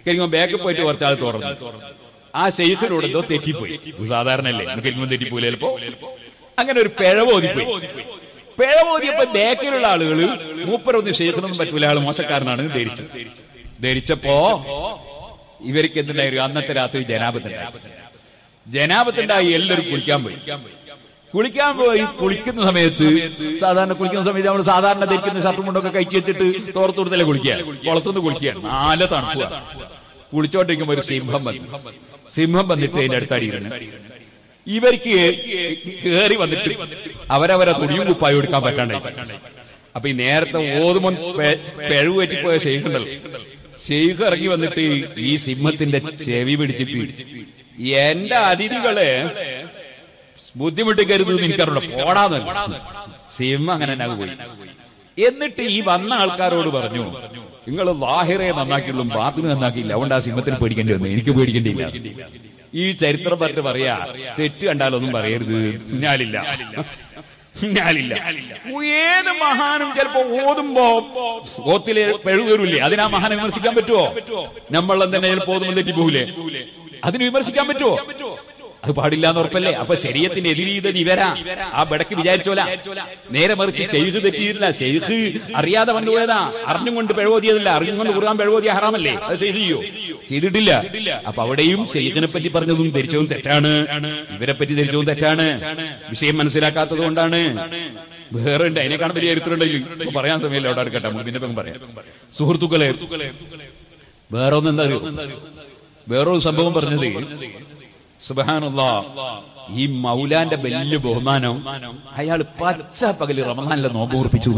A: കരിക്കുമ്പോൾ ബാക്കിൽ പോയിട്ട് കുറച്ചാൾ തുറന്നു ആ ഷെയ്ഖിനോട് എന്തോ തെറ്റിപ്പോയി ഇത് സാധാരണ അല്ലേ നമുക്ക് കരിക്കുമ്പോൾ തെറ്റിപ്പോയി ചിലപ്പോ അങ്ങനെ ഒരു പിഴവ് ഓതിപ്പോയി പിഴവ് ഓതിയപ്പോ ബാക്കിലുള്ള ആളുകൾ മൂപ്പരൊന്നും ഷെയ്ഖിനൊന്നും പറ്റൂല ആള് മോശക്കാരനാണ് എന്ന് ധരിച്ചു ധരിച്ചപ്പോ ഇവർക്ക് എന്തുണ്ടായിരുന്നു അന്നത്തെ രാത്രി ജനാപത്തുണ്ടായി ജനാപത്തുണ്ടായി എല്ലാവരും കുളിക്കാൻ പോയി കുളിക്കാൻ പോയി കുളിക്കുന്ന സമയത്ത് സാധാരണ കുളിക്കുന്ന സമയത്ത് നമ്മൾ സാധാരണ ധരിക്കുന്ന ഷർട്ടും മുണ്ടൊക്കെ കഴിച്ചു വെച്ചിട്ട് തോർത്ത് കൊടുത്തല്ലേ കുളിക്കുക കുളത്തുനിന്ന് കുളിക്കുകയാണ് നാല തണുക്കുക കുളിച്ചോണ്ടിരിക്കുമ്പോ ഒരു സിംഹം വന്നു സിംഹം വന്നിട്ട് അതിന്റെ അടുത്തടിയിരുന്നു ഇവർക്ക് കേറി വന്നിട്ട് അവരവരെ തുണിയും കുപ്പായും എടുക്കാൻ പറ്റാണ്ടായി അപ്പൊ ഈ നേരത്തെ ഓതുമോൻ പിഴവ് പറ്റിപ്പോയ ഷെയ്ഖുണ്ടല്ലോ ഷെയ്ഖ് ഇറങ്ങി വന്നിട്ട് ഈ സിംഹത്തിന്റെ ചെവി പിടിച്ചിട്ട് എന്റെ അതിഥികളെ ബുദ്ധിമുട്ടിക്കരുത് എനിക്കറിയില്ല പോടാന്ന് സിംഹം അങ്ങനെ തന്നെ അങ്ങ് പോയി എന്നിട്ട് ഈ വന്ന ആൾക്കാരോട് പറഞ്ഞു നിങ്ങൾ വാഹിറെ നന്നാക്കിയുള്ളൂ ബാത്തിന് നന്നാക്കിയില്ല അതുകൊണ്ട് ആ സിംഹത്തിന് പേടിക്കേണ്ടി വന്നു എനിക്ക് പേടിക്കേണ്ടിയില്ല ഈ ചരിത്രം പറഞ്ഞ് പറയാ തെറ്റ് കണ്ടാലൊന്നും പറയരുത് ഞാലില്ല ഞാലില്ല ഏത് മഹാനും ചിലപ്പോ ഓതുമ്പോ ഓത്തിലെ പെഴുകൂരില്ലേ അതിനാ മഹാനെ വിമർശിക്കാൻ പറ്റുമോ നമ്മളെ തന്നെ ചിലപ്പോ ഓതുമ്പോൾ തെറ്റിപ്പോകൂലേ അതിന് വിമർശിക്കാൻ പറ്റുമോ അത് പാടില്ല എന്ന് ഉറപ്പല്ലേ അപ്പൊ ശരീരത്തിന് എതിരീതത് ഇവരാ ആ ബടക്ക് വിചാരിച്ചോല നേരെ മറിച്ച് ഷെയ്ഖ് തെറ്റിയിട്ടില്ല ഷെയ്ഖ് അറിയാതെ വന്നുപോയതാ അറിഞ്ഞും കൊണ്ട് പിഴവോതിയതല്ല അറിഞ്ഞും കൊണ്ട് കുറാൻ പിഴവോതിയ ഹറാമല്ലേ അത് ചെയ്തു ചെയ്യോ ചെയ്തിട്ടില്ല അപ്പൊ അവിടെയും ഷെയ്ഖിനെ പറ്റി പറഞ്ഞതും ധരിച്ചതും തെറ്റാണ് ഇവരെ പറ്റി ധരിച്ചതും തെറ്റാണ് വിഷയം മനസ്സിലാക്കാത്തത് കൊണ്ടാണ് വേറെ ഉണ്ട് അതിനെക്കാണ് വലിയ ചരിത്രമുണ്ടെങ്കിൽ ഇപ്പൊ പറയാൻ സമയമില്ല അവിടെ അടുക്കട്ടെ നമുക്ക് പിന്നെ ഇപ്പം പറയാം സുഹൃത്തുക്കളെ വേറെ ഒന്നെന്താ അറിയോ വേറൊരു സംഭവം പറഞ്ഞത് സുബാനുള്ള ഈ മൗലാന്റെ വലിയ ബഹുമാനം അയാൾ പച്ച പകല് റമദാനിലെ നോമ്പ് ഉറപ്പിച്ചു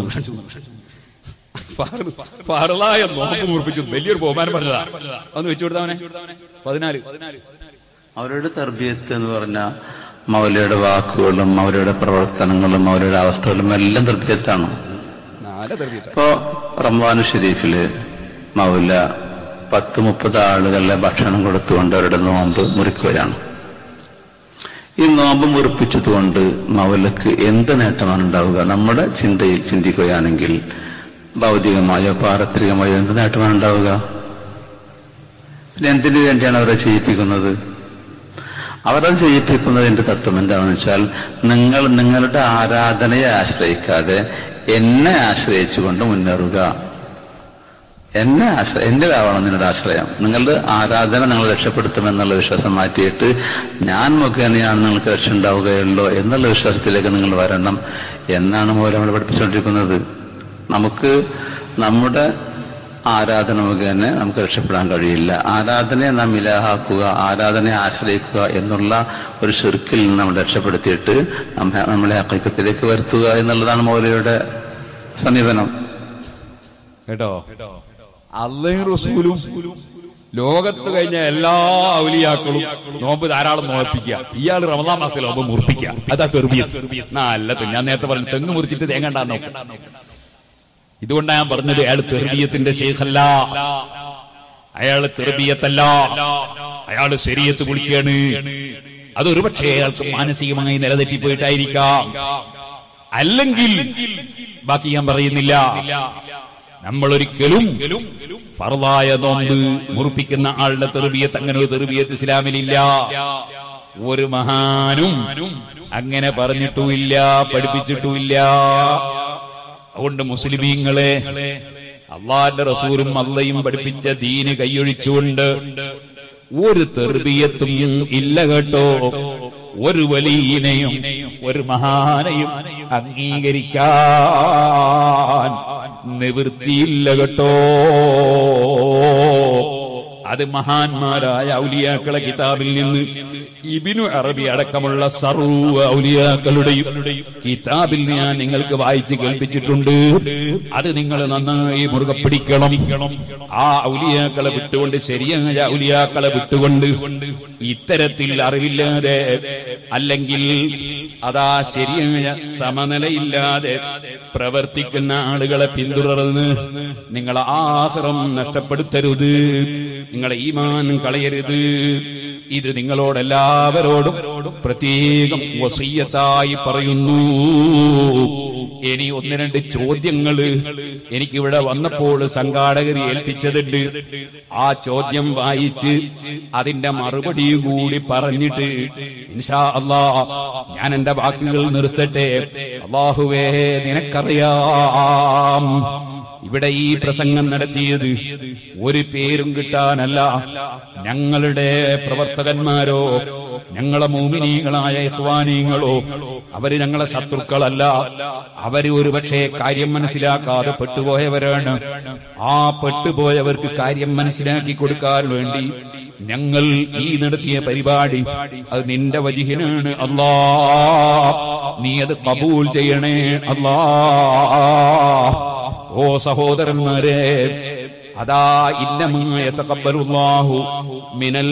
A: ഫറലായ നോമ്പ് ഉറപ്പിച്ചു വലിയൊരു ബഹുമാനം പറഞ്ഞതാ ഒന്ന് വെച്ചു കൊടുത്തവനെ പതിനാല്
B: അവരുടെ തർബീയത്ത് എന്ന് പറഞ്ഞ മൗലയുടെ വാക്കുകളും മൗലയുടെ പ്രവർത്തനങ്ങളും മൗലയുടെ അവസ്ഥകളും എല്ലാം തർബീയത്താണ്
A: നാല് തെറിയിട്ട്
B: ഇപ്പോ റംസാൻ ഷെരീഫില് മൗല പത്ത് മുപ്പത് ആളുകളെ ഭക്ഷണം കൊടുത്തുകൊണ്ട് അവരുടെ നോമ്പ് മുറിക്കുകയാണ് ഈ നോമ്പ് മുറിപ്പിച്ചതുകൊണ്ട് മൗലക്ക് എന്ത് നേട്ടമാണ് ഉണ്ടാവുക നമ്മുടെ ചിന്തയിൽ ചിന്തിക്കുകയാണെങ്കിൽ ഭൗതികമായോ പാരത്രികമായോ എന്ത് നേട്ടമാണ് ഉണ്ടാവുക പിന്നെ എന്തിനു വേണ്ടിയാണ് അവരെ ചെയ്യിപ്പിക്കുന്നത് അവരത് ചെയ്യിപ്പിക്കുന്നതിന്റെ തത്വം എന്താണെന്ന് വെച്ചാൽ നിങ്ങൾ നിങ്ങളുടെ ആരാധനയെ ആശ്രയിക്കാതെ എന്നെ ആശ്രയിച്ചുകൊണ്ട് മുന്നേറുക എന്നെ ആശ്രയ എന്റേതാവണം നിങ്ങളുടെ ആശ്രയം നിങ്ങളുടെ ആരാധന നിങ്ങൾ രക്ഷപ്പെടുത്തുമെന്നുള്ള വിശ്വാസം മാറ്റിയിട്ട് ഞാൻ മുഖേനയാണ് നിങ്ങൾക്ക് രക്ഷ ഉണ്ടാവുകയുള്ളൂ എന്നുള്ള വിശ്വാസത്തിലേക്ക് നിങ്ങൾ വരണം എന്നാണ് മൂലം നമ്മൾ പഠിപ്പിച്ചുകൊണ്ടിരിക്കുന്നത് നമുക്ക് നമ്മുടെ ആരാധന മുഖേന നമുക്ക് രക്ഷപ്പെടാൻ കഴിയില്ല ആരാധനയെ നാം ഇലാഹാക്കുക ആരാധനയെ ആശ്രയിക്കുക എന്നുള്ള ഒരു ശുരുക്കിൽ നിന്ന് നമ്മൾ രക്ഷപ്പെടുത്തിയിട്ട് നമ്മെ നമ്മളെ അക്കൈക്കത്തിലേക്ക് വരുത്തുക എന്നുള്ളതാണ് മൗലയുടെ സമീപനം
A: കേട്ടോ അള്ളയും റസൂലും ലോകത്ത് കഴിഞ്ഞ എല്ലാ ഔലിയാക്കളും നോമ്പ് ധാരാളം നോപ്പിക്കുക ഇയാൾ റമദാൻ മാസത്തിൽ നോമ്പ് മുറിപ്പിക്കുക അതാ തെർബിയത്ത് നല്ലത് ഞാൻ നേരത്തെ പറഞ്ഞു തെങ്ങ് മുറിച്ചിട്ട് തേങ്ങ ഉണ്ടാ നോക്കും ഇതുകൊണ്ടാണ് ഞാൻ പറഞ്ഞത് അയാൾ തെർബിയത്തിന്റെ ശേഖല്ല അയാള് തെർബിയത്തല്ല അയാള് ശരീരത്ത് കുളിക്കുകയാണ് അതൊരു പക്ഷേ അയാൾക്ക് മാനസികമായി നിലതെറ്റിപ്പോയിട്ടായിരിക്കാം അല്ലെങ്കിൽ ബാക്കി ഞാൻ പറയുന്നില്ല നമ്മൾ ഒരിക്കലും ഫർദായ നോമ്പ് മുറിപ്പിക്കുന്ന ആളുടെ തെറുബിയത്ത് അങ്ങനെ ഒരു തെറുബിയത്ത് ഇസ്ലാമിലില്ല ഒരു മഹാനും അങ്ങനെ പറഞ്ഞിട്ടുമില്ല പഠിപ്പിച്ചിട്ടുമില്ല അതുകൊണ്ട് മുസ്ലിമീങ്ങളെ അള്ളാന്റെ റസൂലും അള്ളയും പഠിപ്പിച്ച ദീന് കൈയൊഴിച്ചുകൊണ്ട് ഒരു തെർബിയത്തും ഇല്ല കേട്ടോ ഒരു വലിയനെയും ഒരു മഹാനെയും അംഗീകരിക്കാൻ നിവൃത്തിയില്ല കേട്ടോ അത് മഹാന്മാരായ ഔലിയാക്കളെ കിതാബിൽ നിന്ന് ഇബിനു അറബി അടക്കമുള്ള സർവ ഔലിയാക്കളുടെയും കിതാബിൽ ഞാൻ നിങ്ങൾക്ക് വായിച്ച് കേൾപ്പിച്ചിട്ടുണ്ട് അത് നിങ്ങൾ നന്നായി മുറുകെ പിടിക്കണം ആ ഔലിയാക്കളെ വിട്ടുകൊണ്ട് ശരിയായ ഔലിയാക്കളെ വിട്ടുകൊണ്ട് ഇത്തരത്തിൽ അറിവില്ലാതെ അല്ലെങ്കിൽ അതാ ശരിയായ സമനിലയില്ലാതെ പ്രവർത്തിക്കുന്ന ആളുകളെ പിന്തുടർന്ന് നിങ്ങളെ ആഹ്റം നഷ്ടപ്പെടുത്തരുത് നിങ്ങളെ ഈമാൻ കളയരുത് ഇത് നിങ്ങളോടെല്ലാവരോടും പ്രത്യേകം വസീയത്തായി പറയുന്നു ഇനി ഒന്ന് രണ്ട് ചോദ്യങ്ങള് എനിക്കിവിടെ വന്നപ്പോൾ സംഘാടകർ ഏൽപ്പിച്ചതുണ്ട് ആ ചോദ്യം വായിച്ച് അതിന്റെ മറുപടിയും കൂടി പറഞ്ഞിട്ട് ഇൻഷാ അല്ലാ ഞാൻ എന്റെ വാക്കുകൾ നിർത്തട്ടെ അള്ളാഹുവേ നിനക്കറിയാം ഇവിടെ ഈ പ്രസംഗം നടത്തിയത് ഒരു പേരും കിട്ടാനല്ല ഞങ്ങളുടെ പ്രവർത്തകന്മാരോ ഞങ്ങളെ മോമിനീകളായ ഇസ്വാനീങ്ങളോ അവര് ഞങ്ങളെ ശത്രുക്കളല്ല അവര് ഒരുപക്ഷെ കാര്യം മനസ്സിലാക്കാതെ പെട്ടുപോയവരാണ് ആ പെട്ടുപോയവർക്ക് കാര്യം മനസ്സിലാക്കി കൊടുക്കാൻ വേണ്ടി ഞങ്ങൾ ഈ നടത്തിയ പരിപാടി അത് നിന്റെ വജിഹിനാണ് അല്ലാ നീ അത് കബൂൽ ചെയ്യണേ അല്ലാ ഓ സഹോദരന്മാരെ അതാ ഇന്നമായ തകബലുല്ലാഹു മിനൽ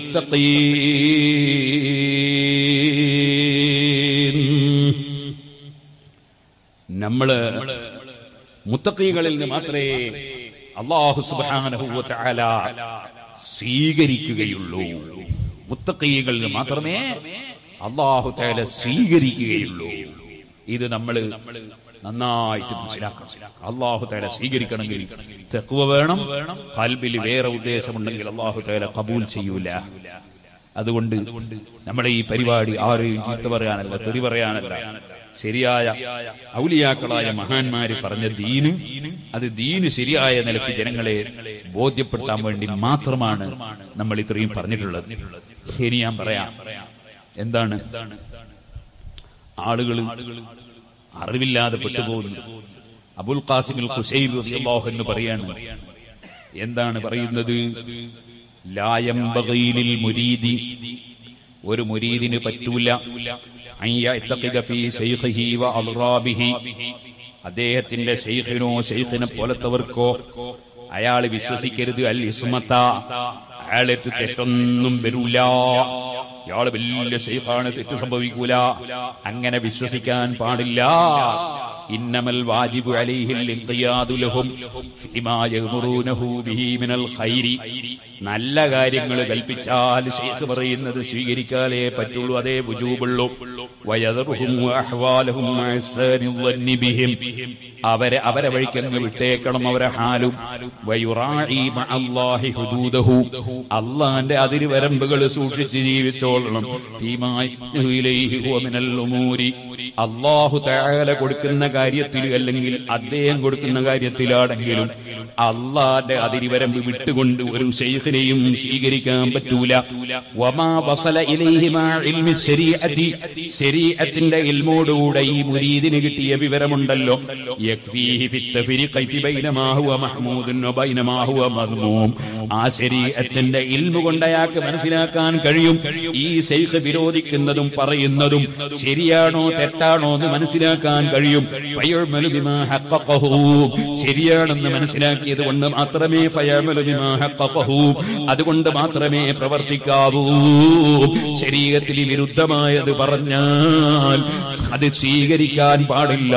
A: മുത്തഖീൻ നമ്മള് മുത്തക്കീകളിൽ നിന്ന് മാത്രമേ അള്ളാഹു സുബ്ഹാനഹു വ തആല സ്വീകരിക്കുകയുള്ളൂ മുത്തക്കീകളിൽ നിന്ന് മാത്രമേ അള്ളാഹു തആല സ്വീകരിക്കുകയുള്ളൂ ഇത് നമ്മൾ നന്നായിട്ട് മനസ്സിലാക്കണം അള്ളാഹു തആല സ്വീകരിക്കണമെങ്കിൽ തെക്കുവ വേണം കൽബിൽ വേറെ ഉദ്ദേശമുണ്ടെങ്കിൽ അള്ളാഹു തആല കബൂൽ ചെയ്യൂല അതുകൊണ്ട് നമ്മുടെ ഈ പരിപാടി ആരെയും ചീത്ത പറയാനല്ല തെറി പറയാനല്ല ശരിയായ ഔലിയാക്കളായ മഹാന്മാര് പറഞ്ഞ ദീന് അത് ദീന് ശരിയായ നിലയ്ക്ക് ജനങ്ങളെ ബോധ്യപ്പെടുത്താൻ വേണ്ടി മാത്രമാണ് നമ്മൾ ഇത്രയും പറഞ്ഞിട്ടുള്ളത് ഇനി ഞാൻ പറയാം എന്താണ് ആളുകൾ അറിവില്ലാതെ പെട്ടുപോകുന്നു അബുൽ ഖാസിമിൽ ഖുശൈബ് റളിയല്ലാഹു അൻഹു പറയാണ് എന്താണ് പറയുന്നത് ലായം ബഗീലിൽ മുരീദി ഒരു മുരീദിന് പറ്റൂല അൻ യഅ്തഖിദ ഫീ ശൈഖിഹി വ അദ്റാബിഹി അദ്ദേഹത്തിന്റെ ശൈഖിനോ ശൈഖിനെ പോലത്തവർക്കോ അയാൾ വിശ്വസിക്കരുത് അൽ ഇസ്മത്ത അയാളെത്ത് തെറ്റൊന്നും വരൂല ഇയാള് വലിയ ശൈഖാണ് തെറ്റ് സംഭവിക്കൂല അങ്ങനെ വിശ്വസിക്കാൻ പാടില്ല ഇന്നമൽ വാജിബു അലൈഹിൽ ഇൻഖിയാദു ലഹും ഫീമാ യഅ്മുറൂനഹു ബിഹി മിനൽ ഖൈരി നല്ല കാര്യങ്ങൾ കൽപ്പിച്ചാൽ ശൈഖ് പറയുന്നത് സ്വീകരിക്കാലേ പറ്റുള്ളൂ അതേ വുജൂബുള്ളൂ വയദറുഹും അഹ്വാലഹും മഅസ്സാനി ظن ബിഹിം അവരെ അവരെ വഴിക്കങ്ങ് വിട്ടേക്കണം അവരെ ഹാലും വയുറാഇ മഅല്ലാഹി ഹുദൂദഹു അള്ളാന്റെ അതിരുവരമ്പുകൾ സൂക്ഷിച്ച് ജീവിച്ചോളണം ഫീമാ ഇലൈഹി ഹുവ മിനൽ ഉമൂരി അള്ളാഹു തആല കൊടുക്കുന്ന കാര്യത്തിൽ അല്ലെങ്കിൽ അദ്ദേഹം കൊടുക്കുന്ന കാര്യത്തിലാണെങ്കിലും അള്ളാന്റെ അതിരിവരമ്പ് വിട്ടുകൊണ്ട് ഒരു ശൈഖിനെയും സ്വീകരിക്കാൻ പറ്റൂല വമാ വസല ഇലൈഹി മാ ഇൽമി ശരീഅത്തി ശരീഅത്തിന്റെ ഇൽമോടുകൂടെ ഈ മുരീദിന് കിട്ടിയ വിവരമുണ്ടല്ലോ യക്ഫീഹി ഫി തഫരീഖൈതി ബൈന മാ ഹുവ മഹ്മൂദുൻ വബൈന മാ ഹുവ മദ്മൂം ആ ശരീഅത്തിന്റെ ഇൽമു കൊണ്ട് അയാൾക്ക് മനസ്സിലാക്കാൻ കഴിയും ഈ ശൈഖ് വിരോധിക്കുന്നതും പറയുന്നതും ശരിയാണോ തെറ്റാണോ എന്ന് മനസ്സിലാക്കാൻ കഴിയും ഫയഅ്മലു ബിമാ ഹഖഖഹു ശരിയാണെന്ന് മനസ്സിലാക്കിയത് കൊണ്ട് മാത്രമേ ഫയഅ്മലു ബിമാ ഹഖഖഹു അതുകൊണ്ട് മാത്രമേ പ്രവർത്തിക്കാവൂ ശരീരത്തിൽ വിരുദ്ധമായത് പറഞ്ഞാൽ അത് സ്വീകരിക്കാൻ പാടില്ല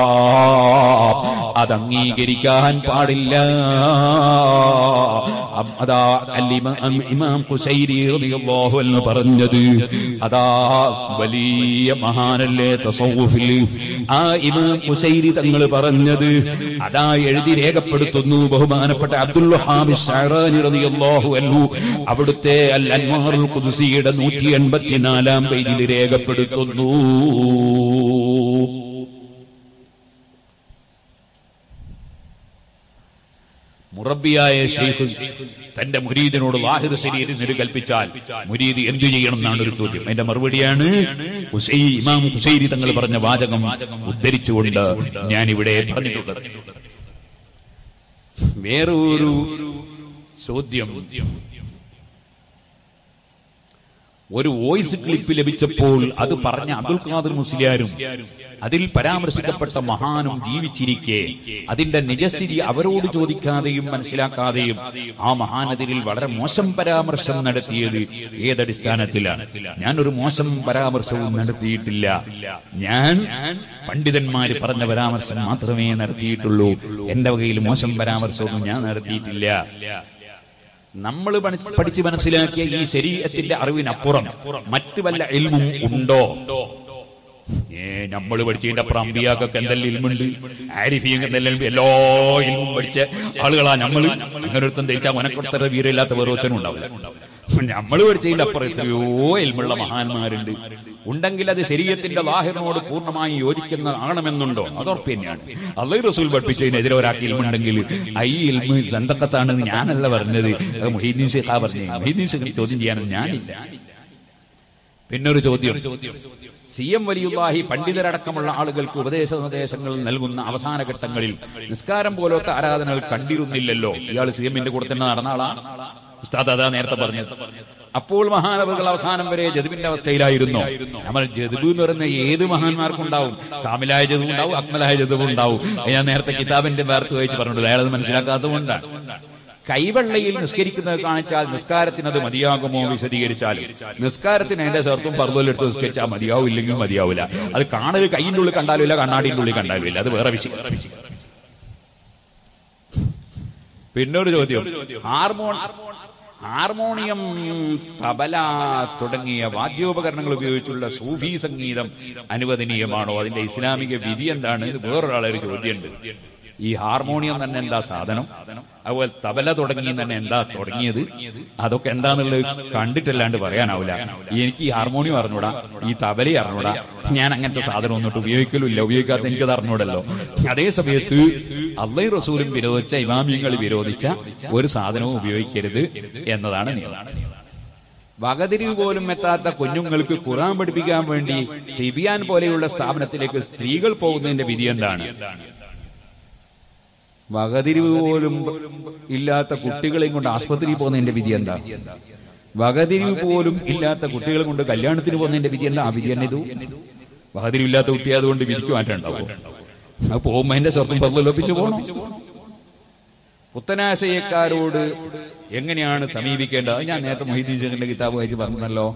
A: അത് അംഗീകരിക്കാൻ പാടില്ല അം- അതാ അല്ലിമാം ഇമാം ഖുശൈരി റളിയല്ലാഹു അൻഹു പറഞ്ഞത് അതാ വലിയ മഹാനല്ലേ തസവ്വുഫിൽ ആ ഇമാം ഖുശൈരി തങ്ങൾ പറഞ്ഞത് അതാ എഴുതി രേഖപ്പെടുത്തുന്നു ബഹുമാനപ്പെട്ട അബ്ദുൽ വഹാബ് ശഅറാനി റളിയല്ലാഹു അൻഹു അവിടുത്തെ അൽ അൻവാറുൽ ഖുദ്സിയുടെ 184 പേജിൽ രേഖപ്പെടുത്തുന്നു മുറബിയായ ഷെയ്ഖ് തന്റെ മുരീദിനോട് വാഹിർ ശരീരത്തിന് കൽപ്പിച്ചാൽ മുരീദ് എന്തു ചെയ്യണം എന്നാണ് ഒരു ചോദ്യം അതിന്റെ മറുപടിയാണ് ഹുസൈ ഇമാം ഹുസൈരി തങ്ങൾ പറഞ്ഞ വാചകം ഉദ്ധരിച്ചുകൊണ്ട് ഞാൻ ഇവിടെ പറഞ്ഞിട്ടുള്ളത് വേറെ ഒരു ചോദ്യം ഒരു വോയിസ് ക്ലിപ്പ് ലഭിച്ചപ്പോൾ അത് പറഞ്ഞ അബ്ദുൽ ഖാദർ മുസ്ലിയാരും അതിൽ പരാമർശിക്കപ്പെട്ട മഹാനും ജീവിച്ചിരിക്കെ അതിന്റെ നിജസ്ഥിതി അവരോട് ചോദിക്കാതെയും മനസ്സിലാക്കാതെയും ആ മഹാനതിരിൽ വളരെ മോശം പരാമർശം നടത്തിയത് ഏതടിസ്ഥാനത്തിലാണ് ഞാൻ ഒരു മോശം പരാമർശവും നടത്തിയിട്ടില്ല ഞാൻ പണ്ഡിതന്മാര് പറഞ്ഞ പരാമർശം മാത്രമേ നടത്തിയിട്ടുള്ളൂ എന്റെ വകയിൽ മോശം പരാമർശമൊന്നും ഞാൻ നടത്തിയിട്ടില്ല നമ്മൾ പഠിച്ച് മനസ്സിലാക്കിയ ഈ ശരീരത്തിന്റെ അറിവിനപ്പുറം മറ്റു വല്ല എൽമും ഉണ്ടോ ഏ നമ്മൾ പഠിച്ചതിന്റെ അപ്പുറം അമ്പിയാക്കൊക്കെ എന്തെല്ലാം ഇൽമുണ്ട് ആരിഫിയും എന്തെല്ലാം എല്ലാ ഇൽമും പഠിച്ച ആളുകളാ നമ്മള് അങ്ങനെ ഒരുത്തം ധരിച്ചാൽ മനക്കൊടുത്തര വീരമില്ലാത്ത വേറെ ഒരുത്തനും ഉണ്ടാവില്ല നമ്മൾ പഠിച്ചതിന്റെ അപ്പുറം എത്രയോ ഇൽമുള്ള മഹാന്മാരുണ്ട് ഉണ്ടെങ്കിൽ അത് ശരീരത്തിന്റെ ലാഹിറിനോട് പൂർണ്ണമായി യോജിക്കുന്ന ആണെന്നുണ്ടോ അത് ഉറപ്പ് തന്നെയാണ് അള്ളഹി റസൂൽ പഠിപ്പിച്ചതിനെതിരെ ഒരാൾക്ക് ഇൽമുണ്ടെങ്കിൽ ഐ ഇൽമ് സന്തക്കത്താണെന്ന് ഞാനല്ല പറഞ്ഞത് അത് മൊഹീദ്ദീൻ ഷെയ്ഖാ പറഞ്ഞത് മൊഹീദ്ദീൻ ഷെയ്ഖ് ചോദ്യം ചെയ്യാനും ഞാനില്ല പിന്നൊരു ചോദ്യം സി എം വലിയുല്ലാഹി പണ്ഡിതരടക്കമുള്ള ആളുകൾക്ക് ഉപദേശ നിർദ്ദേശങ്ങൾ നൽകുന്ന അവസാന ഘട്ടങ്ങളിൽ നിസ്കാരം പോലത്തെ ആരാധനകൾ കണ്ടിരുന്നില്ലല്ലോ ഇയാൾ സി എമ്മിന്റെ കൂടെ തന്നെ നടന്ന ആളാ ഉസ്താദ് അതാ നേരത്തെ പറഞ്ഞത് അപ്പോൾ മഹാനവകൾ അവസാനം വരെ ജതുബിന്റെ അവസ്ഥയിലായിരുന്നു നമ്മൾ ജതുബ് എന്ന് പറയുന്ന ഏത് മഹാന്മാർക്കുണ്ടാവും കാമിലായ ജതുബ് ഉണ്ടാവും അക്മലായ ജതുബ് ഉണ്ടാവും ഞാൻ നേരത്തെ കിതാബിന്റെ വേർത്ത് വായിച്ച് പറഞ്ഞിട്ടുണ്ട് അയാളത് മനസ്സിലാക്കാത്തതുകൊണ്ടാണ് കൈവെള്ളയിൽ നിസ്കരിക്കുന്നത് കാണിച്ചാൽ നിസ്കാരത്തിന് അത് മതിയാകുമോ വിശദീകരിച്ചാൽ നിസ്കാരത്തിന് അതിന്റെ ചേർത്തും പറതോലെടുത്ത് നിസ്കരിച്ചാൽ മതിയാവും ഇല്ലെങ്കിൽ മതിയാവില്ല അത് കാണൽ കൈയിന്റെ ഉള്ളിൽ കണ്ടാലും ഇല്ല കണ്ണാടിന്റെ ഉള്ളിൽ കണ്ടാലും ഇല്ല അത് വേറെ വിഷയം പിന്നൊരു ചോദ്യം ഹാർമോൺ ഹാർമോണിയം തബല തുടങ്ങിയ വാദ്യോപകരണങ്ങൾ ഉപയോഗിച്ചുള്ള സൂഫി സംഗീതം അനുവദനീയമാണോ അതിന്റെ ഇസ്ലാമിക വിധി എന്താണ് ഇത് വേറൊരാളെ ഒരു ചോദ്യമുണ്ട് ഈ ഹാർമോണിയം തന്നെ എന്താ സാധനം അതുപോലെ തബല തുടങ്ങി തന്നെ എന്താ തുടങ്ങിയത് അതൊക്കെ എന്താന്നുള്ളത് കണ്ടിട്ടല്ലാണ്ട് പറയാനാവില്ല എനിക്ക് ഈ ഹാർമോണിയം അറിഞ്ഞൂടാ ഈ തബല അറിഞ്ഞൂടാ ഞാൻ അങ്ങനത്തെ സാധനം ഒന്നിട്ട് ഉപയോഗിക്കലുമില്ല ഉപയോഗിക്കാത്ത എനിക്കത് അറിഞ്ഞൂടല്ലോ അതേ സമയത്ത് അള്ളൈ റസൂലും വിരോധിച്ച ഇമാമിങ്ങൾ വിരോധിച്ച ഒരു സാധനവും ഉപയോഗിക്കരുത് എന്നതാണ് നിയമം വകതിരിവ് പോലും എത്താത്ത കുഞ്ഞുങ്ങൾക്ക് ഖുറാൻ പഠിപ്പിക്കാൻ വേണ്ടി തിബിയാൻ പോലെയുള്ള സ്ഥാപനത്തിലേക്ക് സ്ത്രീകൾ പോകുന്നതിന്റെ വിധി എന്താണ് വകതിരിവ് പോലും ഇല്ലാത്ത കുട്ടികളെയും കൊണ്ട് ആസ്പത്രിയിൽ പോകുന്നതിന്റെ വിധി എന്താ വകതിരിവ് പോലും ഇല്ലാത്ത കുട്ടികളെ കൊണ്ട് കല്യാണത്തിന് പോകുന്നതിന്റെ വിധി എന്താ ആ വിധി തന്നെ ഇത് വകതിരിവില്ലാത്ത കുട്ടിയായതുകൊണ്ട് വിധിക്ക് മാറ്റം ഉണ്ടാവും അത് പോകുമ്പോ അതിന്റെ സ്വർത്തും പതിലൊപ്പിച്ചു പോകണം പുത്തനാശയക്കാരോട് എങ്ങനെയാണ് സമീപിക്കേണ്ടത് അത് ഞാൻ നേരത്തെ മൊഹീദ്ദീൻ ഷെയ്ഖിന്റെ കിതാബ് വായിച്ച് പറഞ്ഞല്ലോ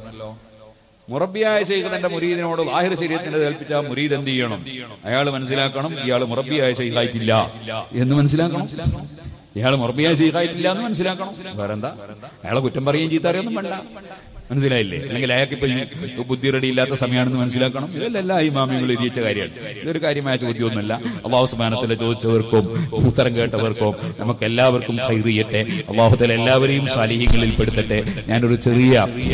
A: മുറബിയായ ശൈഖ് തന്റെ മുരീദിനോട് ലാഹിർ ശരീരത്തിന്റെ ഏൽപ്പിച്ച മുരീദ് എന്ത് ചെയ്യണം അയാൾ മനസ്സിലാക്കണം ഇയാൾ മുറബിയായ ശൈഖായിട്ടില്ല എന്ന് മനസ്സിലാക്കണം ഇയാൾ മുറബിയായ ശൈഖായിട്ടില്ല എന്ന് മനസ്സിലാക്കണം വേറെന്താ അയാളെ കുറ്റം പറയുകയും ചീത്ത അറിയൊന്നും വേണ്ട മനസ്സിലായില്ലേ അല്ലെങ്കിൽ അയാൾക്ക് ഇപ്പൊ ബുദ്ധി റെഡി ഇല്ലാത്ത സമയമാണെന്ന് മനസ്സിലാക്കണം ഇതെല്ലാം എല്ലാ ഇമാമികളും എഴുതിച്ച കാര്യമാണ് ഇതൊരു കാര്യമായ ചോദ്യമൊന്നുമല്ല അള്ളാഹു സ്മാനത്തിലെ ചോദിച്ചവർക്കും ഉത്തരം കേട്ടവർക്കും നമുക്ക് എല്ലാവർക്കും ഹൈറിയട്ടെ അള്ളാഹുത്തല എല്ലാവരെയും സാലിഹ്യങ്ങളിൽ പെടുത്തട്ടെ ഞാനൊരു ചെറിയ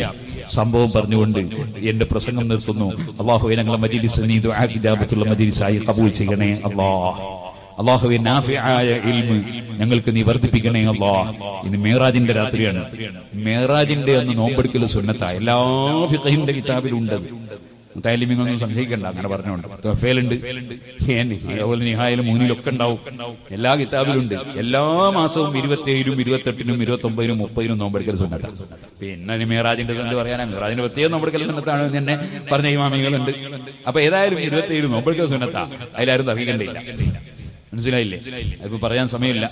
A: സംഭവം പറഞ്ഞുകൊണ്ട് എന്റെ പ്രസംഗം നിർത്തുന്നു അള്ളാഹു ഞങ്ങളെ മജിലിസിനെ ദുആ മജിലിസായി കബൂൽ ചെയ്യണേ അള്ളാഹ് അള്ളാഹുവെ നാഫിയായ ഇൽമ് ഞങ്ങൾക്ക് നീ വർദ്ധിപ്പിക്കണേ അള്ളാ ഇന്ന് മേറാജിന്റെ രാത്രിയാണ് മേറാജിന്റെ അന്ന് നോമ്പെടുക്കൽ സുന്നത്ത എല്ലാ ഫിഖഹിന്റെ കിതാബിലും ഉണ്ട് മുത്താലിമിങ്ങളൊന്നും സംശയിക്കണ്ട അങ്ങനെ പറഞ്ഞുകൊണ്ട് തൊഫേലുണ്ട് അതുപോലെ നിഹായാലും മൂന്നിലൊക്കെ ഉണ്ടാവും എല്ലാ കിതാബിലുണ്ട് എല്ലാ മാസവും ഇരുപത്തിയേഴിലും ഇരുപത്തെട്ടിനും ഇരുപത്തി ഒമ്പതിനും മുപ്പതിനും നോമ്പെടുക്കൽ സുന്നത്ത പിന്നെ മേറാജിന്റെ എന്ത് പറയാനാ മേറാജിന്റെ പ്രത്യേകം നോമ്പെടുക്കൽ സുന്നത്താണ് എന്ന് തന്നെ പറഞ്ഞ ഇമാമികളുണ്ട് അപ്പൊ ഏതായാലും ഇരുപത്തിയേഴ് നോമ്പെടുക്കൽ സുന്നത്ത അതിലാരും തർക്കിക്കണ്ടില്ല മനസ്സിലായില്ലേ അതിപ്പോ പറയാൻ സമയമില്ല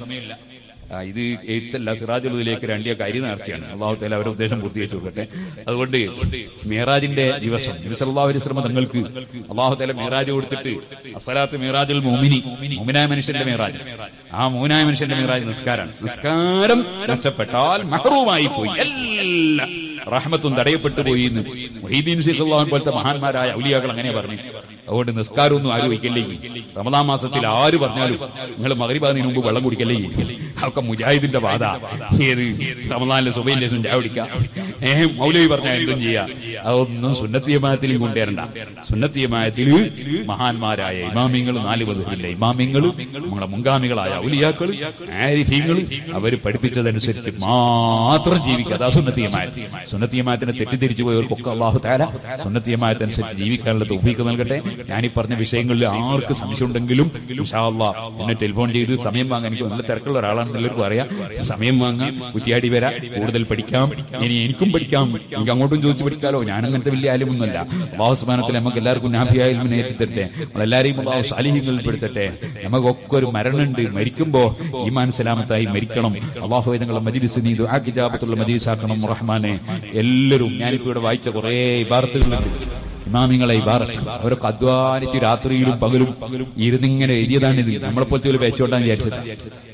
A: ആ, ഇത് എഴുത്തല്ല സിറാജുലിലേക്ക് രണ്ടിയ കരി നേർച്ചയാണ് അള്ളാഹു തല അവരുടെ ഉദ്ദേശം പൂർത്തീകരിച്ചു കൊടുക്കട്ടെ അതുകൊണ്ട് മേറാജിന്റെ ദിവസം നബിസല്ലാഹു ശ്രമം നിങ്ങൾക്ക് അള്ളാഹു തല മേറാജ് കൊടുത്തിട്ട് അസലാത്ത് മേറാജുൽ മോമിനി മോമിനായ മനുഷ്യന്റെ മേറാജ് ആ മോനായ മനുഷ്യന്റെ മേറാജ് നിസ്കാരമാണ് നിസ്കാരം നഷ്ടപ്പെട്ടാൽ മഹറൂമായി പോയി എല്ലാ റഹ്മത്തും തടയപ്പെട്ടു പോയി എന്ന് മൊഹീദ്ദീൻ സിഖുല്ലാൻ പോലത്തെ മഹാന്മാരായ ഔലിയാക്കൾ അങ്ങനെ പറഞ്ഞു അതുകൊണ്ട് നിസ്കാരമൊന്നും ആരും വയ്ക്കല്ലേ റമദാൻ മാസത്തിൽ ആര് പറഞ്ഞാലും നിങ്ങൾ മകരിബാദിന് മുമ്പ് വെള്ളം കുടിക്കല്ലേ അതൊക്കെ മുജാഹിദിന്റെ ബാധ ഏത് റമദാനിലെ സുബൈന്റെ ശേഷം ചായ കുടിക്കാം ഏഹ് മൗലവി പറഞ്ഞാൽ എന്തും ചെയ്യാം അതൊന്നും സുന്നത്തിയമായത്തിലും കൊണ്ടുവരണ്ട സുന്നത്തിയമായത്തിൽ മഹാന്മാരായ ഇമാമിങ്ങൾ നാല് പതിവില്ല ഇമാമിങ്ങൾ നമ്മളെ മുൻഗാമികളായ ഔലിയാക്കൾ ആരിഫീങ്ങൾ അവർ പഠിപ്പിച്ചതനുസരിച്ച് മാത്രം ജീവിക്കുക അതാ സുന്നത്തിയമായത്തിൽ സുന്നത്തിയമായത്തിനെ തെറ്റിദ്ധരിച്ചു പോയവർക്കൊക്കെ അള്ളാഹു താര സുന്നത്തിയമായത്തനുസരിച്ച് ജീവിക്കാനുള്ള തൗഫീക്ക് നൽകട്ടെ ഞാനീ പറഞ്ഞ വിഷയങ്ങളിൽ ആർക്ക് സംശയം ഉണ്ടെങ്കിലും ഇൻഷാ അല്ലാഹ് എന്നെ ടെലിഫോൺ ചെയ്ത് സമയം വാങ്ങാൻ എനിക്ക് നല്ല തിരക്കുള്ള ഒരാളാണെന്ന് എല്ലാവർക്കും അറിയാം സമയം വാങ്ങാം കുറ്റിയാടി വരാം കൂടുതൽ പഠിക്കാം ഇനി എനിക്കും പഠിക്കാം എനിക്ക് അങ്ങോട്ടും ചോദിച്ചു പഠിക്കാലോ ഞാൻ അങ്ങനത്തെ വലിയ ആലുമൊന്നുമല്ല അള്ളാഹു സ്മാനത്തിൽ നമുക്ക് എല്ലാവർക്കും നാഫിയായ ഇൽമിനെ ഏറ്റിത്തരട്ടെ നമ്മളെല്ലാരെയും അള്ളാഹു സാലിഹ്യങ്ങളിൽ പെടുത്തട്ടെ നമുക്കൊക്കെ ഒരു മരണുണ്ട് മരിക്കുമ്പോ ഈമാൻ സലാമത്തായി മരിക്കണം അള്ളാഹു ഞങ്ങളെ മജിലിസ് നീ ദുആ കിതാബത്തുള്ള മജിലിസാക്കണം റഹ്മാനെ എല്ലാവരും ഞാനിപ്പോ ഇവിടെ വായിച്ച കുറേ ഇബാർത്തുകളുണ്ട് ഇമാമിങ്ങളെ ഇബാറത്ത് അവരൊക്കെ അധ്വാനിച്ച് രാത്രിയിലും പകലും ഇരുന്നിങ്ങനെ എഴുതിയതാണിത് നമ്മളെ പോലത്തെ ഒരു വെച്ചോട്ടാൻ വിചാരിച്ചത്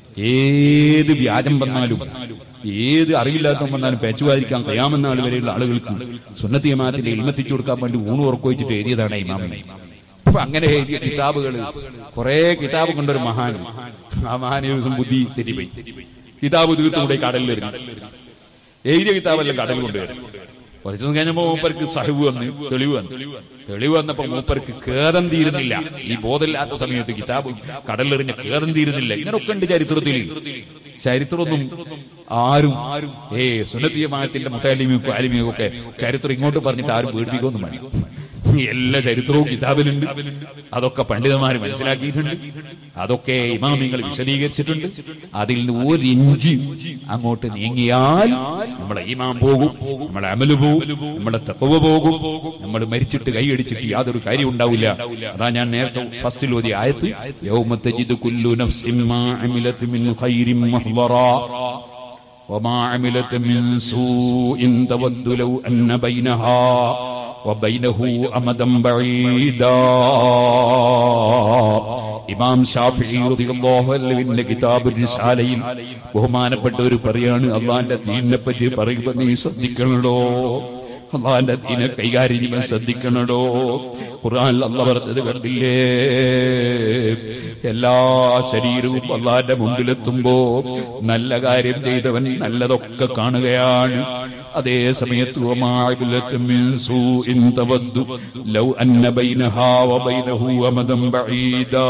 A: ഏത് വ്യാജം വന്നാലും ഏത് അറിവില്ലാത്ത വന്നാലും പേച്ചുവാതിരിക്കാൻ കഴിയാമെന്ന ആൾ വരെയുള്ള ആളുകൾക്ക് സുന്നത്തി ജമാഅത്തിന്റെ ഇൽമത്തിച്ചു കൊടുക്കാൻ വേണ്ടി ഊണ് ഉറക്കുവച്ചിട്ട് എഴുതിയതാണ് ഇമാമിനെ അപ്പൊ അങ്ങനെ എഴുതിയ കിതാബുകൾ കുറെ കിതാബ് കൊണ്ടൊരു മഹാൻ ആ മഹാൻ ഒരു ദിവസം ബുദ്ധി തെറ്റിപ്പോയി കിതാബ് തീർത്തുകൂടെ കടലിലെറിഞ്ഞു എഴുതിയ കിതാബെല്ലാം കടൽ കൊണ്ടുവരും കുറച്ചു ദിവസം കഴിഞ്ഞപ്പോ മൂപ്പർക്ക് സഹിവ് വന്ന് തെളിവ് വന്നു തെളിവ് വന്നപ്പോ മൂപ്പർക്ക് ഖേദം തീരുന്നില്ല ഈ ബോധമില്ലാത്ത സമയത്ത് കിതാബ് കടലിലെറിഞ്ഞ ഖേദം തീരുന്നില്ല ഇങ്ങനൊക്കെ ഉണ്ട് ചരിത്രത്തിൽ ചരിത്രമൊന്നും ആരും ഏ സുന്നത്തീയമാനത്തിന്റെ മുത്താലിമിയും ആലിമിയും ഒക്കെ ചരിത്രം ഇങ്ങോട്ട് പറഞ്ഞിട്ട് ആരും പേടിപ്പിക്കൊന്നും വേണം എല്ലാ ചരിത്രവും കിതാബിലുണ്ട് അതൊക്കെ പണ്ഡിതന്മാർ മനസ്സിലാക്കിയിട്ടുണ്ട് അതൊക്കെ ഇമാമിങ്ങൾ വിശദീകരിച്ചിട്ടുണ്ട് അതിൽ നിന്ന് ഒരു ഇഞ്ചി അങ്ങോട്ട് നീങ്ങിയാൽ നമ്മളെ ഈമാം പോകും നമ്മളെ അമല് പോകും നമ്മുടെ തെക്കവ് പോകും നമ്മൾ മരിച്ചിട്ട് കൈയടിച്ചിട്ട് യാതൊരു കാര്യം ഉണ്ടാവില്ല അതാ ഞാൻ നേരത്തെ ഫസ്റ്റിൽ ഓതി ആയത്ത് യൗമ തജിദു കുല്ലു നഫ്സിൻ മാ അമിലത് മിൻ ഖൈരിൻ മഹ്ളറാ وما عملت من سوء تود لو أن بينها وبينه أمدا بعيدا ഇമാം ഷാഫി റളിയല്ലാഹു അൻഹുവിന്റെ കിതാബ് റിസാലയിൽ ബഹുമാനപ്പെട്ടവർ പറയാണ് അള്ളാന്റെ ദീനിനെ പറ്റി പറയുമ്പോൾ നീ ശ്രദ്ധിക്കണല്ലോ അള്ളാന്റെ ദീനെ കൈകാര്യം ചെയ്യാൻ ശ്രദ്ധിക്കണടോ ഖുർആനിൽ അല്ല പറഞ്ഞത് കണ്ടില്ലേ എല്ലാ ശരീരവും അള്ളാന്റെ മുമ്പിലെത്തുമ്പോ നല്ല കാര്യം ചെയ്തവൻ നല്ലതൊക്കെ കാണുകയാണ് അതേ സമയത്ത് വമാഅബിലത്തും മിൻ സൂഇൻ തവദ്ദു ലൗ അന്ന ബൈനഹാ വബൈനഹു അമദൻ ബഈദാ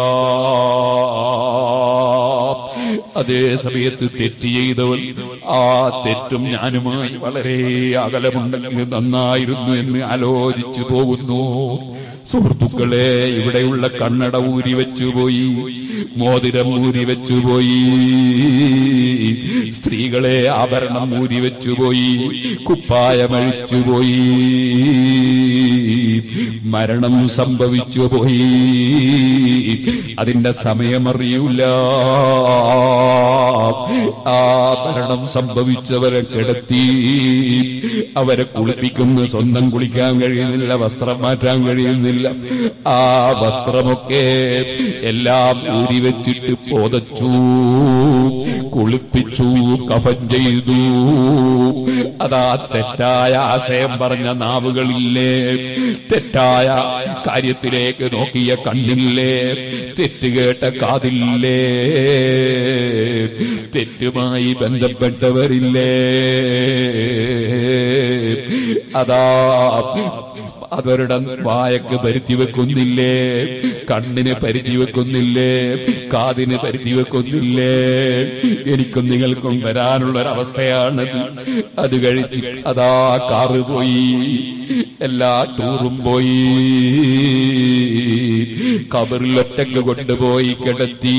A: അതേ സമയത്ത് തെറ്റ് ചെയ്തവൻ ആ തെറ്റും ഞാനുമായി വളരെ അകലമുണ്ടെങ്കിൽ നന്നായിരുന്നു എന്ന് ആലോചിച്ചു പോകുന്നു സുഹൃത്തുക്കളെ ഇവിടെയുള്ള കണ്ണട ഊരി വെച്ചുപോയി മോതിരം ഊരി വെച്ചുപോയി സ്ത്രീകളെ ആഭരണം ഊരി വെച്ചുപോയി കുപ്പായമഴിച്ചുപോയി മരണം സംഭവിച്ചു പോയി അതിന്റെ സമയമറിയൂല ആ മരണം സംഭവിച്ചവരെ കിടത്തി അവരെ കുളിപ്പിക്കുന്നു സ്വന്തം കുളിക്കാൻ കഴിയുന്നില്ല വസ്ത്രം മാറ്റാൻ കഴിയുന്നില്ല ആ വസ്ത്രമൊക്കെ എല്ലാം ഊരി വെച്ചിട്ട് പോതച്ചു കുളിപ്പിച്ചു കഫൻ ചെയ്തു അതാ തെറ്റായ ആശയം പറഞ്ഞ നാവുകളില്ലേ തെറ്റായ കാര്യത്തിലേക്ക് നോക്കിയ കണ്ണില്ലേ തെറ്റുകേട്ട കാതില്ലേ തെറ്റുമായി ബന്ധപ്പെട്ടവരില്ലേ അതാ അവരുടെ വായക്ക് പരുത്തി വെക്കുന്നില്ലേ കണ്ണിന് പരുത്തി വെക്കുന്നില്ലേ കാതിന് പരുത്തി വെക്കുന്നില്ലേ എനിക്കും നിങ്ങൾക്കും വരാനുള്ള ഒരവസ്ഥയാണത് അത് കഴിഞ്ഞ് അതാ കാറ് പോയി എല്ലാ ടൂറും പോയി കബറിൽ ഒറ്റക്ക് കൊണ്ടുപോയി കിടത്തി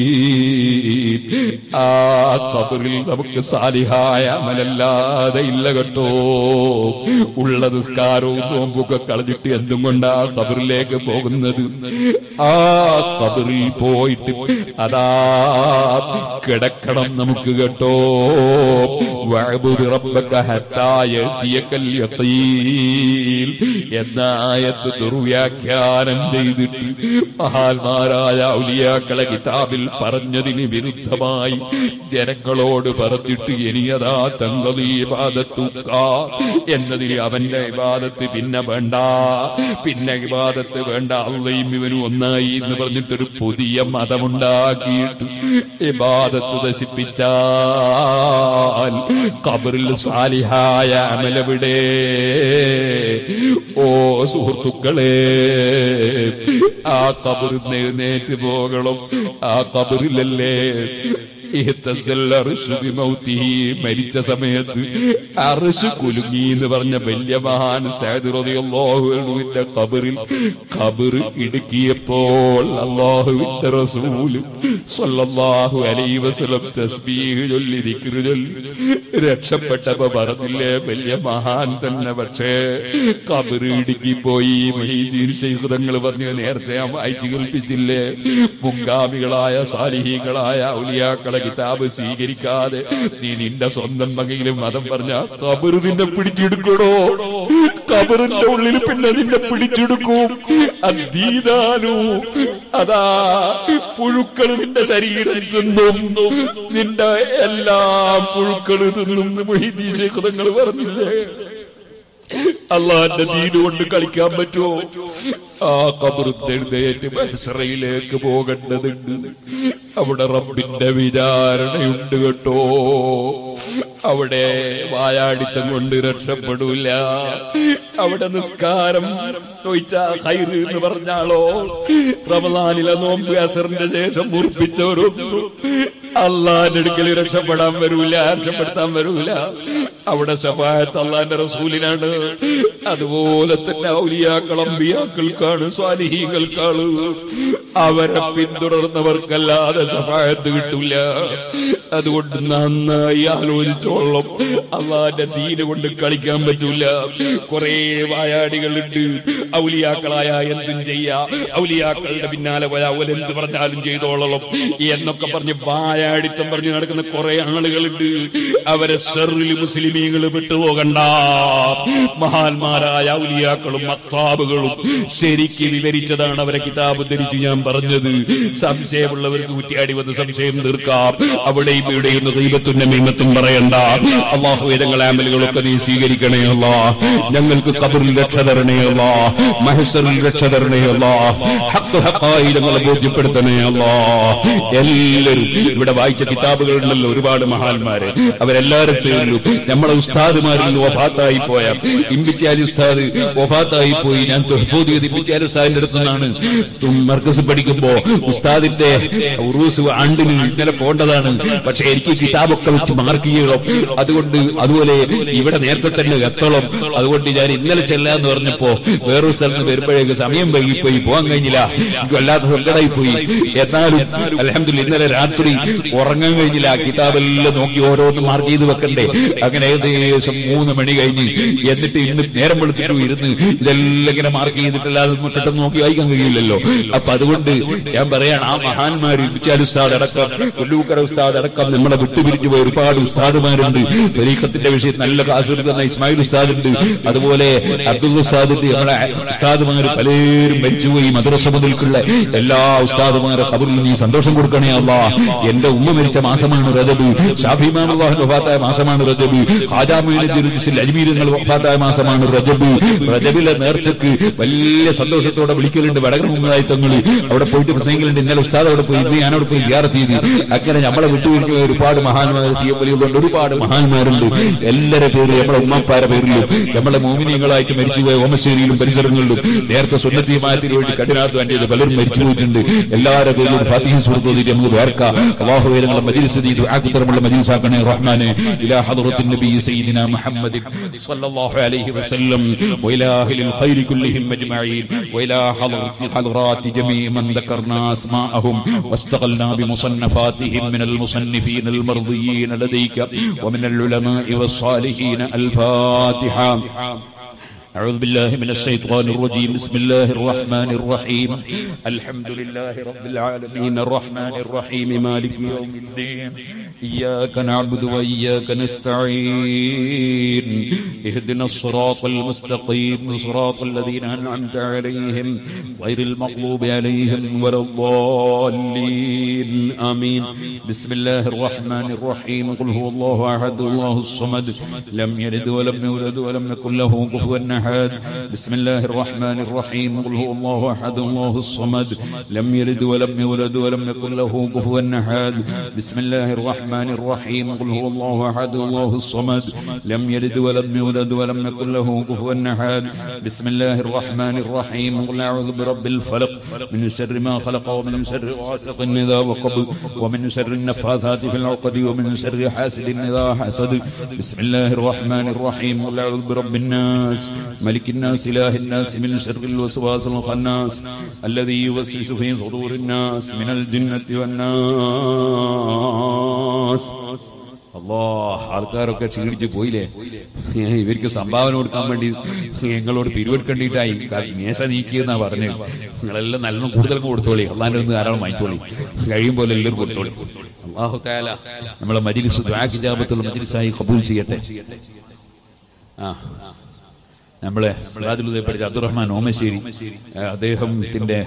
A: ആ കബറിൽ നമുക്ക് സാലിഹായ അമലല്ലാതെ ഇല്ല കേട്ടോ ഉള്ള നിസ്കാരവും നോമ്പൊക്കെ കളഞ്ഞിട്ട് എന്തും കൊണ്ടാ കബറിലേക്ക് പോകുന്നത് ആ കബറിൽ പോയിട്ട് അതാ കിടക്കണം നമുക്ക് കേട്ടോ വഅബ്ദു റബ്ബക ഹത്താ യഅതിയക്കൽ യഖീൻ എന്ന ആയത്ത് ദുർവ്യാഖ്യാനം ചെയ്തിട്ട് മഹാന്മാരായ ഔലിയാക്കളെ കിതാബിൽ പറഞ്ഞതിന് വിരുദ്ധമായി ജനങ്ങളോട് പറഞ്ഞിട്ട് ഇനിയതാ തങ്ങളീ ഇബാദത്തുക്ക എന്നതിൽ അവന്റെ ഇബാദത്ത് പിന്നെ വേണ്ട പിന്നെ ഇബാദത്ത് വേണ്ട അള്ളയും ഇവനും ഒന്നായി എന്ന് പറഞ്ഞിട്ടൊരു പുതിയ മതമുണ്ടാക്കിയിട്ട് ഇബാദത്ത് നശിപ്പിച്ചാൽ കബറിൽ സാലിഹായ അമലവിടെ ഓ സുഹൃത്തുക്കളെ ആ കബറിൽ എഴുന്നേറ്റ് പോകണം ആ കബറിലല്ലേ ഇഹ്തസൽ അർശു ബിമൗതിഹി മരിച്ച സമയത്ത് അർശ് കുലുങ്ങി എന്ന് പറഞ്ഞ വലിയ മഹാൻ സയ്യിദ് റളിയല്ലാഹു അൻഹുവിന്റെ ഖബറിൽ ഖബർ ഇടുക്കിയപ്പോൾ അല്ലാഹുവിന്റെ റസൂൽ സ്വല്ലല്ലാഹു അലൈഹി വസല്ലം തസ്ബീഹ് ചൊല്ലി ദിക്ർ ചൊല്ലി രക്ഷപ്പെട്ടപ്പോ പറഞ്ഞില്ലേ വലിയ മഹാൻ തന്നെ പക്ഷേ ഖബർ ഇടുക്കി പോയി മൊഹീദ്ദീൻ ശൈഖ് തങ്ങൾ പറഞ്ഞു നേരത്തെ ഞാൻ വായിച്ചു കേൾപ്പിച്ചില്ലേ മുൻഗാമികളായ സാലിഹീങ്ങളായ ഔലിയാക്കളെ കിതാബ് സ്വീകരിക്കാതെ നീ നിന്റെ സ്വന്തം വകയിലും മതം പറഞ്ഞ കബറ് നിന്നെ പിടിച്ചെടുക്കണോ കബറിന്റെ ഉള്ളിൽ പിന്നെ നിന്നെ പിടിച്ചെടുക്കും അതീതാനു അതാ പുഴുക്കൾ നിന്റെ ശരീരം തിന്നും നിന്റെ എല്ലാ പുഴുക്കൾ തിന്നും മൊഹീദീ ശേഖ് തങ്ങൾ പറഞ്ഞില്ലേ അള്ളാന്റെ ദീന് കൊണ്ട് കളിക്കാൻ പറ്റുമോ ആ കബറുത്തെഴുന്നേറ്റ് മത്സറയിലേക്ക് പോകേണ്ടതുണ്ട് അവിടെ റബ്ബിന്റെ വിചാരണയുണ്ട് കേട്ടോ അവിടെ വായാടിത്തം കൊണ്ട് രക്ഷപ്പെടൂല അവിടെ നിസ്കാരം ചോദിച്ച ഹൈറ് എന്ന് പറഞ്ഞാളോ റമദാനിലെ നോമ്പ് അസറിന്റെ ശേഷം മുറിപ്പിച്ചവരൊന്നും അള്ളാന്റെ അടുക്കൽ രക്ഷപ്പെടാൻ വരൂല രക്ഷപ്പെടുത്താൻ വരൂല അവിടെ സഫായത്ത് അള്ളാന്റെ റസൂലിനാണ് അതുപോലെ തന്നെ ഔലിയാക്കൾ അമ്പിയാക്കൾക്കാണ് സ്വാലിഹീകൾക്കാണ് അവരെ പിന്തുടർന്നവർക്കല്ലാതെ സഫായത്ത് കിട്ടില്ല അതുകൊണ്ട് നന്നായി ആലോചിച്ചോളം അള്ളാന്റെ ദീന കൊണ്ട് കളിക്കാൻ പറ്റൂല കുറെ വായാടികളുണ്ട് ഔലിയാക്കളായ എന്തും ചെയ്യാ ഔലിയാക്കളുടെ പിന്നാലെ പോയാ എന്ത് പറഞ്ഞാലും ചെയ്തോളണം എന്നൊക്കെ പറഞ്ഞ് വായാടിത്തം പറഞ്ഞ് നടക്കുന്ന കുറെ ആളുകളുണ്ട് അവരെ സെറിൽ മുസ്ലിമീങ്ങൾ വിട്ടുപോകണ്ട മഹാന്മാരായ ഔലിയാക്കളും മത്താബുകളും ശരിക്ക് വിവരിച്ചതാണ് അവരെ കിതാബ് ധരിച്ച് ഞാൻ പറഞ്ഞത് സംശയമുള്ളവർക്ക് കുറ്റിയാടി വന്ന് സംശയം തീർക്കാം അവിടെയും ഇവിടെയും ദൈവത്തിന്റെ മീമത്തും പറയണ്ട അള്ളാഹു ഏതങ്ങൾ ആമലുകളൊക്കെ നീ സ്വീകരിക്കണേ അല്ല ഞങ്ങൾക്ക് കബറിൽ രക്ഷ തരണേ അല്ല മഹസറിൽ രക്ഷ തരണേ അല്ല ഹക്ക് ഹക്കായി ഞങ്ങളെ ബോധ്യപ്പെടുത്തണേ അല്ല എല്ലാവരും ഇവിടെ വായിച്ച കിതാബുകളുണ്ടല്ലോ ഒരുപാട് മഹാന്മാര് അവരെല്ലാരും പേരിലും നമ്മളെ ഉസ്താദുമാരിൽ വഫാത്തായി പോയ ഇമ്പിച്ചാലി ഉസ്താദ് വഫാത്തായി പോയി ഞാൻ തൊഹഫോദിയത് ഇമ്പിച്ചാലി ഉസ്താദിന്റെ അടുത്ത് നിന്നാണ് മർക്കസ് പഠിക്കുമ്പോ ഉസ്താദിന്റെ ഉറൂസ് ആണ്ടിന് ഇന്നലെ പോണ്ടതാണ് പക്ഷെ എനിക്ക് കിതാബൊക്കെ വെച്ച് മാർക്ക് ചെയ്യണം അതുകൊണ്ട് അതുപോലെ ഇവിടെ നേരത്തെ തന്നെ എത്തണം അതുകൊണ്ട് ഞാൻ ഇന്നലെ ചെല്ലാന്ന് പറഞ്ഞപ്പോ വേറൊരു സ്ഥലത്ത് വരുമ്പോഴേക്ക് സമയം വൈകിപ്പോയി പോകാൻ കഴിഞ്ഞില്ല എനിക്ക് വല്ലാത്ത സങ്കടമായി പോയി എന്നാലും അലഹമില്ല ഇന്നലെ രാത്രി ഉറങ്ങാൻ കഴിഞ്ഞില്ല കിതാബെല്ലാം നോക്കി ഓരോന്ന് മാർക്ക് ചെയ്ത് വെക്കണ്ടേ അങ്ങനെ ഏകദേശം മൂന്ന് മണി കഴിഞ്ഞ് എന്നിട്ട് ഇന്ന് നേരം വെളുത്തിട്ട് ഇരുന്ന് ഇതെല്ലാം ഇങ്ങനെ മാർക്ക് ചെയ്തിട്ടല്ലാതെ മുറ്റത്ത് നോക്കി വായിക്കാൻ കഴിയില്ലല്ലോ അപ്പൊ അതുകൊണ്ട് ഞാൻ പറയാണ് ആ മഹാന്മാർ ഇബിച്ചാൽ ഉസ്താദ് അടക്കം കൊല്ലൂക്കര ഉസ്താദ് അടക്കം നമ്മളെ വിട്ടുപിരിഞ്ഞു പോയ ഒരുപാട് ഉസ്താദുമാരുണ്ട് തരീഖത്തിന്റെ വിഷയത്തിൽ നല്ല ക്ലാസ് എടുക്കുന്ന ഇസ്മായിൽ ഉസ്താദ് ഉണ്ട് അതുപോലെ അബ്ദുൽ ഉസ്താദിന്റെ നമ്മളെ ഉസ്താദുമാർ പലരും മരിച്ചുപോയി മദ്രസ മുതൽക്കുള്ള എല്ലാ ഉസ്താദുമാരെ കബറിൽ നീ സന്തോഷം കൊടുക്കണേ അല്ല എന്റെ ഉമ്മ മരിച്ച മാസമാണ് റജബ് ഷാഫിമാൻ വഫാത്തായ മാസമാണ് റജബ് ഹാജാമീൻ അജ്മീരങ്ങൾ വഫാത്തായ മാസമാണ് റജബ് റജബിലെ നേർച്ചക്ക് വലിയ സന്തോഷത്തോടെ വിളിക്കലുണ്ട് വടകരമുണ്ടായി തങ്ങൾ അവിടെ പോയിട്ട് പ്രസംഗിക്കലുണ്ട് ഇന്നലെ ഉസ്താദ് അവിടെ പോയി ഇന്ന് ഞാനവിടെ പോയി സിയാറത്ത് ചെയ്തു അങ്ങനെ നമ്മളെ വിട്ടുപിരിക്കുന്ന ഒരുപാട് മഹാന്മാർ സി എം വലിയുണ്ട് ഒരുപാട് മഹാന്മാരുണ്ട് എല്ലാവരുടെ പേരിൽ നമ്മളെ ഉമ്മപ്പാരെ പേരിലും നമ്മളെ മോമിനിയങ്ങളായിട്ട് മരിച്ചുപോയ ഓമശ്ശേരിയിലും പരിസരങ്ങളിലും നേരത്തെ സുന്നത്തിയുമായത്തിന് വേണ്ടി കഠിനാധ്വാനം ചെയ്ത് പലരും മരിച്ചു പോയിട്ടുണ്ട് എല്ലാവരുടെ പേരിലും ഫാത്തിഹ സുഹൃത്തോതിട്ട് നമുക്ക് വേർക്കാം അള്ളാഹുവേലങ്ങളെ മജിലിസ് ചെയ്തു ആക്കുത്തരമുള്ള മജിലിസാക്കണേ റഹ്മാനെ ഇലാ ഹദറത്തിൻ നബി സയ്യിദിന മുഹമ്മദ് സല്ലല്ലാഹു അലൈഹി വസല്ലം وإلى أهل الخير كلهم أجمعين وإلى حضرة حضرات جميع من ذكرنا أسماءهم واستغلنا بمصنفاتهم من المصنفين المرضيين لديك ومن العلماء والصالحين الفاتحة أعوذ بالله من الشيطان الرجيم بسم الله الرحمن الرحيم الحمد لله رب العالمين الرحمن الرحيم مالك يوم الدين إياك نعبد وإياك نستعين اهدنا الصراط المستقيم صراط الذين أنعمت عليهم غير المغضوب عليهم ولا الضالين آمين بسم الله الرحمن الرحيم قل هو الله أحد الله الصمد لم يلد ولم يولد ولم يكن له كفوا أحد بسم الله الرحمن الرحيم قل هو الله أحد الله الصمد لم يلد ولم يولد ولم يكن له كفوا أحد بسم الله الرحمن الرحيم قل هو الله أحد الله الصمد لم يلد ولم يولد ولم يكن له كفوا أحد بسم الله الرحمن الرحيم قل أعوذ برب الفلق من شر ما خلق ومن شر غاسق إذا وقب ومن شر النفاثات في العقد ومن شر حاسد إذا حسد بسم الله الرحمن الرحيم قل أعوذ برب الناس ملك الناس إله الناس من شر الوسواس الخناس الذي يوسوس في صدور الناس من الجنة والناس അല്ലോ ആൾക്കാരൊക്കെ ക്ഷീണിച്ച് പോയില്ലേ ഇവർക്ക് സംഭാവന കൊടുക്കാൻ വേണ്ടി ഞങ്ങളോട് പിരിവെടുക്കേണ്ടിയിട്ടായി മേശ നീക്കിയെന്നാ പറഞ്ഞു നിങ്ങളെല്ലാം നല്ലോണം കൂടുതൽ കൊടുത്തോളി അള്ളാന്റെ ഒന്ന് ധാരാളം വാങ്ങിച്ചോളി കഴിയും പോലെ എല്ലാവരും കൊടുത്തോളി അള്ളാഹു താല നമ്മളെ മജിലിസ് ദ്വാഖിജാബത്തുള്ള മജിലിസായി കബൂൽ ചെയ്യട്ടെ ആ നമ്മളെ സിറാജുൽ പഠിച്ച അബ്ദുറഹ്മാൻ ഓമശ്ശേരി ഏ, അദ്ദേഹത്തിന്റെ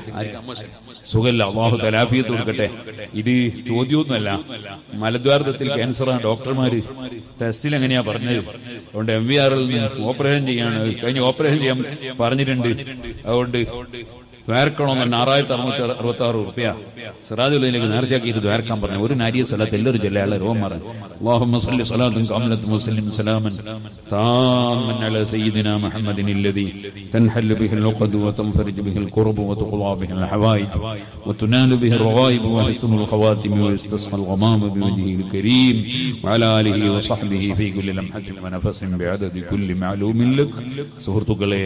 A: സുഖല്ല അള്ളാഹു തലാഫിയത്ത് കൊടുക്കട്ടെ ഇത് ചോദ്യമൊന്നുമല്ല മലദ്വാരത്തിൽ ക്യാൻസറാണ് ഡോക്ടർമാര് ടെസ്റ്റിൽ എങ്ങനെയാ പറഞ്ഞത് അതുകൊണ്ട് എം വി ആറിൽ നിന്ന് ഓപ്പറേഷൻ ചെയ്യാണ് കഴിഞ്ഞ് ഓപ്പറേഷൻ ചെയ്യാൻ പറഞ്ഞിട്ടുണ്ട് അതുകൊണ്ട് ദ്വാരക്കണമെന്ന് തന്നെ ആറായിരത്തി അറുന്നൂറ്റി അറുപത്തി ആറ് റുപ്യ സിറാജുലേക്ക് നേർച്ചയാക്കിയിട്ട് ദ്വാരക്കാൻ പറഞ്ഞു ഒരു നാരിയ സ്ഥലത്ത് എല്ലാവരും ചെല്ല അയാളെ രോഗം മാറാൻ اللهم صل صلاة كاملة وسلم سلاما تاما على سيدنا محمد الذي تنحل به العقد وتنفرج به الكرب وتقضى به الحوائج وتنال به الرغائب وحسن الخواتم ويستسقى الغمام بوجهه الكريم وعلى آله وصحبه في كل لمحة ونفس بعدد كل معلوم لك സുഹൃത്തുക്കളെ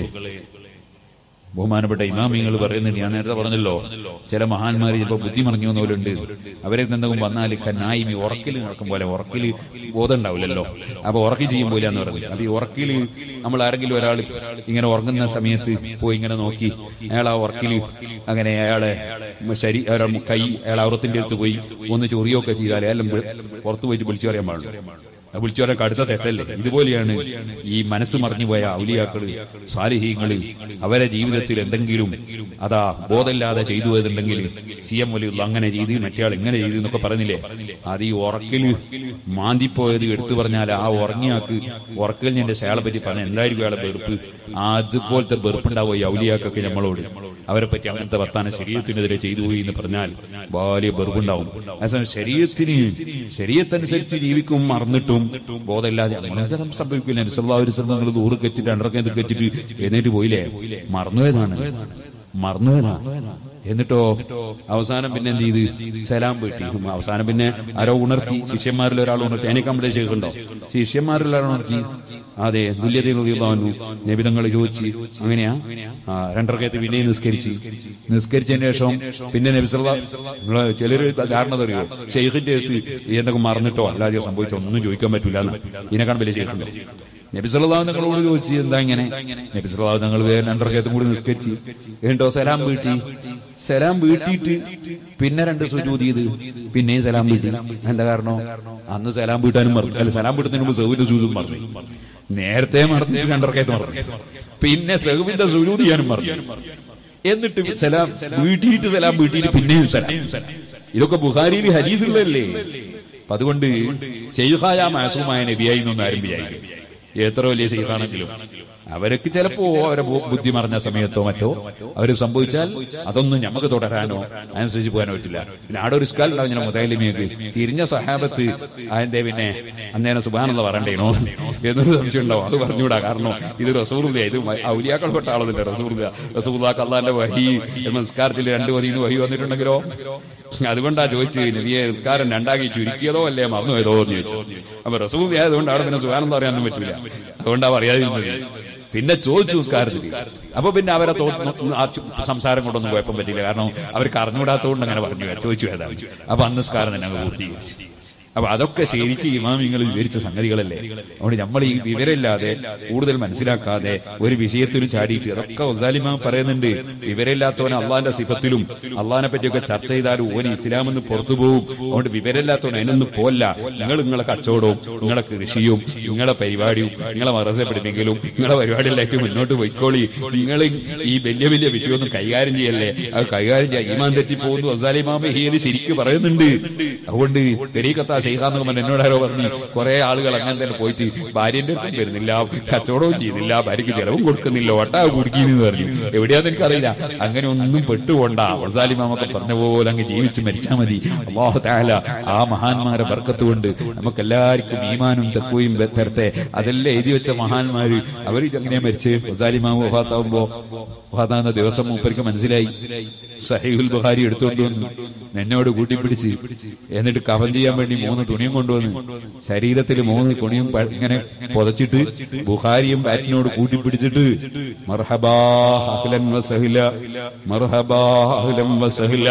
A: ബഹുമാനപ്പെട്ട ഇമാമിങ്ങൾ പറയുന്നുണ്ട് ഞാൻ നേരത്തെ പറഞ്ഞല്ലോ ചില മഹാന്മാർ ചിലപ്പോൾ ബുദ്ധി മറിഞ്ഞു പോകുന്നവരുണ്ട് അവരെ എന്തെങ്കിലും വന്നാൽ കന്നായി ഈ ഉറക്കിൽ നടക്കും പോലെ ഉറക്കിൽ ബോധം ഉണ്ടാവില്ലല്ലോ അപ്പൊ ഉറക്കി ചെയ്യും പോലെ എന്ന് പറഞ്ഞു അത് ഈ ഉറക്കിൽ നമ്മൾ ആരെങ്കിലും ഒരാൾ ഇങ്ങനെ ഉറങ്ങുന്ന സമയത്ത് പോയി ഇങ്ങനെ നോക്കി അയാൾ ആ ഉറക്കിൽ അങ്ങനെ അയാളെ ശരി അയാളുടെ കൈ അയാൾ അറുത്തിന്റെ അടുത്ത് പോയി ഒന്ന് ചൊറിയൊക്കെ ചെയ്താൽ അയാളും പുറത്തു പോയിട്ട് വിളിച്ചു പറയാൻ പാടുള്ളൂ അത് വിളിച്ചവരൊക്കെ അടുത്ത തെറ്റല്ലേ ഇതുപോലെയാണ് ഈ മനസ്സ് മറിഞ്ഞുപോയ ഔലിയാക്കള് സാലിഹീങ്ങള് അവരെ ജീവിതത്തിൽ എന്തെങ്കിലും അതാ ബോധമില്ലാതെ ചെയ്തു പോയതുണ്ടെങ്കിൽ സി എം വലിയുള്ള അങ്ങനെ ചെയ്ത് മറ്റേയാൾ ഇങ്ങനെ ചെയ്തു എന്നൊക്കെ പറഞ്ഞില്ലേ അത് ഈ ഉറക്കില് മാന്തിപ്പോയത് എടുത്തു പറഞ്ഞാൽ ആ ഉറങ്ങിയാക്ക് ഉറക്കിൽ എന്റെ ശയാളെ പറ്റി പറഞ്ഞ എന്തായിരിക്കും അയാളെ വെറുപ്പ് അതുപോലത്തെ വെറുപ്പുണ്ടാവുക ഈ ഔലിയാക്കൊക്കെ നമ്മളോട് അവരെ പറ്റി അങ്ങനത്തെ വർത്താനം ശരീരത്തിനെതിരെ ചെയ്തു പോയി എന്ന് പറഞ്ഞാൽ വലിയ വെറുപ്പുണ്ടാവും അതേസമയം ശരീരത്തിന് ശരീരത്തനുസരിച്ച് ജീവിക്കും മറന്നിട്ടും ബോധമില്ലാതെ അങ്ങനെ സംഭവിക്കില്ല നബിസല്ലാ ഒരു സ്ഥലം നിങ്ങൾ ദൂറ് കെറ്റിട്ട് അണ്ടറൊക്കെ എന്ത് കെറ്റിട്ട് എഴുന്നേറ്റ് പോയില്ലേ മറന്നുപോയതാണ് മറന്നുപോയതാ എന്നിട്ടോ അവസാനം പിന്നെ എന്ത് ചെയ്ത് സലാം വീട്ടി അവസാനം പിന്നെ ആരോ ഉണർത്തി ശിഷ്യന്മാരിൽ ഒരാൾ ഉണർത്തി അതിനെ കമ്പളേ ശേഖുണ്ടോ ശിഷ്യന്മാരിൽ ഒരാൾ ഉണർത്തി അതെ തുല്യതയുള്ളവന്നു നബിതങ്ങൾ ചോദിച്ച് അങ്ങനെയാ ആ രണ്ടരക്കയത്ത് പിന്നെ നിസ്കരിച്ച് നിസ്കരിച്ചതിന് ശേഷം പിന്നെ നബിസള്ള നിങ്ങള് ചിലര് ധാരണ അറിയോ ഷെയ്ഖിന്റെ അടുത്ത് എന്തൊക്കെ മറന്നിട്ടോ അല്ലാതെ സംഭവിച്ചോ ഒന്നും ചോദിക്കാൻ പറ്റൂല ഇതിനെക്കാൾ വലിയ ഷെയ്ഖുണ്ടോ നബിസല്ലാ നിങ്ങളോട് ചോദിച്ചു എന്താ ഇങ്ങനെ നബിസല്ലാ നിങ്ങൾ വേറെ രണ്ടരക്കയത്തും കൂടി നിസ്കരിച്ച് ഏണ്ടോ സലാം വീട്ടി സലാം വീട്ടിയിട്ട് പിന്നെ രണ്ട് സുജൂത് ചെയ്ത് പിന്നെയും സലാം വീട്ടി എന്താ കാരണം അന്ന് സലാം വീട്ടാനും മറന്നു അല്ല സലാം വീട്ടുന്നതിന് മുമ്പ് സൗവിന്റെ സൂചും മറന്നു നേരത്തെ മറന്നിട്ട് രണ്ടരക്കയത്ത് മറന്നു പിന്നെ സഹുവിന്റെ സുജൂത് ചെയ്യാനും മറന്നു എന്നിട്ട് സലാം വീട്ടിയിട്ട് സലാം വീട്ടിയിട്ട് പിന്നെയും സലാം ഇതൊക്കെ ബുഹാരിയിൽ ഹരീസുള്ളതല്ലേ അപ്പൊ അതുകൊണ്ട് ചെയ്ഹായ മാസവുമായ നബിയായി എന്നൊന്നും ആരും വിചാരിക്കും എത്ര വലിയ ചെയ്ഹാണെങ്കിലും അവർക്ക് ചിലപ്പോ അവരെ ബു- ബുദ്ധി മറഞ്ഞ സമയത്തോ മറ്റോ അവർ സംഭവിച്ചാൽ അതൊന്നും നമുക്ക് തുടരാനോ അനുസരിച്ച് പോകാനോ പറ്റില്ല പിന്നെ ആടെ ഒരു സ്കാൽ ഉണ്ടാവും ഞാൻ മുതലിമിയൊക്കെ തിരിഞ്ഞ സഹാബത്ത് അതിന്റെ പിന്നെ അന്നേരം സുബാനെന്ന് പറയണ്ടേനോ എന്നൊരു സംശയം ഉണ്ടാവും അത് പറഞ്ഞുകൂടാ കാരണം ഇത് റസൂർദ ഇത് ഔലിയാക്കൾ പെട്ട ആളൊന്നുമില്ല റസൂർദ റസൂർദാക്ക് അള്ളാന്റെ വഹി നമസ്കാരത്തിൽ രണ്ട് വതിന്ന് വഹി വന്നിട്ടുണ്ടെങ്കിലോ അതുകൊണ്ടാ ചോദിച്ചു നബിയെ നിസ്കാരം രണ്ടാക്കി ചുരുക്കിയതോ അല്ലേ മറന്നുപോയതോ എന്ന് ചോദിച്ചു അപ്പൊ റസൂൽ ആയതുകൊണ്ട് അവിടെ പിന്നെ സുഖാനന്ദ പറയാനൊന്നും പറ്റില്ല അതുകൊണ്ടാ പറയാതിരുന്നത് പിന്നെ ചോദിച്ചു നിസ്കാരത്തിൽ അപ്പൊ പിന്നെ അവരെ തോ- ആ ചു- സംസാരം കൊണ്ടൊന്നും കുഴപ്പം പറ്റില്ല കാരണം അവർക്ക് അറിഞ്ഞുകൂടാത്തതുകൊണ്ട് അങ്ങനെ പറഞ്ഞു ചോദിച്ചു ഏതാണ് അപ്പൊ അന്ന് നിസ്കാരം തന്നെ അങ്ങ് പൂർത്തീകരിച്ചു അപ്പൊ അതൊക്കെ ശരിക്കും ഇമാമിങ്ങൾ വിവരിച്ച സംഗതികളല്ലേ അതുകൊണ്ട് നമ്മൾ ഈ വിവരമില്ലാതെ കൂടുതൽ മനസ്സിലാക്കാതെ ഒരു വിഷയത്തിൽ ചാടിയിട്ട് അതൊക്കെ ഒസാലിമാം പറയുന്നുണ്ട് വിവരമില്ലാത്തവൻ അള്ളാന്റെ സിഫത്തിലും അള്ളാഹിനെ പറ്റിയൊക്കെ ചർച്ച ചെയ്താലും ഓന് ഇസ്ലാമെന്ന് പുറത്തു പോകും അതുകൊണ്ട് വിവരമില്ലാത്തവൻ അതിനൊന്നും പോല്ല നിങ്ങൾ നിങ്ങളെ കച്ചവടവും നിങ്ങളെ കൃഷിയും നിങ്ങളെ പരിപാടിയും നിങ്ങളെ മറസ പഠിപ്പിക്കലും നിങ്ങളെ പരിപാടിയിലേക്ക് മുന്നോട്ട് പോയിക്കോളി നിങ്ങൾ ഈ വലിയ വലിയ വിഷയമൊന്നും കൈകാര്യം ചെയ്യല്ലേ അത് കൈകാര്യം ചെയ്യാൻ ഈമാൻ തെറ്റി പോകുന്നു ഒസാലിമാമ ഹിയല് ശരിക്കും പറയുന്നുണ്ട് അതുകൊണ്ട് തെരീക്കത്ത ഷെയ്ഖാന്ന് പറഞ്ഞ എന്നോട് ആരോ പറഞ്ഞു കുറെ ആളുകൾ അങ്ങനെ തന്നെ പോയിട്ട് ഭാര്യന്റെ അടുത്തും വരുന്നില്ല കച്ചവടവും ചെയ്യുന്നില്ല ഭാര്യക്ക് ചെലവും കൊടുക്കുന്നില്ല ഒട്ടാവ് കുടുക്കിന്ന് പറഞ്ഞു എവിടെയാന്ന് എനിക്കറിയില്ല അങ്ങനെ ഒന്നും പെട്ടുകൊണ്ട ഒസാലിമാമൊക്കെ പറഞ്ഞ പോലെ അങ്ങ് ജീവിച്ച് മരിച്ചാൽ മതി അള്ളാഹു താല ആ മഹാന്മാരെ ബർക്കത്ത് കൊണ്ട് നമുക്ക് എല്ലാവർക്കും ഈമാനും തെക്കുയും തരട്ടെ അതെല്ലാം എഴുതി വെച്ച മഹാന്മാര് അവർ ഇതെങ്ങനെ മരിച്ച് ഒസാലിമാവ് വഫാത്താവുമ്പോ വഫാത്താകുന്ന ദിവസം മൂപ്പർക്ക് മനസ്സിലായി സഹീഹുൽ ബുഹാരി എടുത്തുകൊണ്ട് വന്നു എന്നോട് കൂട്ടിപ്പിടിച്ച് എന്നിട്ട് കവൻ ചെയ്യാൻ വേണ്ടി മൂന്ന് തുണിയും കൊണ്ടുവന്ന് ശരീരത്തിൽ മൂന്ന് തുണിയും പ- ഇങ്ങനെ പുതച്ചിട്ട് ബുഹാരിയും ബാറ്റിനോട് കൂട്ടിപ്പിടിച്ചിട്ട് മർഹബാ അഹ്ലൻ വസഹ്ല മർഹബാ അഹ്ലൻ വസഹ്ല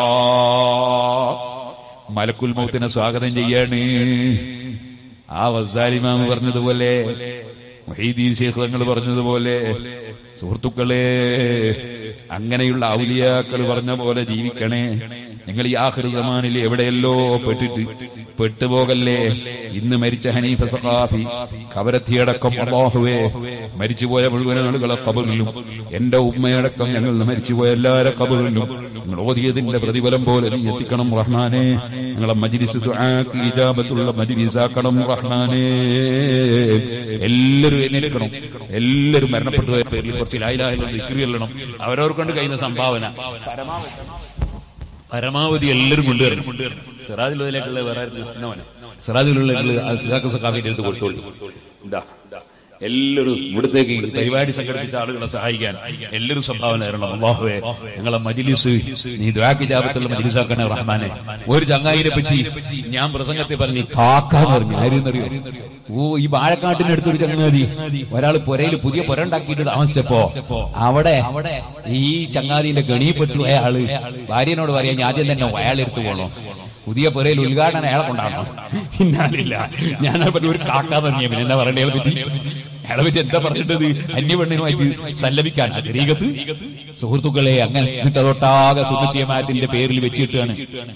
A: മലക്കുൽ മൗത്തിനെ സ്വാഗതം ചെയ്യാണ് ആ വസാലിമാമ് പറഞ്ഞതുപോലെ മൊഹീദീൻ ശേഖ് തങ്ങൾ പറഞ്ഞതുപോലെ സുഹൃത്തുക്കളെ അങ്ങനെയുള്ള ഔലിയാക്കൾ പറഞ്ഞ പോലെ ജീവിക്കണേ നിങ്ങൾ ഈ ആഖിർ സമാനിൽ എവിടെയല്ലോ പെട്ടിട്ട് പെട്ടുപോകല്ലേ ഇന്ന് മരിച്ച ഹനീഫ സഖാഫി കവരത്തിയടക്കം അള്ളാഹുവേ മരിച്ചുപോയ മുഴുവൻ ആളുകളെ കബറിലും എന്റെ ഉമ്മയടക്കം ഞങ്ങൾ മരിച്ചുപോയ എല്ലാവരുടെ കബറിലും നിങ്ങൾ ഓതിയതിന്റെ പ്രതിഫലം പോലെ നീ എത്തിക്കണം റഹ്മാനെ ഞങ്ങളെ മജിലിസ് ദുആക്ക് ഇജാബത്തുള്ള മജിലിസാക്കണം റഹ്മാനെ എല്ലാവരും എഴുന്നേൽക്കണം എല്ലാവരും മരണപ്പെട്ടു പോയ പേരിൽ കുറച്ച് ലായിലാഹിലും വിക്രിയല്ലണം അവരവർക്കൊണ്ട് കഴിയുന്ന സംഭാവന പരമാവധി പരമാവധി എല്ലാവരും കൊണ്ടുവരണം സിറാജിലുള്ളതിലേക്കുള്ള വേറെ സിറാജിലുള്ള സിറാഖ് സഖാഫിന്റെ അടുത്ത് കൊടുത്തോളൂ ഇതാ എല്ലാവരും ഇവിടത്തേക്ക് ഈ പരിപാടി സംഘടിപ്പിച്ച ആളുകളെ സഹായിക്കാൻ എല്ലാവരും സംഭാവന തരണം അള്ളാഹുവേ ഞങ്ങളെ മജിലിസ് നീ ദ്വാക്കി ജാപത്തുള്ള മജിലിസാക്കണേ റഹ്മാനെ ഒരു ചങ്ങായിനെ പറ്റി ഞാൻ പ്രസംഗത്തെ പറഞ്ഞു കാക്കാന്ന് പറഞ്ഞു ആരെന്നറിയോ ഓ ഈ വാഴക്കാട്ടിന്റെ അടുത്തൊരു ചങ്ങാതി ഒരാൾ പുരയിൽ പുതിയ പുര ഉണ്ടാക്കിയിട്ട് താമസിച്ചപ്പോ അവിടെ ഈ ചങ്ങാതിന്റെ ഗണിപ്പെട്ടു പോയ ആള് ഭാര്യനോട് പറയാ ഞാൻ ആദ്യം തന്നെ അയാളെടുത്ത് പോകണം പുതിയ പുരയിൽ ഉദ്ഘാടനം അയാളെ കൊണ്ടാണോ ഇന്നാലില്ല ഞാൻ പറഞ്ഞു ഒരു കാക്കാന്ന് പറഞ്ഞ പിന്നെ എന്താ പറയണ്ടേ അയാളെ പറ്റി അയാളെ പറ്റി എന്താ പറഞ്ഞിട്ടത് അന്യപെണ്ണിനുമായിട്ട് സല്ലപിക്കാൻ ശരീരത്ത് സുഹൃത്തുക്കളെ അങ്ങനെ എന്നിട്ട് അതൊട്ടാകെ സുഹൃത്തിയമാത്തിന്റെ പേരിൽ വെച്ചിട്ടാണ്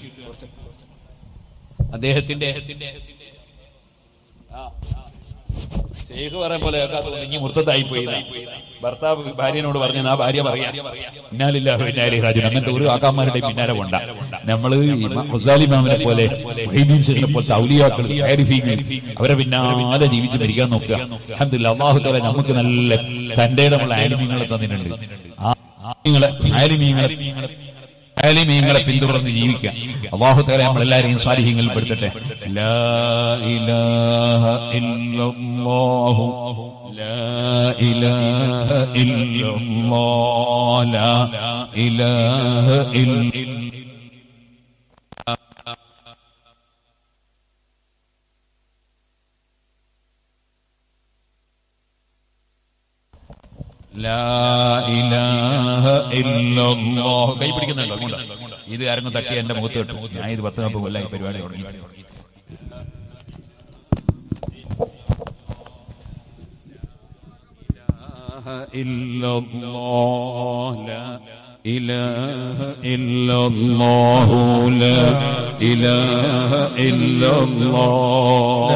A: അദ്ദേഹത്തിന്റെ ശേഖ് പറയാൻ പോലെ ഇനി മുർത്തതായി പോയി ഭർത്താവ് ഭാര്യനോട് പറഞ്ഞു ആ ഭാര്യ പറയാ പിന്നാലില്ല പിന്നാലെ രാജു അങ്ങനത്തെ ഒരു ആക്കാന്മാരുടെ പിന്നാലെ കൊണ്ട നമ്മള് മുസാലിമാമിനെ പോലെ വൈദ്യം ഷെഖിനെ പോലത്തെ ഔലിയാക്കൾ ആരിഫീങ്ങൾ അവരെ പിന്നാലെ ജീവിച്ച് മരിക്കാൻ നോക്കുക അഹമ്മദില്ല അള്ളാഹു തല നമുക്ക് നല്ല തന്റെ ഇടമുള്ള ആലിമീങ്ങളെ തന്നിട്ടുണ്ട് ആ ആലിമീങ്ങളെ ആലിമീങ്ങളെ ആലിമീങ്ങളെ പിന്തുടർന്ന് ജീവിക്കാം അള്ളാഹു തല നമ്മളെല്ലാരെയും സ്വാലിഹ്യങ്ങളിൽ പെടുത്തട്ടെ ലാ ഇലാഹ ഇല്ലല്ലാഹു ലാ ഇലാഹ ഇല്ലല്ലാഹ് ലാ ഇലാഹ ഇല്ല ലാ ഇലാഹ ഇല്ലല്ലാഹ് കൈ പിടിക്കുന്നുണ്ടോ അങ്ങോട്ട് ഇത് ആരെങ്കിലും തട്ടി എന്റെ മുഖത്ത് കിട്ടും ഞാൻ ഇത് പത്ത് നാൽപ്പത് കൊല്ലം ഈ പരിപാടി തുടങ്ങി إلا الله لا إله إلا الله لا إله إلا الله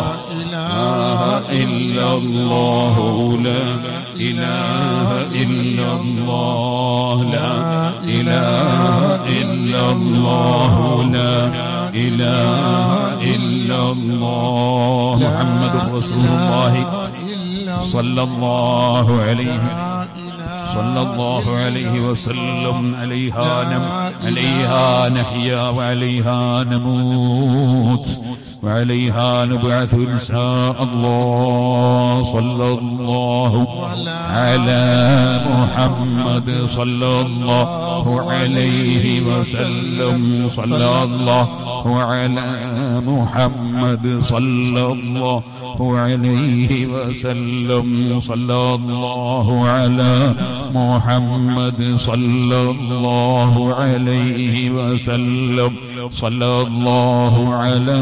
A: لا إله إلا الله لا إله إلا الله لا إله إلا الله لا إله إلا الله محمد رسول الله صلى الله عليه صلى الله عليه وسلم عليها نم عليها نحيا وعليها نموت وعليها نبعث إن شاء الله صلى الله على محمد صلى الله عليه وسلم صلى الله على محمد صلى الله عليه وسلم صلى الله على محمد صلى الله عليه وسلم صلى الله على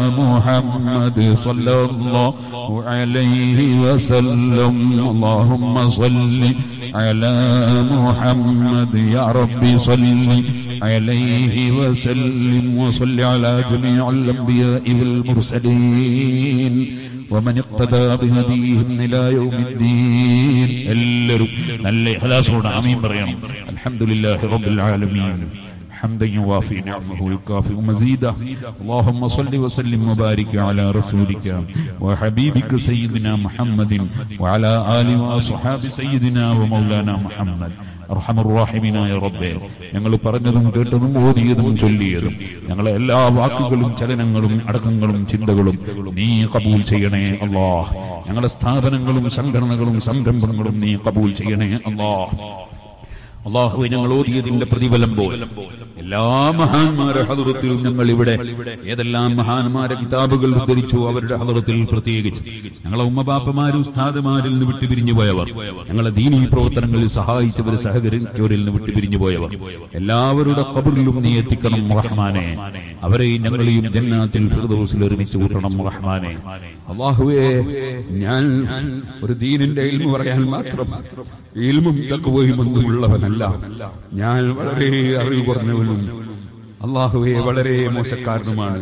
A: محمد صلى الله عليه وسلم اللهم صل على محمد يا ربي صل عليه وسلم وصل على جميع الأنبياء والمرسلين ومن اقتدى بهديهم إلى يوم الدين എല്ലാവരും നല്ല ഇഖ്ലാസോടെ ആമീൻ പറയണം അൽഹംദുലില്ലാഹി റബ്ബിൽ ആലമീൻ حمدا يوافي نعمه ويكافئ مزيدا اللهم صل وسلم وبارك على رسولك وحبيبك سيدنا محمد وعلى آله وأصحاب سيدنا ومولانا محمد അർഹമറുറാഹിമിനായ റബ്ബേ ഞങ്ങൾ പറഞ്ഞതും കേട്ടതും ഓതിയതും ചൊല്ലിയതും ഞങ്ങളെ എല്ലാ വാക്കുകളും ചലനങ്ങളും അടക്കങ്ങളും ചിന്തകളും നീ കബൂൽ ചെയ്യണേ അല്ലാഹ് ഞങ്ങളുടെ സ്ഥാപനങ്ങളും സംഘടനകളും സംരംഭങ്ങളും നീ കബൂൽ ചെയ്യണേ അല്ലാഹ് അള്ളാഹു ഞങ്ങൾ ഓതിയതിന്റെ പ്രതിഫലം പോലെ എല്ലാ മഹാന്മാരെ ഹദറത്തിലും ഞങ്ങൾ ഇവിടെ ഏതെല്ലാം മഹാന്മാരെ കിതാബുകൾ ഉദ്ധരിച്ചു അവരുടെ ഹദറത്തിൽ പ്രത്യേകിച്ച് ഞങ്ങളെ ഉമ്മബാപ്പമാരും ഉസ്താദുമാരിൽ നിന്ന് വിട്ടുപിരിഞ്ഞു പോയവർ ഞങ്ങളെ ദീനീ പ്രവർത്തനങ്ങളിൽ സഹായിച്ചവർ സഹകരിച്ചവരിൽ നിന്ന് വിട്ടുപിരിഞ്ഞു പോയവർ എല്ലാവരുടെ കബറിലും നീ എത്തിക്കണം റഹ്മാനെ അവരെയും ഞങ്ങളെയും ജന്നാത്തിൽ ഫിർദൗസിൽ ഒരുമിച്ച് കൂട്ടണം റഹ്മാനെ അള്ളാഹുവേ ഞാൻ ഒരു ദീനിന്റെ ഇൽമു പറയാൻ മാത്രം ഇൽമും തക്കുവയും ഒന്നുമുള്ളവനല്ല ഞാൻ വളരെ അറിവ് കുറഞ്ഞവനും അള്ളാഹുവെ വളരെ മോശക്കാരനുമാണ്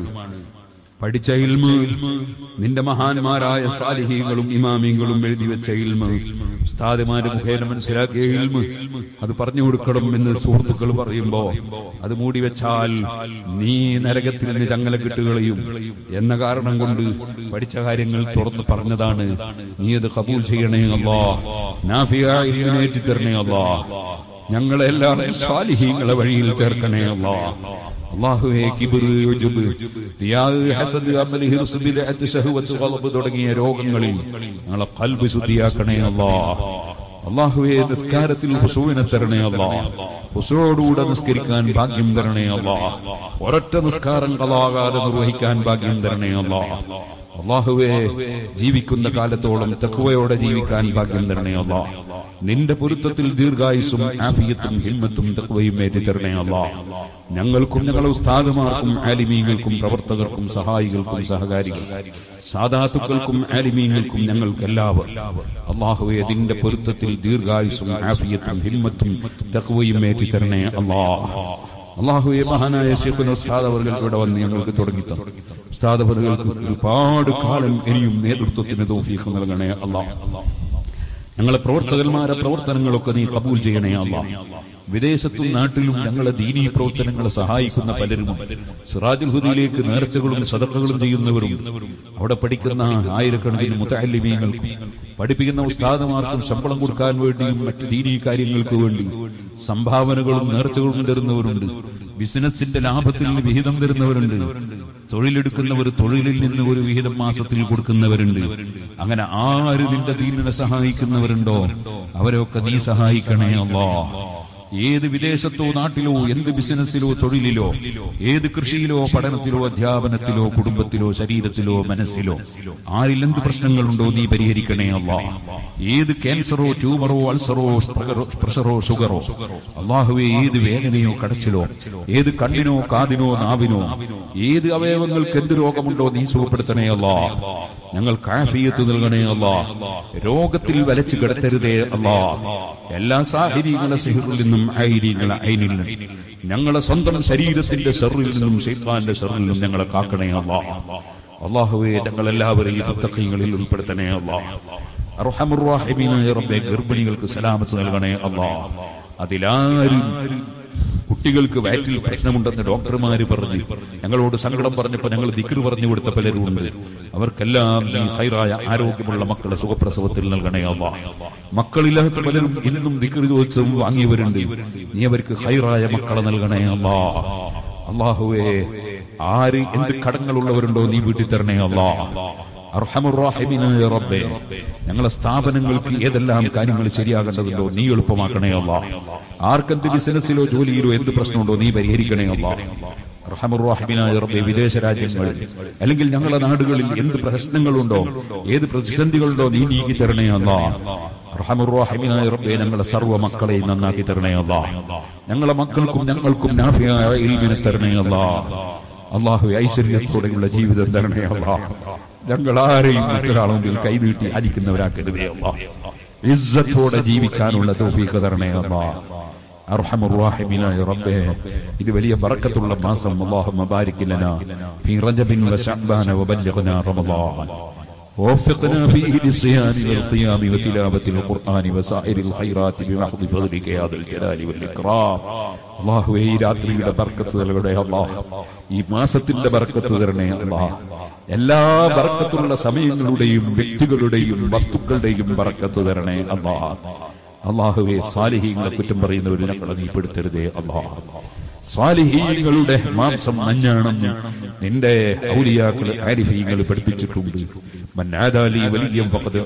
A: പഠിച്ച ഇൽമ് നിന്റെ മഹാന്മാരായ സാലിഹീങ്ങളും ഇമാമിങ്ങളും എഴുതി വെച്ച ഇൽമ് ഉസ്താദുമാര് മുഖേന മനസ്സിലാക്കിയ ഇൽമ് അത് പറഞ്ഞു കൊടുക്കണം എന്ന് സുഹൃത്തുക്കൾ പറയുമ്പോ അത് മൂടി വെച്ചാൽ നീ നരകത്തിൽ നിന്ന് ചങ്ങല കിട്ടുകയും എന്ന കാരണം കൊണ്ട് പഠിച്ച കാര്യങ്ങൾ തുറന്ന് പറഞ്ഞതാണ് നീ അത് കബൂൽ ചെയ്യണേ അല്ലാ നാഫിയ ഇൽമിനേറ്റി തരണേ അല്ലാ ഞങ്ങളെല്ലാം സ്വാലിഹീങ്ങളെ വഴിയിൽ ചേർക്കണേ അല്ലാ അള്ളാഹുവേ കിബിറ് ഉജുബ് റിയാദ് ഹസദ് അമൽ ഹിർസ് ബിദ്അത്ത് ശഹവത്ത് ഖൽബ് തുടങ്ങിയ രോഗങ്ങളിൽ ഞങ്ങളെ ഖൽബ് ശുദ്ധിയാക്കണേ അല്ലാഹ് അള്ളാഹുവേ നിസ്കാരത്തിൽ ഹുസൂവിനെ തരണേ അല്ലാ ഹുസൂയോടുകൂടെ നിസ്കരിക്കാൻ ഭാഗ്യം തരണേ അല്ലാ ഒരൊറ്റ നിസ്കാരം കലാകാതെ നിർവഹിക്കാൻ ഭാഗ്യം തരണേ അല്ലാ അള്ളാഹുവേ ജീവിക്കുന്ന കാലത്തോളം തക്കുവയോടെ ജീവിക്കാൻ ഭാഗ്യം തരണേ അല്ലാ നിന്റെ പൊരുത്തത്തിൽ ദീർഘായുസും ആഫിയത്തും ഹിമ്മത്തും തക്വയും ഏറ്റിത്തരണേ അല്ലാ ഞങ്ങൾക്കും ഞങ്ങളുടെ ഉസ്താദുമാർക്കും ആലിമീങ്ങൾക്കും പ്രവർത്തകർക്കും സഹായികൾക്കും സഹകാരികൾക്കും സാധാത്തുക്കൾക്കും ആലിമീങ്ങൾക്കും ഞങ്ങൾക്ക് എല്ലാവരും അള്ളാഹുവെ നിന്റെ പൊരുത്തത്തിൽ ദീർഘായുസും ആഫിയത്തും ഹിമ്മത്തും തക്വയും ഏറ്റിത്തരണേ അല്ലാ അള്ളാഹുയെ മഹാനായ ശിഖുന ഉസ്താദ് അവർ ഇവിടെ വന്ന് ഞങ്ങൾക്ക് തുടങ്ങി തന്നു ഉസ്താദ് അവർക്ക് ഒരുപാട് കാലം ഇനിയും നേതൃത്വത്തിന് തോഫീക്ക് നൽകണേ അള്ളാഹ് ഞങ്ങളെ പ്രവർത്തകന്മാരെ പ്രവർത്തനങ്ങളൊക്കെ നീ കബൂൽ ചെയ്യണേ അല്ല വിദേശത്തും നാട്ടിലും ഞങ്ങളെ ദീനീ പ്രവർത്തനങ്ങളെ സഹായിക്കുന്ന പലരും സിറാജുൽ ഹുദിയിലേക്ക് നേർച്ചകളും സദക്കകളും ചെയ്യുന്നവരും അവിടെ പഠിക്കുന്ന ആയിരക്കണക്കിന് മുത്തല്ലിമീങ്ങൾക്കും പഠിപ്പിക്കുന്ന ഉസ്താദമാർക്കും ശമ്പളം കൊടുക്കാൻ വേണ്ടിയും മറ്റു ദീനീ കാര്യങ്ങൾക്ക് വേണ്ടി സംഭാവനകളും നേർച്ചകളും തരുന്നവരുണ്ട് ബിസിനസിന്റെ ലാഭത്തിൽ നിന്ന് വിഹിതം തരുന്നവരുണ്ട് തൊഴിലെടുക്കുന്നവർ തൊഴിലിൽ നിന്ന് ഒരു വിഹിതം മാസത്തിൽ കൊടുക്കുന്നവരുണ്ട് അങ്ങനെ ആര് നിന്റെ ദീനിനെ സഹായിക്കുന്നവരുണ്ടോ അവരൊക്കെ നീ സഹായിക്കണേ അല്ലാ ഏത് വിദേശത്തോ നാട്ടിലോ എന്ത് ബിസിനസ്സിലോ തൊഴിലിലോ ഏത് കൃഷിയിലോ പഠനത്തിലോ അധ്യാപനത്തിലോ കുടുംബത്തിലോ ശരീരത്തിലോ മനസ്സിലോ ആരിൽ എന്ത് പ്രശ്നങ്ങളുണ്ടോ നീ പരിഹരിക്കണേ അല്ലാ ഏത് ക്യാൻസറോ ട്യൂമറോ അൾസറോ പ്രഷറോ ഷുഗറോ അള്ളാഹുവെ ഏത് വേദനയോ കടച്ചിലോ ഏത് കണ്ണിനോ കാതിനോ നാവിനോ ഏത് അവയവങ്ങൾക്ക് എന്ത് രോഗമുണ്ടോ നീ സുഖപ്പെടുത്തണേ അല്ലാ ഞങ്ങൾ കാഫിയത്ത് നൽകണേ അല്ലാ രോഗത്തിൽ വലച്ചു കിടത്തരുതേ അല്ലാ എല്ലാ സാഹചര്യങ്ങളെ സിഹിറിൽ നിന്നും ഐരീങ്ങളെ ഐനിൽ നിന്നും ഞങ്ങളെ സ്വന്തം ശരീരത്തിന്റെ സെറിൽ നിന്നും ഷെയ്ത്താന്റെ സെറിൽ നിന്നും ഞങ്ങളെ കാക്കണേ അല്ലാ അള്ളാഹുവെ ഞങ്ങൾ എല്ലാവരെയും മുത്തഖീങ്ങളിൽ ഉൾപ്പെടുത്തണേ അല്ലാ അർഹമുറാഹിമീനായ റബ്ബെ ഗർഭിണികൾക്ക് സലാമത്ത് നൽകണേ അല്ലാ അതിലാരും കുട്ടികൾക്ക് വയറ്റിൽ പ്രശ്നമുണ്ടെന്ന് ഡോക്ടർമാര് പറഞ്ഞു ഞങ്ങളോട് സങ്കടം പറഞ്ഞപ്പോ ഞങ്ങൾ ദിക്കർ പറഞ്ഞു കൊടുത്ത പലരും ഉണ്ട് അവർക്കെല്ലാം നീ ഹൈറായ ആരോഗ്യമുള്ള മക്കളെ സുഖപ്രസവത്തിൽ നൽകണേ അല്ല മക്കളില്ലാത്ത പലരും ഇന്നും ദിക്കർ ചോദിച്ചും വാങ്ങിയവരുണ്ട് നീ അവർക്ക് ഹൈറായ മക്കളെ നൽകണേ അല്ലാ അള്ളാഹുവേ ആര് എന്ത് കടങ്ങളുള്ളവരുണ്ടോ നീ വീട്ടിൽ തരണേ അല്ലാ അർഹമുറാഹിമിനായ റബ്ബേ ഞങ്ങളെ സ്ഥാപനങ്ങൾക്ക് ഏതെല്ലാം കാര്യങ്ങൾ ശരിയാകേണ്ടതുണ്ടോ നീ എളുപ്പമാക്കണേ അല്ല ആർക്കെന്ത് ബിസിനസ്സിലോ ജോലിയിലോ എന്ത് പ്രശ്നമുണ്ടോ നീ പരിഹരിക്കണേ അല്ല റഹമുറാഹിമിനായ റബ്ബെ വിദേശ രാജ്യങ്ങളിൽ അല്ലെങ്കിൽ ഞങ്ങളുടെ നാടുകളിൽ എന്ത് പ്രശ്നങ്ങളുണ്ടോ ഏത് പ്രതിസന്ധികളുണ്ടോ നീ നീക്കി തരണേ അല്ല റഹമുറാഹിമിനായ റബ്ബെ ഞങ്ങളെ സർവ്വ മക്കളെയും നന്നാക്കി തരണേ അല്ല ഞങ്ങളെ മക്കൾക്കും ഞങ്ങൾക്കും നാഫിയായ ഇൽമിനെ തരണേ അല്ല അള്ളാഹു ഐശ്വര്യത്തോടെയുള്ള ജീവിതം തരണേ അല്ല ഞങ്ങൾ ആരെയും മറ്റൊരാളെ മുമ്പിൽ കൈനീട്ടി അടിക്കുന്നവരാക്കരുതേ അല്ല ഇസ്സത്തോടെ ജീവിക്കാനുള്ള തോഫീക്ക് തരണേ അല്ല അർഹമുറാഹിമിനായ റബ്ബേ ഇത് വലിയ ബറക്കത്തുള്ള മാസം അല്ലാഹുമ്മ ബാരിക് ലനാ ഫീ റജബിൻ വശഅബാന വബല്ലിഗ്നാ റമളാൻ ووفقنا فيه للصيام والقيام وتلاوة القرآن وسائر الخيرات بمحض فضلك يا ذا الجلال والإكرام الله ഈ രാത്രിയുടെ ബർക്കത്ത് തരണേ അല്ലാഹ് ഈ മാസത്തിന്റെ ബർക്കത്ത് തരണേ അല്ലാഹ് എല്ലാ ബർക്കത്തുള്ള സമയങ്ങളുടെയും വ്യക്തികളുടെയും വസ്തുക്കളുടെയും ബർക്കത്ത് തരണേ അല്ലാഹ് അള്ളാഹുവെ സാലിഹീങ്ങളെ കുറ്റം പറയുന്നവർ ഞങ്ങളെ നീ പെടുത്തരുതേ അള്ളാഹ് സ്വാലിഹീങ്ങളുടെ മാംസം മഞ്ഞാണെന്ന് നിന്റെ ഔലിയാക്കൾ ആരിഫീങ്ങൾ പഠിപ്പിച്ചിട്ടുണ്ട് മന്നാദാലി വലിയ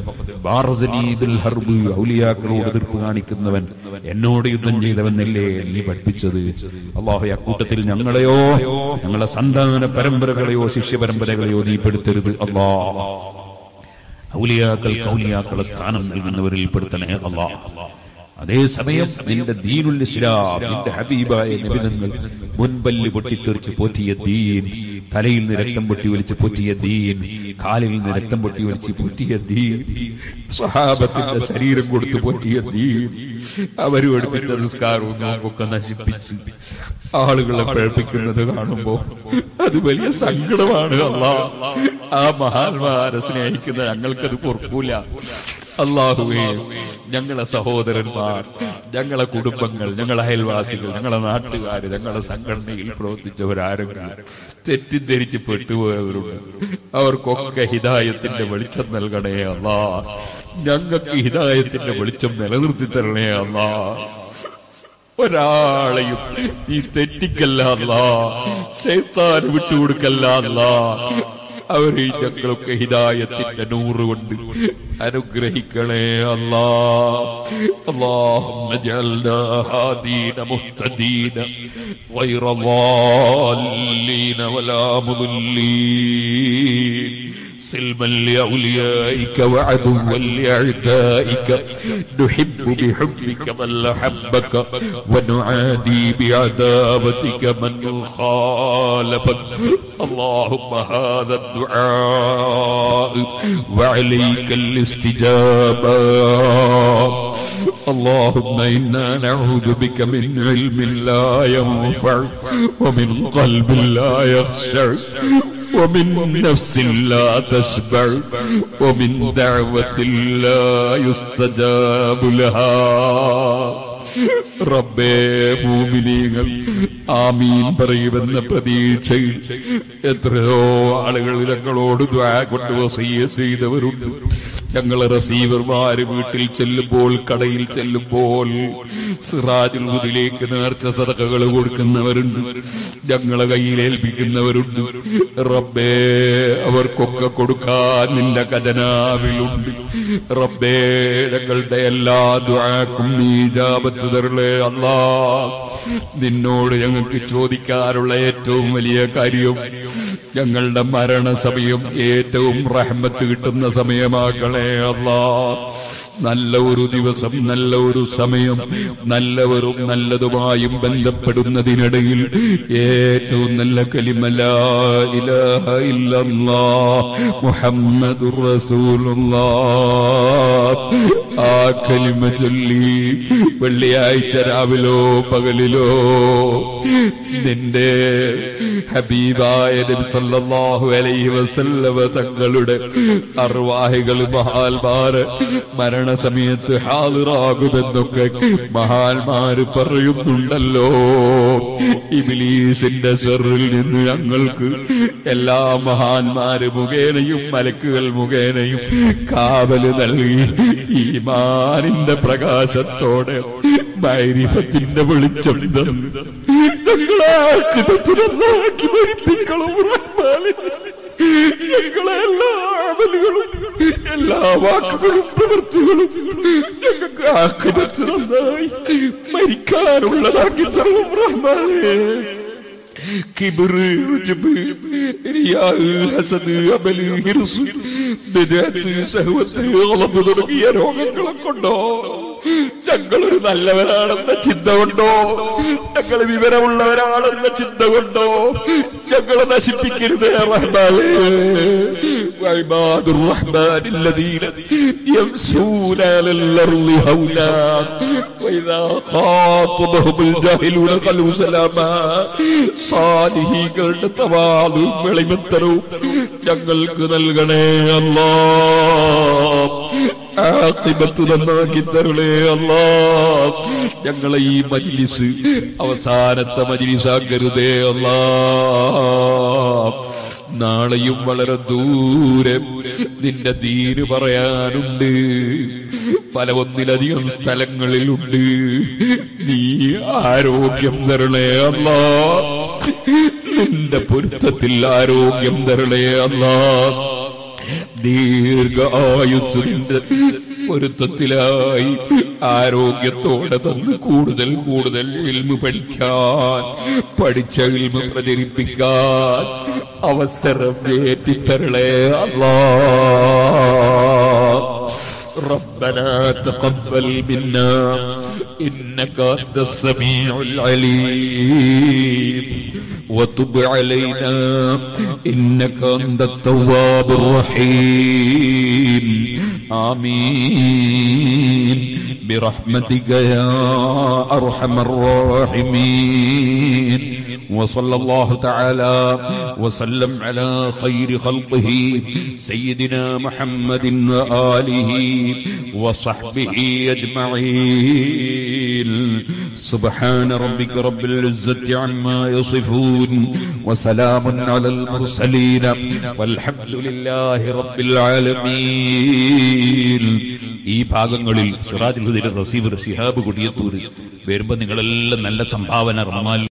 A: ഹർബ് ഔലിയാക്കളോട് എതിർപ്പ് കാണിക്കുന്നവൻ എന്നോട് യുദ്ധം ചെയ്തവനല്ലേ നീ പഠിപ്പിച്ചത് അള്ളാഹു അക്കൂട്ടത്തിൽ ഞങ്ങളെയോ ഞങ്ങളെ സന്താന പരമ്പരകളെയോ ശിഷ്യ പരമ്പരകളെയോ നീ പെടുത്തരുത് അള്ളാ ഔലിയാക്കൾ കൗലിയാക്കളെ സ്ഥാനം നൽകുന്നവരിൽ പെടുത്തണേ അള്ളാഹ് അതേസമയം നിന്റെ ദീനുൽ ഇസ്ലാം നിന്റെ ഹബീബായ നബിതങ്ങൾ മുൻപല്ല് പൊട്ടിത്തെറിച്ച് പോറ്റിയ ദീൻ തലയിൽ നിന്ന് രക്തം പൊട്ടി ഒലിച്ച് പോറ്റിയ ദീൻ കാലിൽ നിന്ന് രക്തം പൊട്ടി ഒലിച്ച് പോറ്റിയ ദീൻ സഹാബത്തിന്റെ ശരീരം കൊടുത്തു പോറ്റിയ ദീൻ അവര് പഠിപ്പിച്ച നിസ്കാരവും നോമ്പൊക്കെ നശിപ്പിച്ച് ആളുകളെ പഴപ്പിക്കുന്നത് കാണുമ്പോ അത് വലിയ സങ്കടമാണ് അല്ലാ ആ മഹാന്മാരെ സ്നേഹിക്കുന്ന ഞങ്ങൾക്കത് പൊറുക്കൂല അള്ളാഹുവേ ഞങ്ങളെ സഹോദരന്മാർ ഞങ്ങളെ കുടുംബങ്ങൾ ഞങ്ങളെ അയൽവാസികൾ ഞങ്ങളെ നാട്ടുകാര് ഞങ്ങളെ സംഘടനയിൽ പ്രവർത്തിച്ചവരാരെങ്കിലും തെറ്റിദ്ധരിച്ച് പെട്ടുപോയവരുണ്ട് അവർക്കൊക്കെ ഹിതായത്തിന്റെ വെളിച്ചം നൽകണേ അല്ലാ ഞങ്ങൾക്ക് ഹിതായത്തിന്റെ വെളിച്ചം നിലനിർത്തി തരണേ അല്ലാ ഒരാളെയും നീ തെറ്റിക്കല്ല അല്ലാ ശൈത്താൻ വിട്ടുകൊടുക്കല്ല അല്ലാ അവരെ ഞങ്ങളൊക്കെ ഹിദായത്തിന്റെ നൂറ് കൊണ്ട് അനുഗ്രഹിക്കണേ അല്ലാ اللهم اجعلنا هادين مهتدين غير ضالين ولا مضلين سلما لأوليائك وعدوا لأعدائك نحب بحبك من أحبك ونعادي بعداوتك من خالفك اللهم هذا الدعاء وعليك الاستجابة اللهم إنا نعوذ بك من علم لا ينفع ومن قلب لا يخشع ومن نفس لا تشبع ومن دعوة لا يستجاب لها റബ്ബേ ഭൂമിനീങ്ങൾ ആമീൻ പറയുമെന്ന പ്രതീക്ഷയിൽ എത്രയോ ആളുകൾ ഞങ്ങളോട് ദ്വാ കൊണ്ട് വസീയ ചെയ്തവരുണ്ട് ഞങ്ങളെ റസീവർമാര് വീട്ടിൽ ചെല്ലുമ്പോൾ കടയിൽ ചെല്ലുമ്പോൾ സിറാജുൽ മുതിലേക്ക് നേർച്ച സതകകൾ കൊടുക്കുന്നവരുണ്ട് ഞങ്ങളെ കയ്യിൽ ഏൽപ്പിക്കുന്നവരുണ്ട് റബ്ബേ അവർക്കൊക്കെ കൊടുക്കാൻ നിന്റെ ഖജനാവിലുണ്ട് റബ്ബേ ഞങ്ങളുടെ എല്ലാ ദ്വാക്കും നീ ജാപത്ത് തരളേ അല്ലാ നിന്നോട് ഞങ്ങൾക്ക് ചോദിക്കാനുള്ള ഏറ്റവും വലിയ കാര്യം ഞങ്ങളുടെ മരണസമയം ഏറ്റവും റഹ്മത്ത് കിട്ടുന്ന സമയമാക്കണേ അല്ലാ നല്ല ഒരു ദിവസം നല്ല ഒരു സമയം നല്ലവരും നല്ലതുമായും ബന്ധപ്പെടുന്നതിനിടയിൽ ഏറ്റവും നല്ല കലിമല ഇലാഹ ഇല്ലല്ലാ മുഹമ്മദുർ റസൂലുള്ളാഹ് ആ കലിമ ചൊല്ലി വെള്ളിയാഴ്ച രാവിലോ പകലിലോ നിന്റെ ഹബീബായ നബി സല്ലല്ലാഹു അലൈഹി വസല്ലമ തങ്ങളുടെ അർവാഹികൾ മഹാൽമാര് മരണസമയത്ത് ഹാളിറാകുമെന്നൊക്കെ മഹാന്മാര് പറയുന്നുണ്ടല്ലോ ഇബിലീസിന്റെ ഷെറിൽ നിന്ന് ഞങ്ങൾക്ക് എല്ലാ മഹാന്മാര് മുഖേനയും മലക്കുകൾ മുഖേനയും കാവല് നൽകി ഈമാനിന്റെ പ്രകാശത്തോടെ മൈരിഫത്തിന്റെ വെളിച്ചം തന്നു ഞങ്ങളെ ആക്കിപത്തി നന്നാക്കി മരിപ്പിക്കണം റഹ്മാനെ. ഞങ്ങളെ എല്ലാ അമലുകളും എല്ലാ വാക്കുകളും പ്രവൃത്തികളും ഞങ്ങൾക്ക് ആക്കിപത്ത് നന്നായി മരിക്കാനുള്ളതാക്കി തരണം റഹ്മാനെ കിബിറ് ഉജ്ബ്, റിയാഹ്, ഹസദ്, അമല്, ഹിർസ്, ബിദ്അത്ത്, ശഹ്വത്ത്, ഗളബ് തുടങ്ങിയ രോഗങ്ങളെ കൊണ്ടോ ഞങ്ങളൊരു നല്ലവരാണെന്ന ചിന്ത കൊണ്ടോ ഞങ്ങൾ വിവരമുള്ളവരാണെന്ന ചിന്ത കൊണ്ടോ ഞങ്ങളെ നശിപ്പിക്കരുത് റഹ്മാനേ وعباد الرحمن الذين يمشون على الأرض هونا وإذا خاطبهم الجاهلون قالوا سلاما സാലിഹികളുടെ തവാലും വെളിമത്തരവും ഞങ്ങൾക്ക് നൽകണേ അല്ലാ ആഖിബത്ത് നന്നാക്കി തരണേ അല്ലാ ഞങ്ങളെ ഈ മജ്ലിസ് അവസാനത്തെ മജ്ലിസാക്കരുതേ അല്ലാ നാളെയും വളരെ ദൂരെ നിന്റെ ദീന് പറയാനുണ്ട് പല ഒന്നിലധികം സ്ഥലങ്ങളിലുണ്ട് നീ ആരോഗ്യം തരണേ അല്ലാ നിന്റെ പൊരുത്തത്തിൽ ആരോഗ്യം തരണേ അല്ലാ ദീർഘായുസിന്റെ പൊരുത്തത്തിലായി ആരോഗ്യത്തോടെ തന്ന് കൂടുതൽ കൂടുതൽ ഇൽമു പഠിക്കാൻ പഠിച്ച ഇൽമു പ്രചരിപ്പിക്കാൻ അവസരം ഏറ്റിത്തരളേ അല്ലാ ربنا تقبل منا إنك أنت السميع العليم وتب علينا إنك أنت التواب الرحيم آمين برحمتك يا أرحم الراحمين وصلى الله تعالى وسلم على خير خلقه سيدنا محمد وآله وصحبه أجمعين سبحان ربك رب العزة عما يصفون وسلام على المرسلين والحمد لله رب العالمين ഈ ഭാഗങ്ങളിൽ സിറാജുൽ ഹുദയുടെ റസീവർ ഷിഹാബ് കൊടിയത്തൂർ വരുമ്പോ നിങ്ങളെല്ലാം നല്ല സംഭാവന റഹ്മാൻ